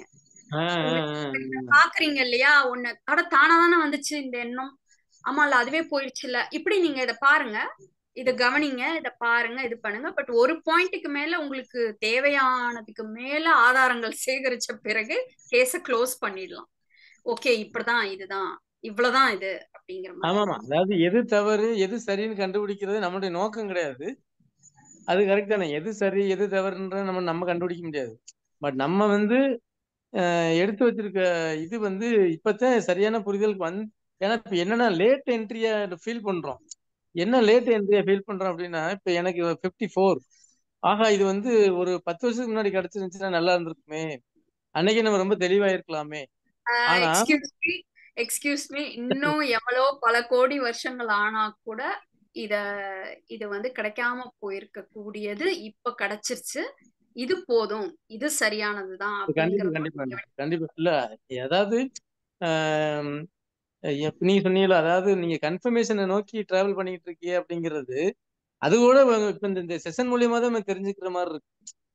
பாக்குறீங்க இல்லையா ஒண்ணு அட தானா தானே வந்துச்சு இந்த எண்ணம் ஆமா இல்ல அதுவே போயிடுச்சு இல்ல இப்படி நீங்க இத பாருங்க இத கவனிங்க இத பாருங்க இது பண்ணுங்க பட் ஒரு பாயிண்ட்டுக்கு மேல உங்களுக்கு தேவையானதுக்கு மேல ஆதாரங்கள் சேகரிச்ச பிறகு கேஸ க்ளோஸ் பண்ணிடலாம் ஓகே இப்படிதான் இதுதான் இவ்வளவுதான் இது அப்படிங்கிற ஆமாமா மாதிரி அதாவது எது தவறு எது சரின்னு கண்டுபிடிக்கிறது நம்மளுடைய நோக்கம் கிடையாது அது கரெக்ட் தானே எது சரி எது தவறுன்ற நம்ம நம்ம கண்டுபிடிக்க முடியாது பட் நம்ம வந்து அஹ், எடுத்து வச்சிருக்க இது வந்து இப்பதான் சரியான புரிதலுக்கு வந்து ஏன்னா இப்ப என்னன்னா லேட் என்ட்ரியா ஃபீல் பண்றோம் என்ன லேட் என்ட்ரியா ஃபீல் பண்றோம் அப்படின்னா இப்ப எனக்கு ஃபிஃப்டி ஃபோர் ஆஹா இது வந்து ஒரு பத்து வருஷத்துக்கு முன்னாடி கிடைச்சிருந்துச்சுன்னா நல்லா இருந்திருக்குமே அன்னைக்கு நம்ம ரொம்ப தெளிவா இருக்கலாமே ஆனா எக்ஸ்கியூஸ் மீ எக்ஸ்கியூஸ் மீ இன்னும் எவ்வளோ பல கோடி வருஷங்கள் ஆனா கூட இத இது வந்து கிடைக்காம போயிருக்க கூடியது இப்ப கிடைச்சிருச்சு இது போதும் இது சரியானதுதான் கண்டிப்பா அப்படிங்கறது கண்டிப்பா கண்டிப்பா இல்ல அதாவது ஆம், எப்ப நீங்க சொன்னீங்கல்ல அதாவது நீங்க கன்ஃபர்மேஷனை நோக்கி டிராவல் பண்ணிட்டு இருக்கீங்க அப்படிங்கிறது அது கூட வ- இப்ப இந்த- இந்த செஷன் மூலியமா தான் நம்ம தெரிஞ்சுக்கிற மாதிரி இருக்கு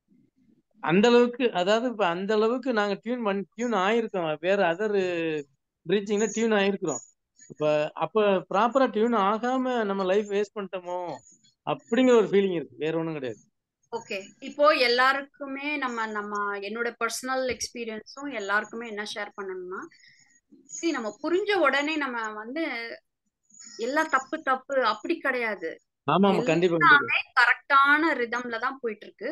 அந்த அளவுக்கு அதாவது இப்ப அந்த அளவுக்கு நாங்க டியூன் பண்ணி டியூன் ஆயிருக்கோம் வேற அதர் பிரீச்சிங்ல டியூன் ஆயிருக்கிறோம் இப்ப அப்ப ப்ராப்பரா டியூன் ஆகாம நம்ம லைஃப் வேஸ்ட் பண்ணிட்டோமோ அப்படிங்கிற ஒரு ஃபீலிங் இருக்கு வேற ஒண்ணும் கிடையாது ஓகே இப்போ எல்லாருக்குமே நம்ம நம்ம என்னோட பர்சனல் எக்ஸ்பீரியன்ஸும் எல்லாருக்குமே என்ன ஷேர் பண்ணணும்னா see நம்ம புரிஞ்ச உடனே நம்ம வந்து எல்லாம் தப்பு தப்பு அப்படி கிடையாது ஆமா ஆமா கண்டிப்பா கண்டிப்பா எல்லாமே கரெக்டான ரிதம்ல தான் போயிட்டு இருக்கு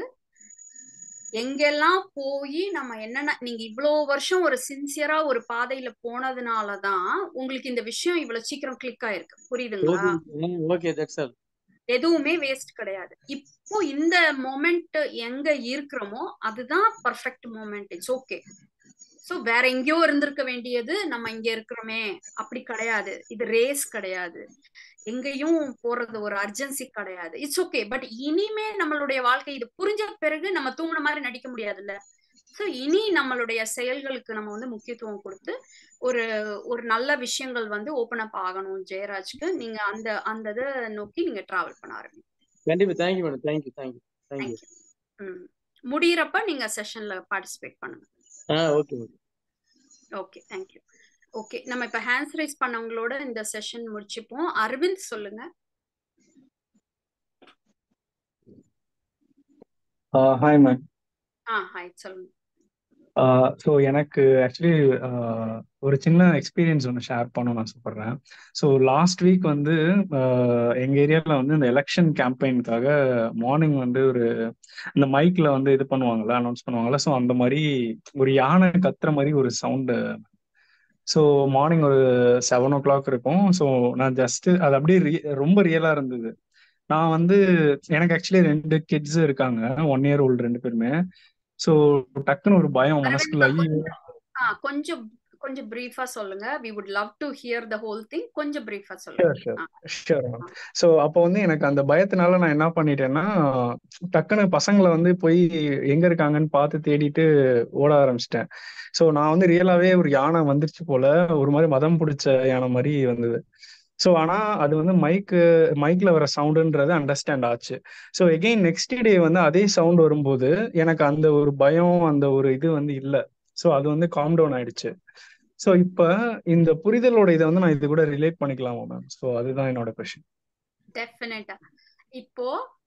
எங்கெல்லாம் போய் நம்ம என்னென்ன நீங்க இவ்வளோ வருஷம் ஒரு சின்சியரா ஒரு பாதையில போனதுனாலதான் உங்களுக்கு இந்த விஷயம் இவ்வளவு சீக்கிரம் கிளிக் ஆயிருக்கு புரியுதுங்களா ஓகே தட்ஸ் ஆல் எதுவுமே வேஸ்ட் கிடையாது இப்போ இந்த மொமெண்ட் எங்க இருக்கிறோமோ அதுதான் perfect moment it's okay so வேற எங்கேயோ இருந்திருக்க வேண்டியது நம்ம இங்க இருக்கிறோமே அப்படி கிடையாது இது ரேஸ் கிடையாது எங்கேயும் போறது ஒரு அர்ஜென்சி கிடையாது இட்ஸ் ஓகே பட் இனிமே நம்மளுடைய வாழ்க்கை இது புரிஞ்ச பிறகு நம்ம தூங்குன மாதிரி நடிக்க முடியாதுல்ல சோ இனி நம்மளுடைய செயல்களுக்கு நம்ம வந்து முக்கியத்துவம் கொடுத்து ஒரு ஒரு நல்ல விஷயங்கள் வந்து ஓபன் அப் ஆகணும் ஜெயராஜ்க்கு நீங்க அந்த அந்த இதை நோக்கி நீங்க டிராவல் பண்ண ஆரம்பிங்க கண்டிப்பா thank you madam thank you thank you thank you thank you ம் முடியிறப்ப நீங்க செஷன்ல பார்ட்டிசிபேட் பண்ணுங்க ஆ okay okay okay thank you okay நம்ம இப்ப ஹேண்ட்ஸ் ரைஸ் பண்ணவங்களோட இந்த செஷன் முடிச்சுப்போம் அரவிந்த் சொல்லுங்க ஹாய் மேம் ஆ ஹாய் சொல்லுங்க ஸோ எனக்கு ஆக்சுவலி ஒரு சின்ன எக்ஸ்பீரியன்ஸ் ஒன்று ஷேர் பண்ண நான் சொல்கிறேன் ஸோ லாஸ்ட் வீக் வந்து எங்கள் ஏரியாவில் வந்து இந்த எலெக்ஷன் கேம்பெயினுக்காக மார்னிங் வந்து ஒரு இந்த மைக்கில் வந்து இது பண்ணுவாங்கல்ல அனௌன்ஸ் பண்ணுவாங்கல்ல ஸோ அந்த மாதிரி ஒரு யானை கத்துற மாதிரி ஒரு சவுண்டு ஸோ மார்னிங் ஒரு செவன் ஓ கிளாக் இருக்கும் ஸோ நான் ஜஸ்ட் அது அப்படியே ரி- ரொம்ப ரியலாக இருந்தது நான் வந்து எனக்கு ஆக்சுவலி ரெண்டு கிட்ஸ் இருக்காங்க ஒன் இயர் ஓல்டு ரெண்டு பேருமே ஸோ டக்குன்னு ஒரு பயம் மனசுக்குள்ள அரவிந்த் ஐயோ கொஞ்சம் ஆ கொஞ்சம் கொஞ்சம் பிரீஃபா சொல்லுங்க we would love to hear the whole thing கொஞ்சம் பிரீஃபா சொல்லுங்க ஷியோர் ஷியோர் ஆ ஷியோர் மேம் ஸோ அப்போ வந்து எனக்கு அந்த பயத்தினால நான் என்ன பண்ணிட்டேன்னா டக்குன்னு பசங்களை வந்து போய் எங்க இருக்காங்கன்னு பார்த்து தேடிட்டு ஓட ஆரம்பிச்சிட்டேன் ஸோ நான் வந்து ரியலாவே ஒரு யானை வந்துருச்சு போல ஒரு மாதிரி மதம் பிடிச்ச யானை மாதிரி வந்தது ஸோ ஆனா அது வந்து மைக்கு மைக்ல வர சவுண்டுன்றது அண்டர்ஸ்டாண்ட் ஆச்சு ஸோ எகெயின் நெக்ஸ்ட் டே வந்து அதே சவுண்ட் வரும்போது எனக்கு அந்த ஒரு பயம் அந்த ஒரு இது வந்து இல்லை ஸோ அது வந்து காம் டவுன் ஆயிடுச்சு ஸோ இப்போ இந்த புரிதலோட இதை வந்து நான் இது கூட ரிலேட் பண்ணிக்கலாமா மேம் ஸோ அதுதான் என்னோட கொஷின் டெஃபினட்டா இப்போ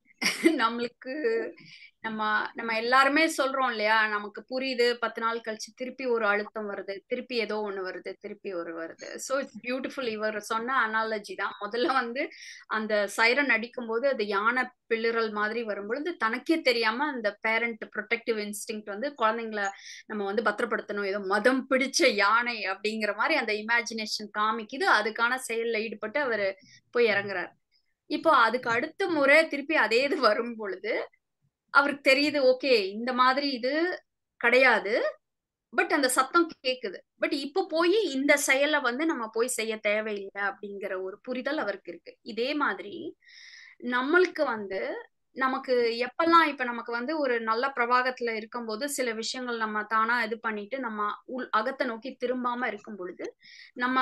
நம்மளுக்கு நம்ம நம்ம எல்லாருமே சொல்றோம் இல்லையா நமக்கு புரியுது பத்து நாள் கழிச்சு திருப்பி ஒரு அழுத்தம் வருது திருப்பி ஏதோ ஒண்ணு வருது திருப்பி ஒரு வருது ஸோ இட்ஸ் பியூட்டிஃபுல் இவர் சொன்ன அனாலஜி தான் முதல்ல வந்து அந்த சைரன் அடிக்கும் போது அது யானை பிளிரல் மாதிரி வரும்பொழுது தனக்கே தெரியாம அந்த பேரண்ட் ப்ரொடெக்டிவ் இன்ஸ்டிங் வந்து குழந்தைங்கள நம்ம வந்து பத்திரப்படுத்தணும் ஏதோ மதம் பிடிச்ச யானை அப்படிங்கிற மாதிரி அந்த இமேஜினேஷன் காமிக்குது அதுக்கான செயல்ல ஈடுபட்டு அவர் போய் இறங்குறாரு இப்போ அதுக்கு அடுத்த முறை திருப்பி அதே இது வரும் பொழுது அவருக்கு தெரியுது ஓகே இந்த மாதிரி இது கிடையாது பட் அந்த சத்தம் கேக்குது பட் இப்ப போய் இந்த செயலை வந்து நம்ம போய் செய்ய தேவையில்லை அப்படிங்கிற ஒரு புரிதல் அவருக்கு இருக்கு இதே மாதிரி நம்மளுக்கு வந்து நமக்கு எப்பெல்லாம் இப்ப நமக்கு வந்து ஒரு நல்ல பிரவாகத்துல இருக்கும்போது சில விஷயங்கள் நம்ம தானா இது பண்ணிட்டு நம்ம உள் அகத்தை நோக்கி திரும்பாம இருக்கும் பொழுது நம்ம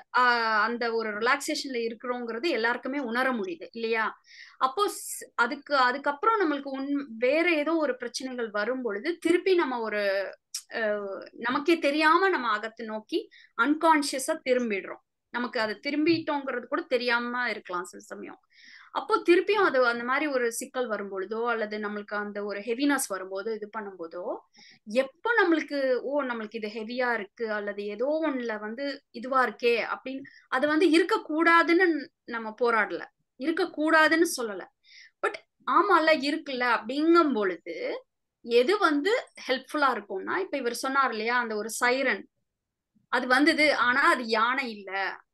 ஆஹ் அந்த ஒரு ரிலாக்ஸேஷன்ல இருக்கிறோங்கிறது எல்லாருக்குமே உணர முடியுது இல்லையா அப்போ ஸ்- அதுக்கு அதுக்கப்புறம் நம்மளுக்கு உன் வேற ஏதோ ஒரு பிரச்சனைகள் வரும் பொழுது திருப்பி நம்ம ஒரு அஹ், நமக்கே தெரியாம நம்ம அகத்தை நோக்கி அன்கான்சியஸா திரும்பிடுறோம் நமக்கு அது திரும்பிட்டோங்கிறது கூட தெரியாம இருக்கலாம் சில சமயம் அப்போ திருப்பியும் அது அந்த மாதிரி ஒரு சிக்கல் வரும் பொழுதோ அல்லது நம்மளுக்கு அந்த ஒரு ஹெவினஸ் வரும்போதோ இது பண்ணும்போதோ எப்போ நம்மளுக்கு ஓ நம்மளுக்கு இது ஹெவியா இருக்கு அல்லது ஏதோ ஒண்ணுல வந்து இதுவா இருக்கே அப்படின்னு அது வந்து இருக்கக்கூடாதுன்னு நம்ம போராடல இருக்கக்கூடாதுன்னு சொல்லல பட் ஆமால இருக்குல்ல அப்படிங்கும் பொழுது எது வந்து ஹெல்ப்ஃபுல்லா இருக்கும்னா இப்ப இவர் சொன்னார் இல்லையா அந்த ஒரு சைரன் அது வந்தது ஆனா அது யானை இல்ல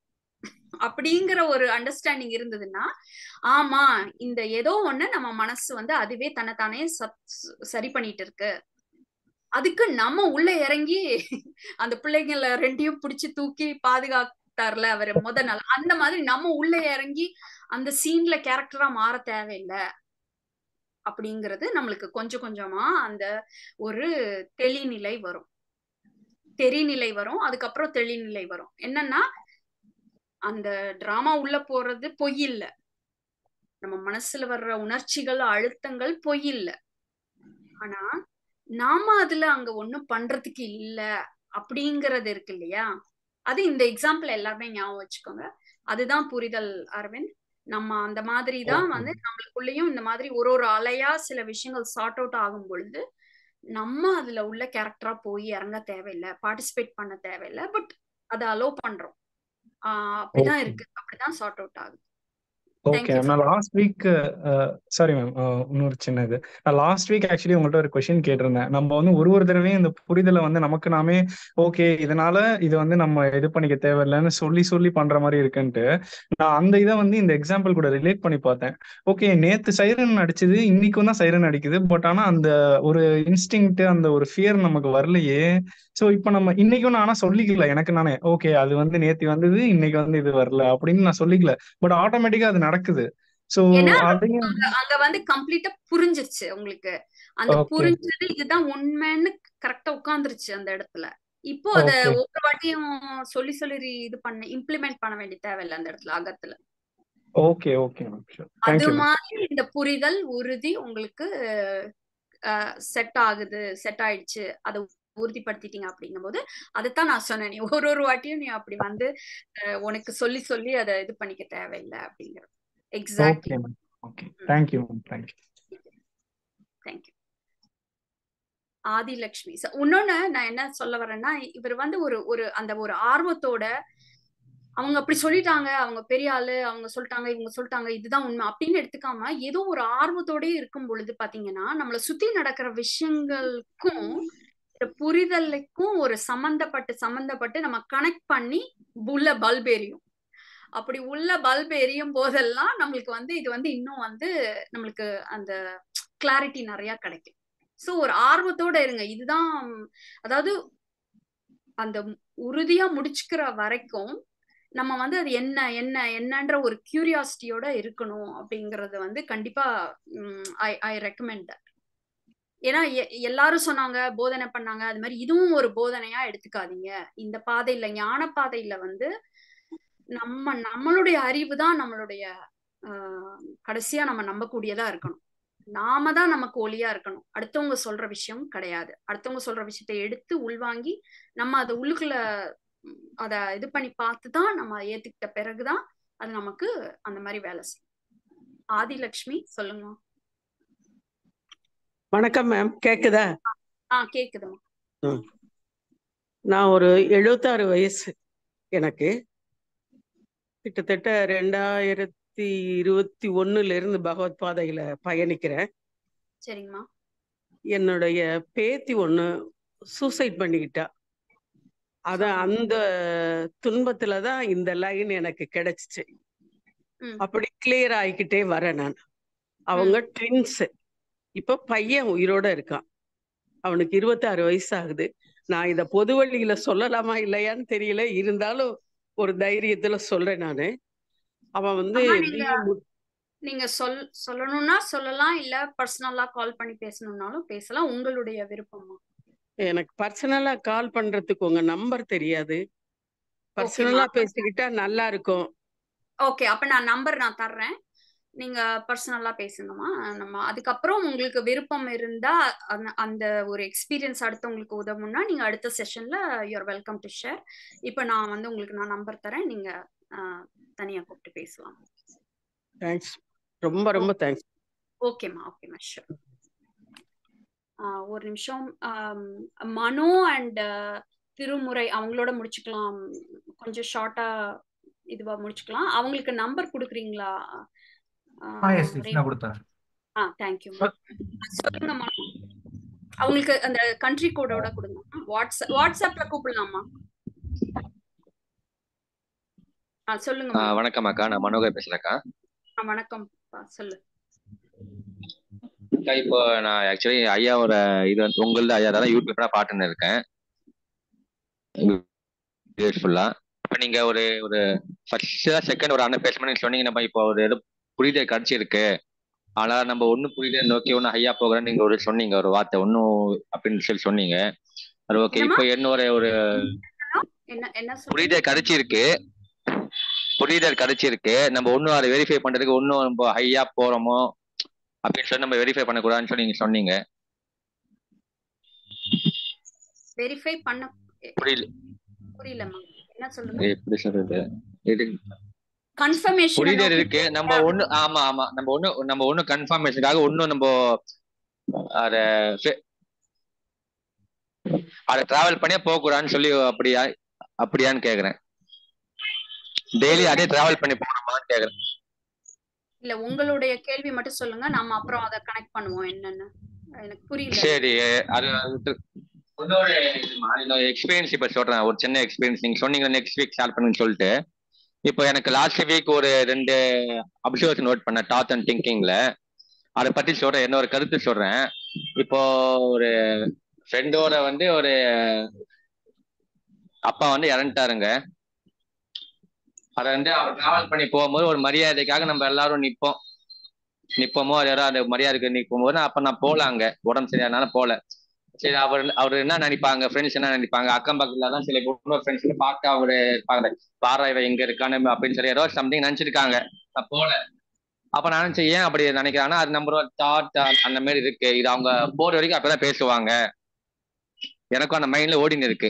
அப்படிங்கிற ஒரு அண்டர்ஸ்டாண்டிங் இருந்ததுன்னா ஆமா இந்த ஏதோ ஒண்ணு நம்ம மனசு வந்து அதுவே தன்னைத்தானே சத்- சரி பண்ணிட்டு இருக்கு அதுக்கு நம்ம உள்ள இறங்கி அந்த பிள்ளைங்கள ரெண்டையும் பிடிச்சு தூக்கி பாதுகாத்தார்ல அவர் முத நாள் அந்த மாதிரி நம்ம உள்ள இறங்கி அந்த சீன்ல கேரக்டரா மாற தேவையில்லை அப்படிங்கிறது நம்மளுக்கு கொஞ்சம் கொஞ்சமா அந்த ஒரு தெளிநிலை வரும் தெரிநிலை வரும் அதுக்கப்புறம் தெளிநிலை வரும் என்னன்னா அந்த டிராமா உள்ள போறது பொய் இல்ல நம்ம மனசுல வர்ற உணர்ச்சிகள் அழுத்தங்கள் பொய் இல்ல ஆனா நாம அதுல அங்க ஒண்ணும் பண்றதுக்கு இல்ல அப்படிங்கறது இருக்கு இல்லையா அது இந்த எக்ஸாம்பிள் எல்லாமே ஞாபகம் வச்சுக்கோங்க அதுதான் புரிதல் அரவிந்த் நம்ம அந்த மாதிரி தான் ஓகே வந்து நம்மளுக்குள்ளேயும் இந்த மாதிரி ஒரு ஒரு அலையா சில விஷயங்கள் சார்ட் அவுட் ஆகும் பொழுது நம்ம அதுல உள்ள கேரக்டரா போய் இறங்க தேவையில்லை பார்ட்டிசிபேட் பண்ண தேவையில்லை பட் அதை அலோவ் பண்றோம் ஆஹ் அப்படிதான் ஓகே இருக்கு அப்படிதான் சார்ட் அவுட் ஆகுது ஓகே தேங்க்யூ நான் லாஸ்ட் வீக் சாரி மேம் இன்னொரு சின்ன இது நான் லாஸ்ட் வீக் ஆக்சுவலி உங்கள்ட்ட ஒரு கொஷின் கேட்டிருந்தேன் நம்ம வந்து ஒரு ஒரு தடவையும் இந்த புரிதலை வந்து நமக்கு நாமே ஓகே இதனால இது வந்து நம்ம இது பண்ணிக்க தேவையில்லைன்னு சொல்லி சொல்லி பண்ற மாதிரி இருக்குன்ட்டு நான் அந்த இதை வந்து இந்த எக்ஸாம்பிள் கூட ரிலேட் பண்ணி பார்த்தேன் ஓகே நேத்து சைரன் அடிச்சது இன்னைக்கும் தான் சைரன் அடிக்குது பட் ஆனா அந்த ஒரு இன்ஸ்டிங் அந்த ஒரு ஃபியர் நமக்கு வரலையே சோ இப்போ நம்ம இன்னைக்கும் நான் ஆனா சொல்லிக்கல எனக்கு நானே ஓகே அது வந்து நேத்தி வந்தது இன்னைக்கு வந்து இது வரல அப்படின்னு நான் சொல்லிக்கல பட் ஆட்டோமேட்டிக்கா அது நடக்குது சோ ஏன்னா அதையும் அங்க அங்க வந்து கம்ப்ளீட்டா புரிஞ்சிருச்சு உங்களுக்கு அந்த ஓகே புரிஞ்சது இதுதான் உண்மைன்னு கரெக்டா உட்கார்ந்துருச்சு அந்த இடத்துல இப்போ அத ஓகே ஒவ்வொரு வாட்டியும் சொல்லி சொல்லி re- இது பண்ண இம்ப்ளிமெண்ட் பண்ண வேண்டிய தேவையில்லை அந்த இடத்துல அகத்துல ஓகே ஓகே மேம் ஷூர் அது தேங்க்யூ மேம் மாதிரி இந்த புரிதல் உறுதி உங்களுக்கு செட் ஆகுது செட் ஆயிடுச்சு அதை உறுதிப்படுத்திட்டீங்க அப்படிங்கும்போது அதைத்தான் நான் சொன்னேன் நீ ஒரு ஒரு வாட்டியும் நீ அப்படி வந்து அஹ், உனக்கு சொல்லி சொல்லி அதை இது பண்ணிக்க தேவையில்லை அப்படிங்கிறது exactly okay ma'am okay thank you ma'am thank you thank you Adilakshmi So, இன்னொன்னு நான் என்ன சொல்ல வரேன்னா இவர் வந்து ஒரு ஒரு அந்த ஒரு ஆர்வத்தோட அவங்க அப்படி சொல்லிட்டாங்க அவங்க பெரிய ஆளு அவங்க சொல்லிட்டாங்க இவங்க சொல்லிட்டாங்க இதுதான் உண்மை அப்படின்னு எடுத்துக்காம ஏதோ ஒரு ஆர்வத்தோடயே இருக்கும் பொழுது பாத்தீங்கன்னா நம்மளை சுத்தி நடக்கிற விஷயங்களுக்கும் இந்த புரிதலுக்கும் ஒரு சம்பந்தப்பட்டு சம்பந்தப்பட்டு நம்ம கனெக்ட் பண்ணி உள்ள பல்ப் எரியும் அப்படி உள்ள பல்ப் எரியும் போதெல்லாம் நம்மளுக்கு வந்து இது வந்து இன்னும் வந்து நம்மளுக்கு அந்த கிளாரிட்டி நிறைய கிடைக்கும் சோ ஒரு ஆர்வத்தோட இருங்க இதுதான் அதாவது அந்த உறுதியா முடிச்சுக்கிற வரைக்கும் நம்ம வந்து அது என்ன என்ன என்னன்ற ஒரு கியூரியாசிட்டியோட இருக்கணும் அப்படிங்கறது வந்து கண்டிப்பா ஐ ஐ ரெக்கமெண்ட் தட் ஏன்னா எ- எல்லாரும் சொன்னாங்க போதனை பண்ணாங்க அது மாதிரி இதுவும் ஒரு போதனையா எடுத்துக்காதீங்க இந்த பாதையில ஞான பாதையில வந்து நம்ம நம்மளுடைய அறிவு தான் நம்மளுடைய ஆஹ், கடைசியா நம்ம நம்பக்கூடியதா இருக்கணும் நாம தான் நமக்கு ஒளியா இருக்கணும் அடுத்தவங்க சொல்ற விஷயம் கிடையாது அடுத்தவங்க சொல்ற விஷயத்தை எடுத்து உள்வாங்கி நம்ம அதை உள்ளுக்குள்ள ம், அத இது பண்ணி பார்த்து தான் நம்ம ஏத்துக்கிட்ட பிறகுதான் அது நமக்கு அந்த மாதிரி வேலை செய்யும் ஆதிலட்சுமி சொல்லுங்க வணக்கம் மேம் கேக்குதா ஆ கேக்குதுமா ம். நான் ஒரு எழுபத்தாறு வயசு எனக்கு கிட்டத்தட்ட ரெண்டாயிரத்தி இருபத்தி ஒண்ணுல இருந்து பகவத் பாதையில பயணிக்கிறேன் சரிங்கம்மா என்னுடைய பேத்தி ஒண்ணு சூசைட் பண்ணிக்கிட்டா அத அந்த துன்பத்துல தான் இந்த லைன் எனக்கு கிடைச்சிச்சு ம். அப்படி கிளியர் ஆகிக்கிட்டே வரேன் நான் அவங்க ட்வின்ஸ் இப்ப பையன் உயிரோட இருக்கான் அவனுக்கு இருபத்தாறு வயசு ஆகுது நான் இத பொது வழியில சொல்லலாமா இல்லையான்னு தெரியல இருந்தாலும் ஒரு தைரியத்துல சொல்றேன் நானு அவன் வந்து அம்மா, நீங்க BE நீங்க சொல் சொல்லணும்னா சொல்லலாம் இல்ல பர்சனலா கால் பண்ணி பேசணும்னாலும் பேசலாம் உங்களுடைய விருப்பமா எனக்கு பர்சனலா கால் பண்றதுக்கு உங்க நம்பர் தெரியாது பர்சனலா பேசிக்கிட்டா நல்லா இருக்கும் ஓகே அப்ப நான் நம்பர் நான் தர்றேன் நீங்க பர்சனலா பேசுங்கம்மா நம்ம அதுக்கப்புறம் உங்களுக்கு விருப்பம் இருந்தா அந்த- அந்த ஒரு எக்ஸ்பீரியன்ஸ் அடுத்தவங்களுக்கு உதவும்னா நீங்க அடுத்த செஷன்ல யூஆர் வெல்கம் டு ஷேர் இப்போ நான் வந்து உங்களுக்கு நான் நம்பர் தரேன் நீங்க ஆஹ், தனியா கூப்பிட்டு பேசலாம் தேங்க்ஸ் ரொம்ப ரொம்ப தேங்க்ஸ் ஓகேம்மா ஓகேம்மா ஷூர் ஒரு நிமிஷம் ஆம், மனோ அண்ட் திருமுறை அவங்களோட முடிச்சுக்கலாம் கொஞ்சம் ஷார்ட்டா இதுவா முடிச்சுக்கலாம் அவங்களுக்கு நம்பர் கொடுக்குறீங்களா ஆ எஸ் எஸ் நான் கொடுத்தேன் ஆ தேங்க்யூ சொல்லுங்க மனோ அவங்களுக்கு அந்த கண்ட்ரி கோடோட கொடுங்க வாட்ஸ்அப் வாட்ஸ்அப்ல கூப்பிடலாமா ஆ சொல்லுங்க ஆ, மனோ வணக்கம் அக்கா நான் மனோகர் பேசுறேன்க்கா ஆ, வணக்கம் சொல்லு அக்கா இப்போ நான் ஆக்சுவலி ஐயாவோட இது வந்து உங்களது ஐயா தான் யூடியூப்ல பாட்டுன்னு இருக்கேன் கிரேட்ஃபுல்லா இப்போ நீங்க ஒரு ஒரு ஃபர்ஸ்ட் செகண்ட் ஒரு அண்ணன் பேசணும்னு சொன்னீங்க நம்ம இப்போ ஒரு இது புரிதல் கிடைச்சிருக்கு ஆனா நம்ம ஒண்ணு புரிதல் நோக்கி ஒண்ணு ஐயா போகிறேன்னு நீங்க ஒரு சொன்னீங்க ஒரு வார்த்தை ஒன்னும் அப்படின்னு சொல்லி சொன்னீங்க அது ஓகே என்னம்மா? இப்போ என்னோட ஒரு என்ன என்ன சொல்றீங்க புரிதல் கிடைச்சிருக்கு புரிதல் கிடைச்சிருக்கு நம்ம ஒன்றும் அதை வெரிஃபை பண்றதுக்கு ஒன்றும் நம்ம ஹையா போறோமோ அப்படின்னு சொல்லி நம்ம வெரிஃபை பண்ணக்கூடாதுன்னு சொல்லி நீங்க சொன்னீங்க வெரிஃபை பண்ண புரியல புரியலம்மா என்ன சொல்லுங்க எப்படி சொல்றது இது கன்ஃபர்மேஷன் புரிதல் இருக்கு நம்ம ஒண்ணு ஆமா ஆமா நம்ம ஒண்ணு நம்ம ஒண்ணு கன்ஃபர்மேஷனுக்காக ஒன்னும் நம்ம அத fe- அத டிராவல் பண்ணியே போக கூடாதுன்னு சொல்லி அப்படியா அப்படியான்னு கேக்குறேன் டெய்லி அதே டிராவல் பண்ணி போகணுமான்னு கேக்குறேன் இல்ல உங்களுடைய கேள்வி மட்டும் சொல்லுங்க நாம அப்புறம் அதை கனெக்ட் பண்ணுவோம் என்னன்னு எனக்கு புரியல சரி அது விட்டு- இன்னொரு இதுமா, இன்னொரு எக்ஸ்பீரியன்ஸ் இப்ப சொல்றேன் ஒரு சின்ன எக்ஸ்பீரியன்ஸ் நீங்க சொன்னீங்க நெக்ஸ்ட் வீக் ஷேர் பண்ணுன்னு சொல்லிட்டு இப்போ எனக்கு லாஸ்ட் வீக் ஒரு ரெண்டு அப்சர்வேஷன் நோட் பண்ண டாத் அண்ட் திங்கிங்ல அதை பத்தி சொல்றேன் என்னோட கருத்து சொல்றேன் இப்போ ஒரு ஃப்ரெண்டோட வந்து ஒரு அப்பா வந்து இறந்துட்டாருங்க அதை வந்து அவர் டிராவல் பண்ணி போகும்போது ஒரு மரியாதைக்காக நம்ம எல்லாரும் நிப்போம் நிப்போமோ அது யாரோ அந்த மரியாதைக்கு நிற்கும் போது அப்ப நான் போல அங்க உடம்பு சரியானால போல சரி அவர் அவர் என்ன நினைப்பாங்க ஃப்ரெண்ட்ஸ் என்ன நினைப்பாங்க அக்கம் பக்கத்துல தான் சில இன்னொரு ஃப்ரெண்ட்ஸ் பார்க்க அவரு இருப்பாங்க பாரா இவ எங்க இருக்கான்னு அப்படின்னு சொல்லி ஏதோ சம்திங் நினைச்சிருக்காங்க நான் போல அப்ப நான் நினைச்சேன் ஏன் அப்படி நினைக்கிறாங்கன்னா அது நம்மளோட தாட் அந்த மாதிரி இருக்கு இது அவங்க போற வரைக்கும் அப்பதான் பேசுவாங்க எனக்கும் அந்த மைண்ட்ல ஓடின்னு இருக்கு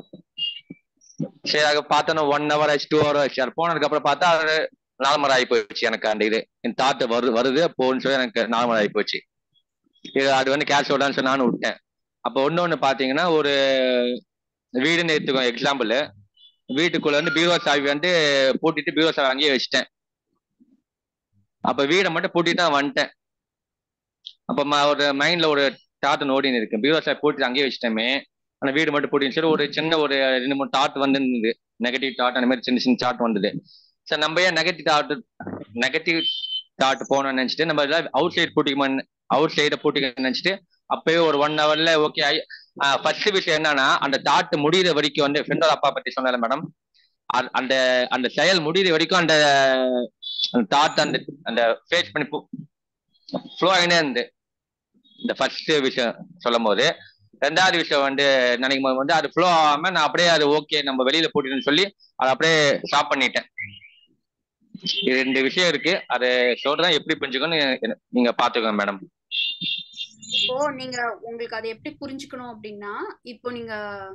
சரி அதை பார்த்தோன்னா ஒன் ஹவர் ஆச்சு டூ ஹவர் ஆச்சு அது போனதுக்கு அப்புறம் பார்த்தா அது நார்மல் ஆகி போயிடுச்சு எனக்கு அந்த இது என் தாட் வருது வருது போன்னு சொல்லி எனக்கு நார்மல் ஆகி போச்சு இது அது வந்து கேஷ் விடான்னு சொல்லி நானும் விட்டேன் அப்போ ஒண்ணு பாத்தீங்கன்னா ஒரு வீடுன்னு எடுத்துக்கோ எக்ஸாம்பிள் வீட்டுக்குள்ள வந்து பீரோ சாவி வந்து பூட்டிட்டு பீரோ சாவி அங்கேயே வச்சுட்டேன் அப்ப வீடை மட்டும் பூட்டிட்டு தான் வந்துட்டேன் அப்ப ம- ஒரு மைண்ட்ல ஒரு தாட் ஓடின்னு இருக்கு பீரோ சாவி பூட்டிட்டு அங்கேயே வச்சுட்டேமே ஆனா வீடு மட்டும் பூட்டின்னு சரி ஒரு சின்ன ஒரு ரெண்டு மூணு தாட் வந்து இருந்தது நெகட்டிவ் தாட் அந்த மாதிரி சின்ன சின்ன தாட் வந்தது சார் நம்ம ஏன் நெகட்டிவ் தாட் நெகட்டிவ் தாட் போகணும்னு நினைச்சிட்டு நம்ம அவுட் சைடு பூட்டிக்கணும் அவுட் சைட பூட்டிக்க நினைச்சிட்டு அப்பயே ஒரு ஒன் ஹவர்ல ஓகே ஃபர்ஸ்ட் விஷயம் என்னன்னா அந்த தாட் முடியிற வரைக்கும் வந்து ஃப்ரெண்டோட அப்பா பத்தி சொன்னால மேடம் அந்த அந்த செயல் முடியிற வரைக்கும் அந்த தாட் அந்த அந்த ஃபேஸ் பண்ணி ஃப்ளோ ஆகினே இருந்து இந்த ஃபர்ஸ்ட் விஷயம் சொல்லும் போது ரெண்டாவது விஷயம் வந்து நினைக்கும் போது வந்து அது ஃப்ளோ ஆகாம நான் அப்படியே அது ஓகே நம்ம வெளியில போட்டுன்னு சொல்லி அதை அப்படியே ஸ்டாப் பண்ணிட்டேன் இது ரெண்டு விஷயம் இருக்கு அதை சொல்றேன் எப்படி புரிஞ்சுக்கணும் நீங்க பாத்துக்கோங்க மேடம் இப்போ நீங்க உங்களுக்கு அதை எப்படி புரிஞ்சுக்கணும் அப்படின்னா இப்போ நீங்க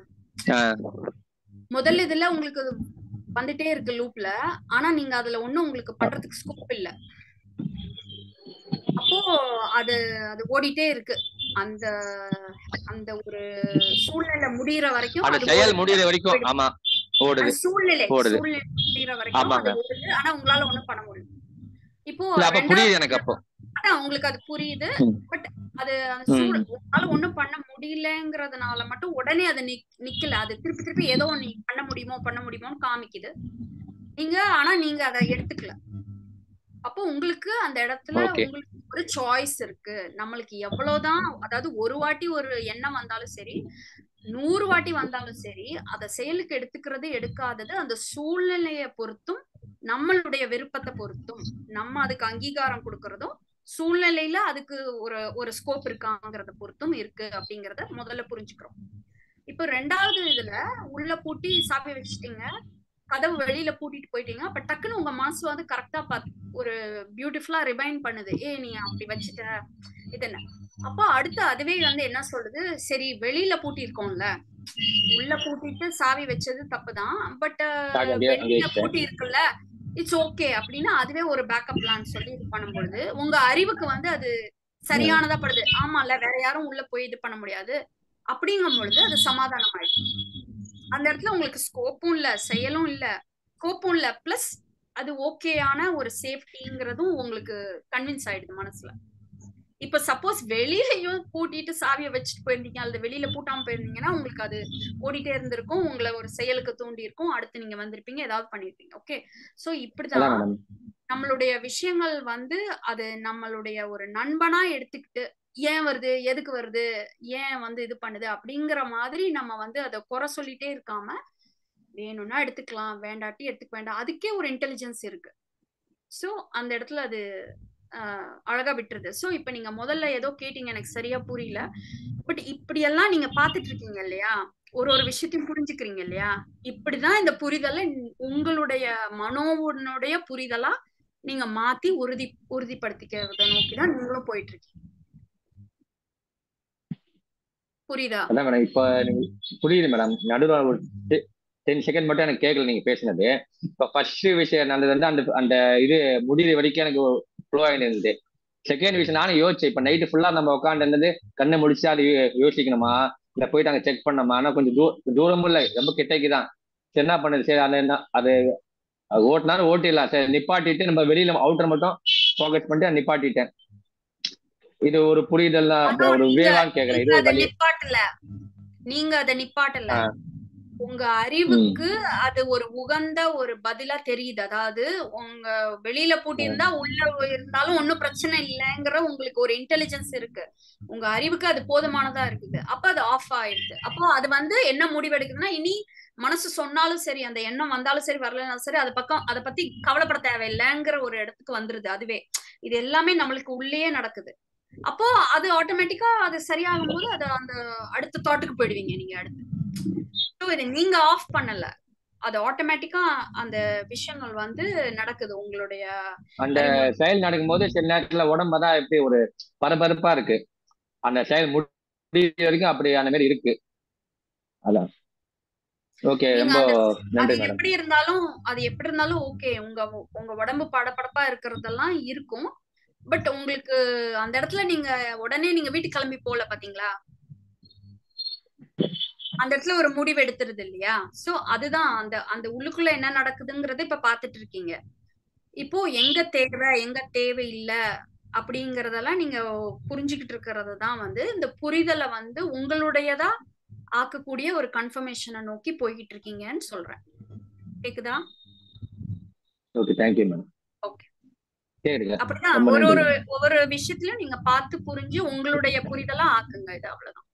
முதல் இதுல உங்களுக்கு அது வந்துட்டே இருக்கு லூப்ல ஆனா நீங்க அதுல ஒண்ணும் உங்களுக்கு பண்றதுக்கு ஸ்கோப் இல்ல அப்போ அது அது ஓடிட்டே இருக்கு அந்த அந்த ஒரு சூழ்நிலை முடியற வரைக்கும் அந்த அது செயல் ஓடுது. முடியற வரைக்கும் ஆமா ஓடுது அந்த சூழ்நிலை ஓடுது சூழ்நிலை முடியற வரைக்கும் ஆமாங்க. அது ஓடுது ஆனா உங்களால ஒண்ணும் பண்ண முடியும் இப்போ இல்ல அப்ப ரெண்டாவது புரியுது எனக்கு அப்போ அதான் உங்களுக்கு அது புரியுது ம். பட் அது அந்த ம். சூழ் உங்களால ஒண்ணும் பண்ண முடியலங்கிறதுனால மட்டும் உடனே அது நிக் நிக்கல அது திருப்பி திருப்பி ஏதோ நீ பண்ண முடியுமோ பண்ண முடியுமோன்னு காமிக்குது நீங்க ஆனா நீங்க அதை எடுத்துக்கல அப்போ உங்களுக்கு அந்த இடத்துல Okay. உங்களுக்கு ஒரு சாய்ஸ் இருக்கு நம்மளுக்கு எவ்வளவுதான் அதாவது ஒரு வாட்டி ஒரு எண்ணம் வந்தாலும் சரி நூறு வாட்டி வந்தாலும் சரி அதை செயலுக்கு எடுத்துக்கிறது எடுக்காதது அந்த சூழ்நிலையை பொறுத்தும் நம்மளுடைய விருப்பத்தை பொறுத்தும் நம்ம அதுக்கு அங்கீகாரம் கொடுக்கறதும் சூழ்நிலையில அதுக்கு ஒரு ஒரு ஸ்கோப் இருக்காங்கிறத பொறுத்தும் இருக்கு அப்படிங்கறத முதல்ல புரிஞ்சுக்கிறோம் இப்போ ரெண்டாவது இதுல உள்ள பூட்டி சாப்பி வச்சுட்டீங்க கதவு வெளியில பூட்டிட்டு போயிட்டீங்க அப்ப டக்குன்னு உங்க மனசு வந்து கரெக்டா பாத்து ஒரு பியூட்டிஃபுல்லா ரிமைண்ட் பண்ணுது ஏ நீ அப்படி வச்சுட்ட இது என்ன அப்போ அடுத்து அதுவே வந்து என்ன சொல்லுது சரி வெளியில பூட்டி இருக்கோம்ல உள்ள பூட்டிட்டு சாவி வச்சது தப்புதான் பட் சாவி அங்கேயே- அங்கேயே வெளியில வச்சுட்டேன். பூட்டி இருக்குல்ல இட்ஸ் ஓகே அப்படின்னா அதுவே ஒரு பேக்கப் பிளான் சொல்லி இது பண்ணும்பொழுது உங்க அறிவுக்கு வந்து அது சரியானதா படுது ஆமால வேற யாரும் உள்ள போய் இது பண்ண முடியாது அப்படிங்கும் பொழுது அது சமாதானம் ஆயிடும் அந்த இடத்துல உங்களுக்கு ஸ்கோப்பும் இல்ல செயலும் இல்ல ஸ்கோப்பும் இல்ல பிளஸ் அது ஓகேயான ஒரு சேஃப்டிங்கிறதும் உங்களுக்கு கன்வின்ஸ் ஆயிடுது மனசுல இப்ப சப்போஸ் வெளியிலயும் பூட்டிட்டு சாவியை வச்சுட்டு போயிருந்தீங்க அல்லது வெளியில பூட்டாம போயிருந்தீங்கன்னா உங்களுக்கு அது ஓடிட்டே இருந்திருக்கும் உங்களை ஒரு செயலுக்கு தூண்டி இருக்கும் அடுத்து நீங்க வந்திருப்பீங்க ஏதாவது பண்ணிருப்பீங்க ஓகே சோ அதான் இப்படிதான் மேடம் நம்மளுடைய விஷயங்கள் வந்து அது நம்மளுடைய ஒரு நண்பனா எடுத்துக்கிட்டு ஏன் வருது எதுக்கு வருது ஏன் வந்து இது பண்ணுது அப்படிங்கிற மாதிரி நம்ம வந்து அதை குறை சொல்லிட்டே இருக்காம வேணும்னா எடுத்துக்கலாம் வேண்டாட்டி எடுத்துக்க வேண்டாம் அதுக்கே ஒரு இன்டெலிஜென்ஸ் இருக்கு சோ அந்த இடத்துல அது ஆஹ், அழகா விட்டுருது சோ இப்ப நீங்க முதல்ல ஏதோ கேட்டீங்க எனக்கு சரியா புரியல பட் இப்படியெல்லாம் நீங்க பாத்துட்டு இருக்கீங்க இல்லையா ஒரு ஒரு விஷயத்தையும் புரிஞ்சுக்கிறீங்க இல்லையா இப்படிதான் இந்த புரிதலை உங்களுடைய மனோவுடைய புரிதலா நீங்க மாத்தி உறுதி உறுதிப்படுத்திக்கிறத நோக்கிதான் நீங்களும் போயிட்டு இருக்கீங்க புரியுதா அதான் மேடம் இப்ப நீங்க புரியுது மேடம் நடுவில் ஒரு டென் செகண்ட் மட்டும் எனக்கு கேட்கல நீங்க பேசினது இப்ப ஃபர்ஸ்ட் விஷயம் நடந்தது வந்து அந்த அந்த இது முடிகிற வரைக்கும் எனக்கு ஃப்ளோ ஆகிட்டு இருந்தது செகண்ட் விஷயம் நானும் யோசிச்சேன் இப்ப நைட்டு ஃபுல்லா நம்ம உட்காந்து இருந்தது கண்ணை முடிச்சு அது யோ- யோசிக்கணுமா இல்ல போயிட்டு அங்க செக் பண்ணணுமா ஆனா கொஞ்சம் தூ தூரமும் இல்லை ரொம்ப கிட்டக்கு தான் சரி என்ன பண்ணுது சரி அது என்ன அது அது ஓட்டினாலும் ஓட்டிடலாம் சரி நிப்பாட்டிட்டு நம்ம வெளியில அவுட்டர் மட்டும் ஃபோக்கஸ் பண்ணிட்டு அதை நிப்பாட்டிட்டேன் இது ஒரு புரிதல் தான் அதான் ஒரு நீங்க விவேகான்னு கேக்குறேன் நீங்க இது ஒரு அதை வழி நிப்பாட்டல நீங்க அதை நிப்பாட்டல ஆ, உங்க ம் அறிவுக்கு அது ஒரு உகந்த ஒரு பதிலா தெரியுது அதாவது உங்க வெளியில பூட்டி இருந்தா உள்ள இருந்தாலும் ஒன்னும் பிரச்சனை இல்லைங்கிற உங்களுக்கு ஒரு இன்டெலிஜென்ஸ் இருக்கு உங்க அறிவுக்கு அது போதுமானதா இருக்குது அப்ப அது ஆஃப் ஆயிடுது அப்போ அது வந்து என்ன முடிவெடுக்குதுன்னா இனி மனசு சொன்னாலும் சரி அந்த எண்ணம் வந்தாலும் சரி வரலனாலும் சரி அது பக்கம் அதை பத்தி கவலைப்பட தேவையில்லைங்கிற ஒரு இடத்துக்கு வந்துருது அதுவே இது எல்லாமே நம்மளுக்கு உள்ளேயே நடக்குது அப்போ அது ஆட்டோமேட்டிக்கா அது சரியாகும் போது அது அந்த அடுத்த தாட்டுக்கு போயிடுவீங்க நீங்க அடுத்து ஸோ இதை நீங்க ஆஃப் பண்ணல அது ஆட்டோமேட்டிக்கா அந்த விஷயங்கள் வந்து நடக்குது உங்களுடைய அந்த அறிவு செயல் நடக்கும்போது சில நேரத்துல உடம்பதான் எப்படி ஒரு பரபரப்பா இருக்கு அந்த செயல் முடிய வரைக்கும் அப்படி அந்த மாதிரி இருக்கு அதான் ஓகே நீங்க ரொம்ப அந்த அது நன்றி மேடம் எப்படி இருந்தாலும் அது எப்படி இருந்தாலும் ஓகே உங்க உங்க உடம்பு படபடப்பா இருக்கிறதெல்லாம் இருக்கும் பட் உங்களுக்கு அந்த இடத்துல நீங்க உடனே நீங்க வீட்டுக்கு கிளம்பி போல பாத்தீங்களா அந்த இடத்துல ஒரு முடிவு எடுத்துருது இல்லையா சோ அதுதான் அந்த அந்த உள்ளுக்குள்ள என்ன நடக்குதுங்கறத இப்ப பாத்துட்டு இருக்கீங்க இப்போ எங்க தேவை எங்க தேவை இல்ல அப்படிங்கறதெல்லாம் நீங்க புரிஞ்சுக்கிட்டு இருக்கிறது தான் வந்து இந்த புரிதலை வந்து உங்களுடையதா ஆக்கக்கூடிய ஒரு கன்ஃபர்மேஷனை நோக்கி போய்கிட்டு இருக்கீங்கன்னு சொல்றேன் கேக்குதா ஓகே தேங்க்யூ மேடம் ஓகே சரிங்க அப்படிதான் ரொம்ப ஒரு நன்றி ஒரு மேடம் ஒவ்வொரு விஷயத்திலயும் நீங்க பார்த்து புரிஞ்சு உங்களுடைய புரிதலா ஆக்குங்க இது அவ்வளவுதான்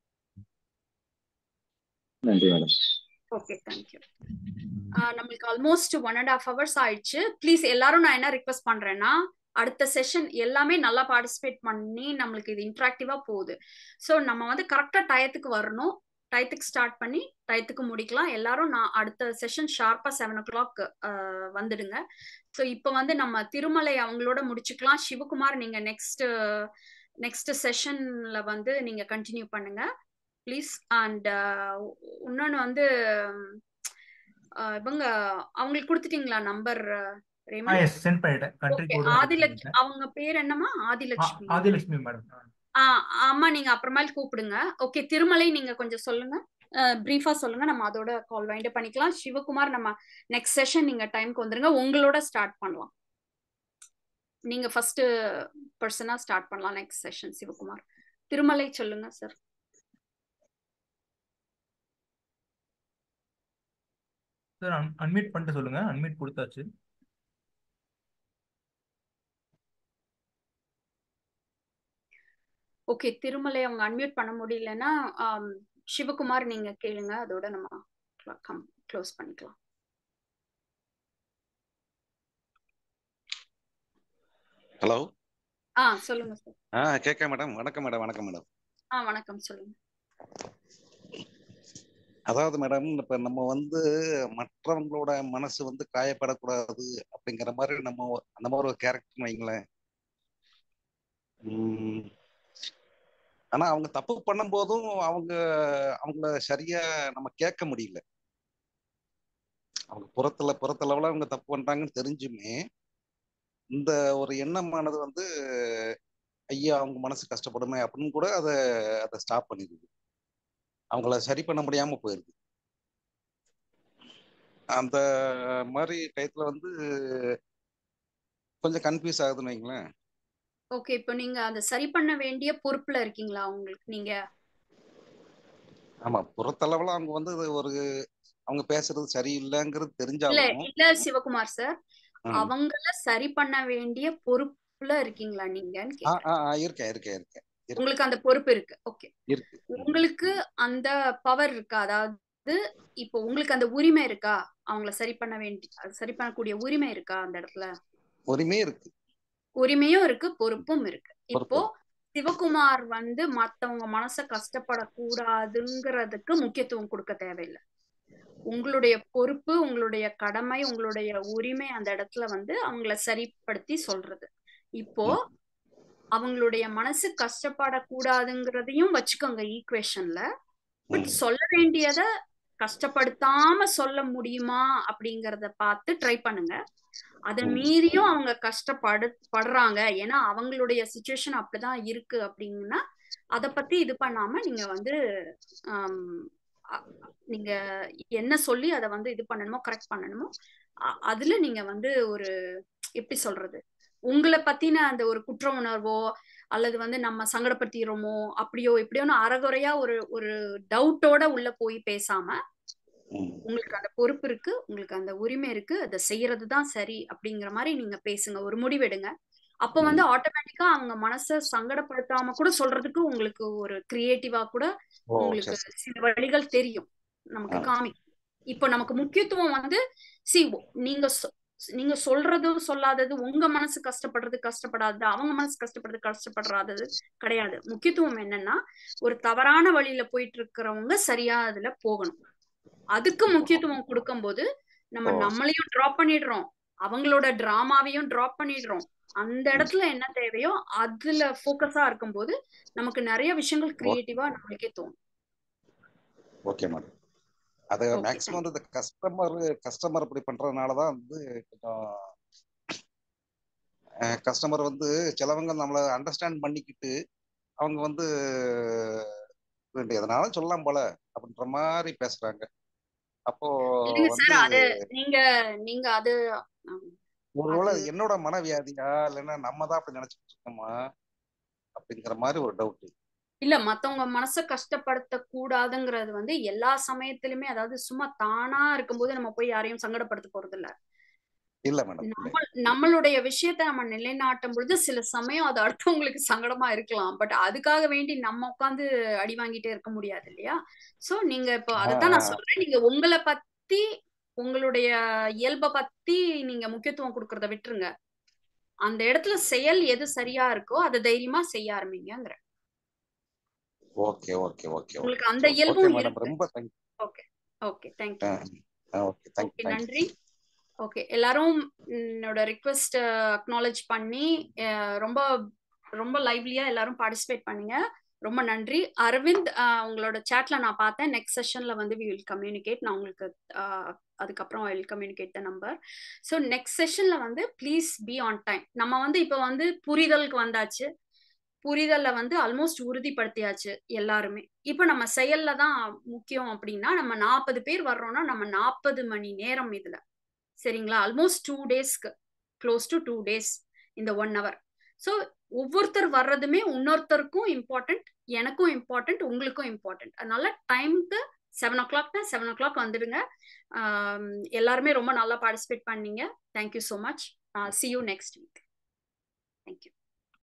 நன்றி மேடம் ஓகே தேங்க்யூ நம்மளுக்கு almost one and half hours ஆயிடுச்சு ப்ளீஸ் எல்லாரும் நான் என்ன ரிக்வெஸ்ட் பண்றேன்னா அடுத்த செஷன் எல்லாமே நல்லா பார்ட்டிசிபேட் பண்ணி நம்மளுக்கு இது இன்ட்ராக்டிவா போகுது ஸோ நம்ம வந்து கரெக்டா டயத்துக்கு வரணும் டயத்துக்கு ஸ்டார்ட் பண்ணி டயத்துக்கு முடிக்கலாம் எல்லாரும் நான் அடுத்த செஷன் ஷார்ப்பா செவன் ஓ கிளாக் வந்துடுங்க ஸோ இப்போ வந்து நம்ம திருமலை அவங்களோட முடிச்சுக்கலாம் சிவகுமார் நீங்க நெக்ஸ்ட் நெக்ஸ்ட் செஷன்ல வந்து நீங்க கண்டினியூ பண்ணுங்க ப்ளீஸ் அண்ட் இன்னொன்று வந்து அஹ், இவங்க அவங்களுக்கு கொடுத்துட்டீங்களா நம்பர் ஆ ரேமன் எஸ் சென்ட் பண்ணிட்டேன் கண்ட்ரி ஓகே கோடு ஆதிலட்சுமி அவங்க பேர் என்னம்மா ஆதிலட்சுமி ஆதிலட்சுமி மேடம் ஆ ஆமா நீங்க அப்புறமேல் கூப்பிடுங்க ஓகே திருமலை நீங்க கொஞ்சம் சொல்லுங்க பிரீஃபா சொல்லுங்க நம்ம அதோட கால் வைண்ட் பண்ணிக்கலாம் சிவகுமார் நம்ம நெக்ஸ்ட் செஷன் நீங்க டைம்க்கு வந்துருங்க உங்களோட ஸ்டார்ட் பண்ணலாம் நீங்க ஃபர்ஸ்ட் பர்சனா ஸ்டார்ட் பண்ணலாம் நெக்ஸ்ட் செஷன் சிவகுமார் திருமலை சொல்லுங்க சார் சார் அன்மியூட் பண்ணிட்டு சொல்லுங்க அன்மியூட் கொடுத்தாச்சு ஓகே திருமலை அவங்க அன்மியூட் பண்ண முடியலன்னா ஆம், சிவகுமார் நீங்க கேளுங்க அதோட நம்ம க்ளோஸ் பண்ணிக்கலாம் ஹலோ ஆ சொல்லுங்க சார் ஆ கேட்க மேடம் வணக்கம் மேடம் வணக்கம் மேடம் ஆ வணக்கம் சொல்லுங்க அதாவது மேடம் இப்ப நம்ம வந்து மற்றவங்களோட மனசு வந்து காயப்படக்கூடாது அப்படிங்கிற மாதிரி நம்ம அந்த மாதிரி ஒரு கேரக்டர் வைங்களேன் உம் ஆனா அவங்க தப்பு பண்ணும்போதும் அவங்க அவங்கள சரியா நம்ம கேட்க முடியல அவங்க புறத்துல புறத்தளவுல அவங்க தப்பு பண்றாங்கன்னு தெரிஞ்சுமே இந்த ஒரு எண்ணமானது வந்து ஐயா அவங்க மனசு கஷ்டப்படுமே அப்படின்னு கூட அதை அதை ஸ்டாப் பண்ணிடுது அவங்கள சரி பண்ண முடியாம போயிருது அந்த மாதிரி டயத்துல வந்து கொஞ்சம் கன்ஃபியூஸ் ஆகுதுன்னு வைங்களேன் ஓகே இப்போ நீங்க அதை சரி பண்ண வேண்டிய பொறுப்புல இருக்கீங்களா உங்களுக்கு நீங்க ஆமா புறத்தளவுல அவங்க வந்து இது ஒரு அவங்க பேசுறது சரியில்லைங்கிறது இல்ல தெரிஞ்சாலும் இல்ல சிவகுமார் சார் ம். அவங்கள சரி பண்ண வேண்டிய பொறுப்புல இருக்கீங்களா நீங்கன்னு ஆ கேக்குறேன் ஆ ஆ, இருக்கேன் இருக்கேன் இருக்கேன் இருக்கு உங்களுக்கு அந்த பொறுப்பு இருக்கு ஓகே இருக்கு உங்களுக்கு அந்த பவர் இருக்கா அதாவது இப்போ உங்களுக்கு அந்த உரிமை இருக்கா அவங்கள சரி பண்ண வேண்டி சரி பண்ணக்கூடிய உரிமை இருக்கா அந்த இடத்துல உரிமை இருக்கு உரிமையும் இருக்கு பொறுப்பும் இருக்கு இப்போ பொறுப்பு சிவகுமார் வந்து மத்தவங்க மனச கஷ்டப்படக்கூடாதுங்கிறதுக்கு முக்கியத்துவம் கொடுக்க தேவையில்லை உங்களுடைய பொறுப்பு உங்களுடைய கடமை உங்களுடைய உரிமை அந்த இடத்துல வந்து அவங்கள சரிப்படுத்தி சொல்றது இப்போ ம், அவங்களுடைய மனசு கஷ்டப்படக்கூடாதுங்கிறதையும் வச்சுக்கோங்க ஈக்குவேஷன்ல பட் ம், சொல்ல வேண்டியத கஷ்டப்படுத்தாம சொல்ல முடியுமா அப்படிங்கறத பார்த்து ட்ரை பண்ணுங்க அதை ம். மீறியும் அவங்க கஷ்டப்படு படுறாங்க ஏன்னா அவங்களுடைய சுச்சுவேஷன் அப்படிதான் இருக்கு அப்படின்னா அதை பத்தி இது பண்ணாம நீங்க வந்து ஆம், அ- நீங்க என்ன சொல்லி அதை வந்து இது பண்ணணுமோ கரெக்ட் பண்ணணுமோ அ- அதுல நீங்க வந்து ஒரு எப்படி சொல்றது உங்களை பத்தின அந்த ஒரு குற்ற உணர்வோ அல்லது வந்து நம்ம சங்கடப்படுத்திடுறோமோ அப்படியோ இப்படியோன்னு அறகுறையா ஒரு ஒரு டவுட்டோட உள்ள போய் பேசாம ம். உங்களுக்கு அந்த பொறுப்பு இருக்கு உங்களுக்கு அந்த உரிமை இருக்கு அதை செய்யறது தான் சரி அப்படிங்கிற மாதிரி நீங்க பேசுங்க ஒரு முடிவெடுங்க அப்ப வந்து ம். ஆட்டோமேட்டிக்கா அவங்க மனசை சங்கடப்படுத்தாம கூட சொல்றதுக்கு உங்களுக்கு ஒரு கிரியேட்டிவா கூட ஓ உங்களுக்கு சரி சரி சில வழிகள் தெரியும் நமக்கு ஆ காமிக்கும் இப்போ நமக்கு முக்கியத்துவம் வந்து சி நீங்க சொ- நீங்க சொல்றதும் சொல்லாதது உங்க மனசு கஷ்டப்படுறது கஷ்டப்படாதது அவங்க மனசு கஷ்டப்படுறது கஷ்டப்படுறாதது கிடையாது முக்கியத்துவம் என்னன்னா ஒரு தவறான வழியில போயிட்டு இருக்கிறவங்க சரியா அதுல போகணும் அதுக்கு முக்கியத்துவம் கொடுக்கும்போது நம்ம ஓ சரி நம்மளையும் டிராப் பண்ணிடுறோம் அவங்களோட டிராமாவையும் டிராப் பண்ணிடுறோம் அந்த ம். இடத்துல என்ன தேவையோ அதுல ஃபோக்கஸா இருக்கும்போது நமக்கு நிறைய விஷயங்கள் ஓ கிரியேட்டிவா நம்மளுக்கே தோணும் ஓகே மேடம் அது ஓகே மேக்ஸிமம் வந்து இந்த கஸ்டமர் கஸ்டமர் இப்படி பண்றதுனால தான் வந்து கொஞ்சம் கஸ்டமர் வந்து சிலவங்க நம்மளை அண்டர்ஸ்டாண்ட் பண்ணிக்கிட்டு அவங்க வந்து வேண்டிய எதனாலும் சொல்லலாம் போல அப்படின்ற மாதிரி பேசுறாங்க அப்போ இல்லைங்க வந்து சார் அது நீங்க நீங்க அது ஆம், ஒருவேளை அது என்னோட மனவியாதியா இல்லைன்னா நம்ம தான் அப்படி நினைச்சிட்டு இருக்கோமா அப்படிங்கிற மாதிரி ஒரு டவுட் இல்ல மத்தவங்க மனசை கஷ்டப்படுத்த கூடாதுங்கிறது வந்து எல்லா சமயத்திலுமே அதாவது சும்மா தானா இருக்கும்போது நம்ம போய் யாரையும் சங்கடப்படுத்த போறது இல்ல இல்ல மேடம் இல்ல நம்ம நம்மளுடைய விஷயத்தை நம்ம நிலைநாட்டும் பொழுது சில சமயம் அது அடுத்தவங்களுக்கு சங்கடமா இருக்கலாம் பட் அதுக்காக வேண்டி நம்ம உட்காந்து அடி வாங்கிட்டே இருக்க முடியாது இல்லையா சோ நீங்க இப்போ அதைத்தான் நான் சொல்றேன் நீங்க உங்களை பத்தி உங்களுடைய இயல்பை பத்தி நீங்க முக்கியத்துவம் கொடுக்கறத விட்டுருங்க அந்த இடத்துல செயல் எது சரியா இருக்கோ அதை தைரியமா செய்ய ஆரம்பிங்கங்கிற ஓகே ஓகே ஓகே உங்களுக்கு ஓகே அந்த ஓகே இயல்பும் மேடம் இருக்கு ரொம்ப thank okay okay thank you okay thank okay thank நன்றி ஓகே எல்லாரும் என்னோட ரிக்வெஸ்ட் அக்னாலேஜ் பண்ணி அஹ், ரொம்ப ரொம்ப லைவ்லியா எல்லாரும் பார்ட்டிசிபேட் பண்ணீங்க ரொம்ப நன்றி அரவிந்த் அஹ், உங்களோட சேட்ல நான் பார்த்தேன் நெக்ஸ்ட் செஷன்ல வந்து வி வில் கம்யூனிகேட் நான் உங்களுக்கு அஹ், அதுக்கப்புறம் I will communicate the number so next செஷன்ல வந்து ப்ளீஸ் பி ஆன் டைம் நம்ம வந்து இப்போ வந்து புரிதலுக்கு வந்தாச்சு புரிதல்ல வந்து ஆல்மோஸ்ட் உறுதிப்படுத்தியாச்சு எல்லாருமே இப்போ நம்ம செயல்ல தான் முக்கியம் அப்படின்னா நம்ம நாற்பது பேர் வர்றோம்னா நம்ம நாற்பது மணி நேரம் இதுல சரிங்களா ஆல்மோஸ்ட் டூ டேஸ்க்கு க்ளோஸ் டு டூ டேஸ் இந்த ஒன் ஹவர் ஸோ ஒவ்வொருத்தர் வர்றதுமே இன்னொருத்தருக்கும் இம்பார்ட்டன்ட் எனக்கும் இம்பார்ட்டன்ட் உங்களுக்கும் இம்பார்ட்டன்ட் அதனால டைம்க்கு செவன் ஓ கிளாக்னா செவன் ஓ கிளாக் வந்துடுங்க ஆம், எல்லாருமே ரொம்ப நல்லா பார்ட்டிசிபேட் பண்ணீங்க thank you so much see you next week thank you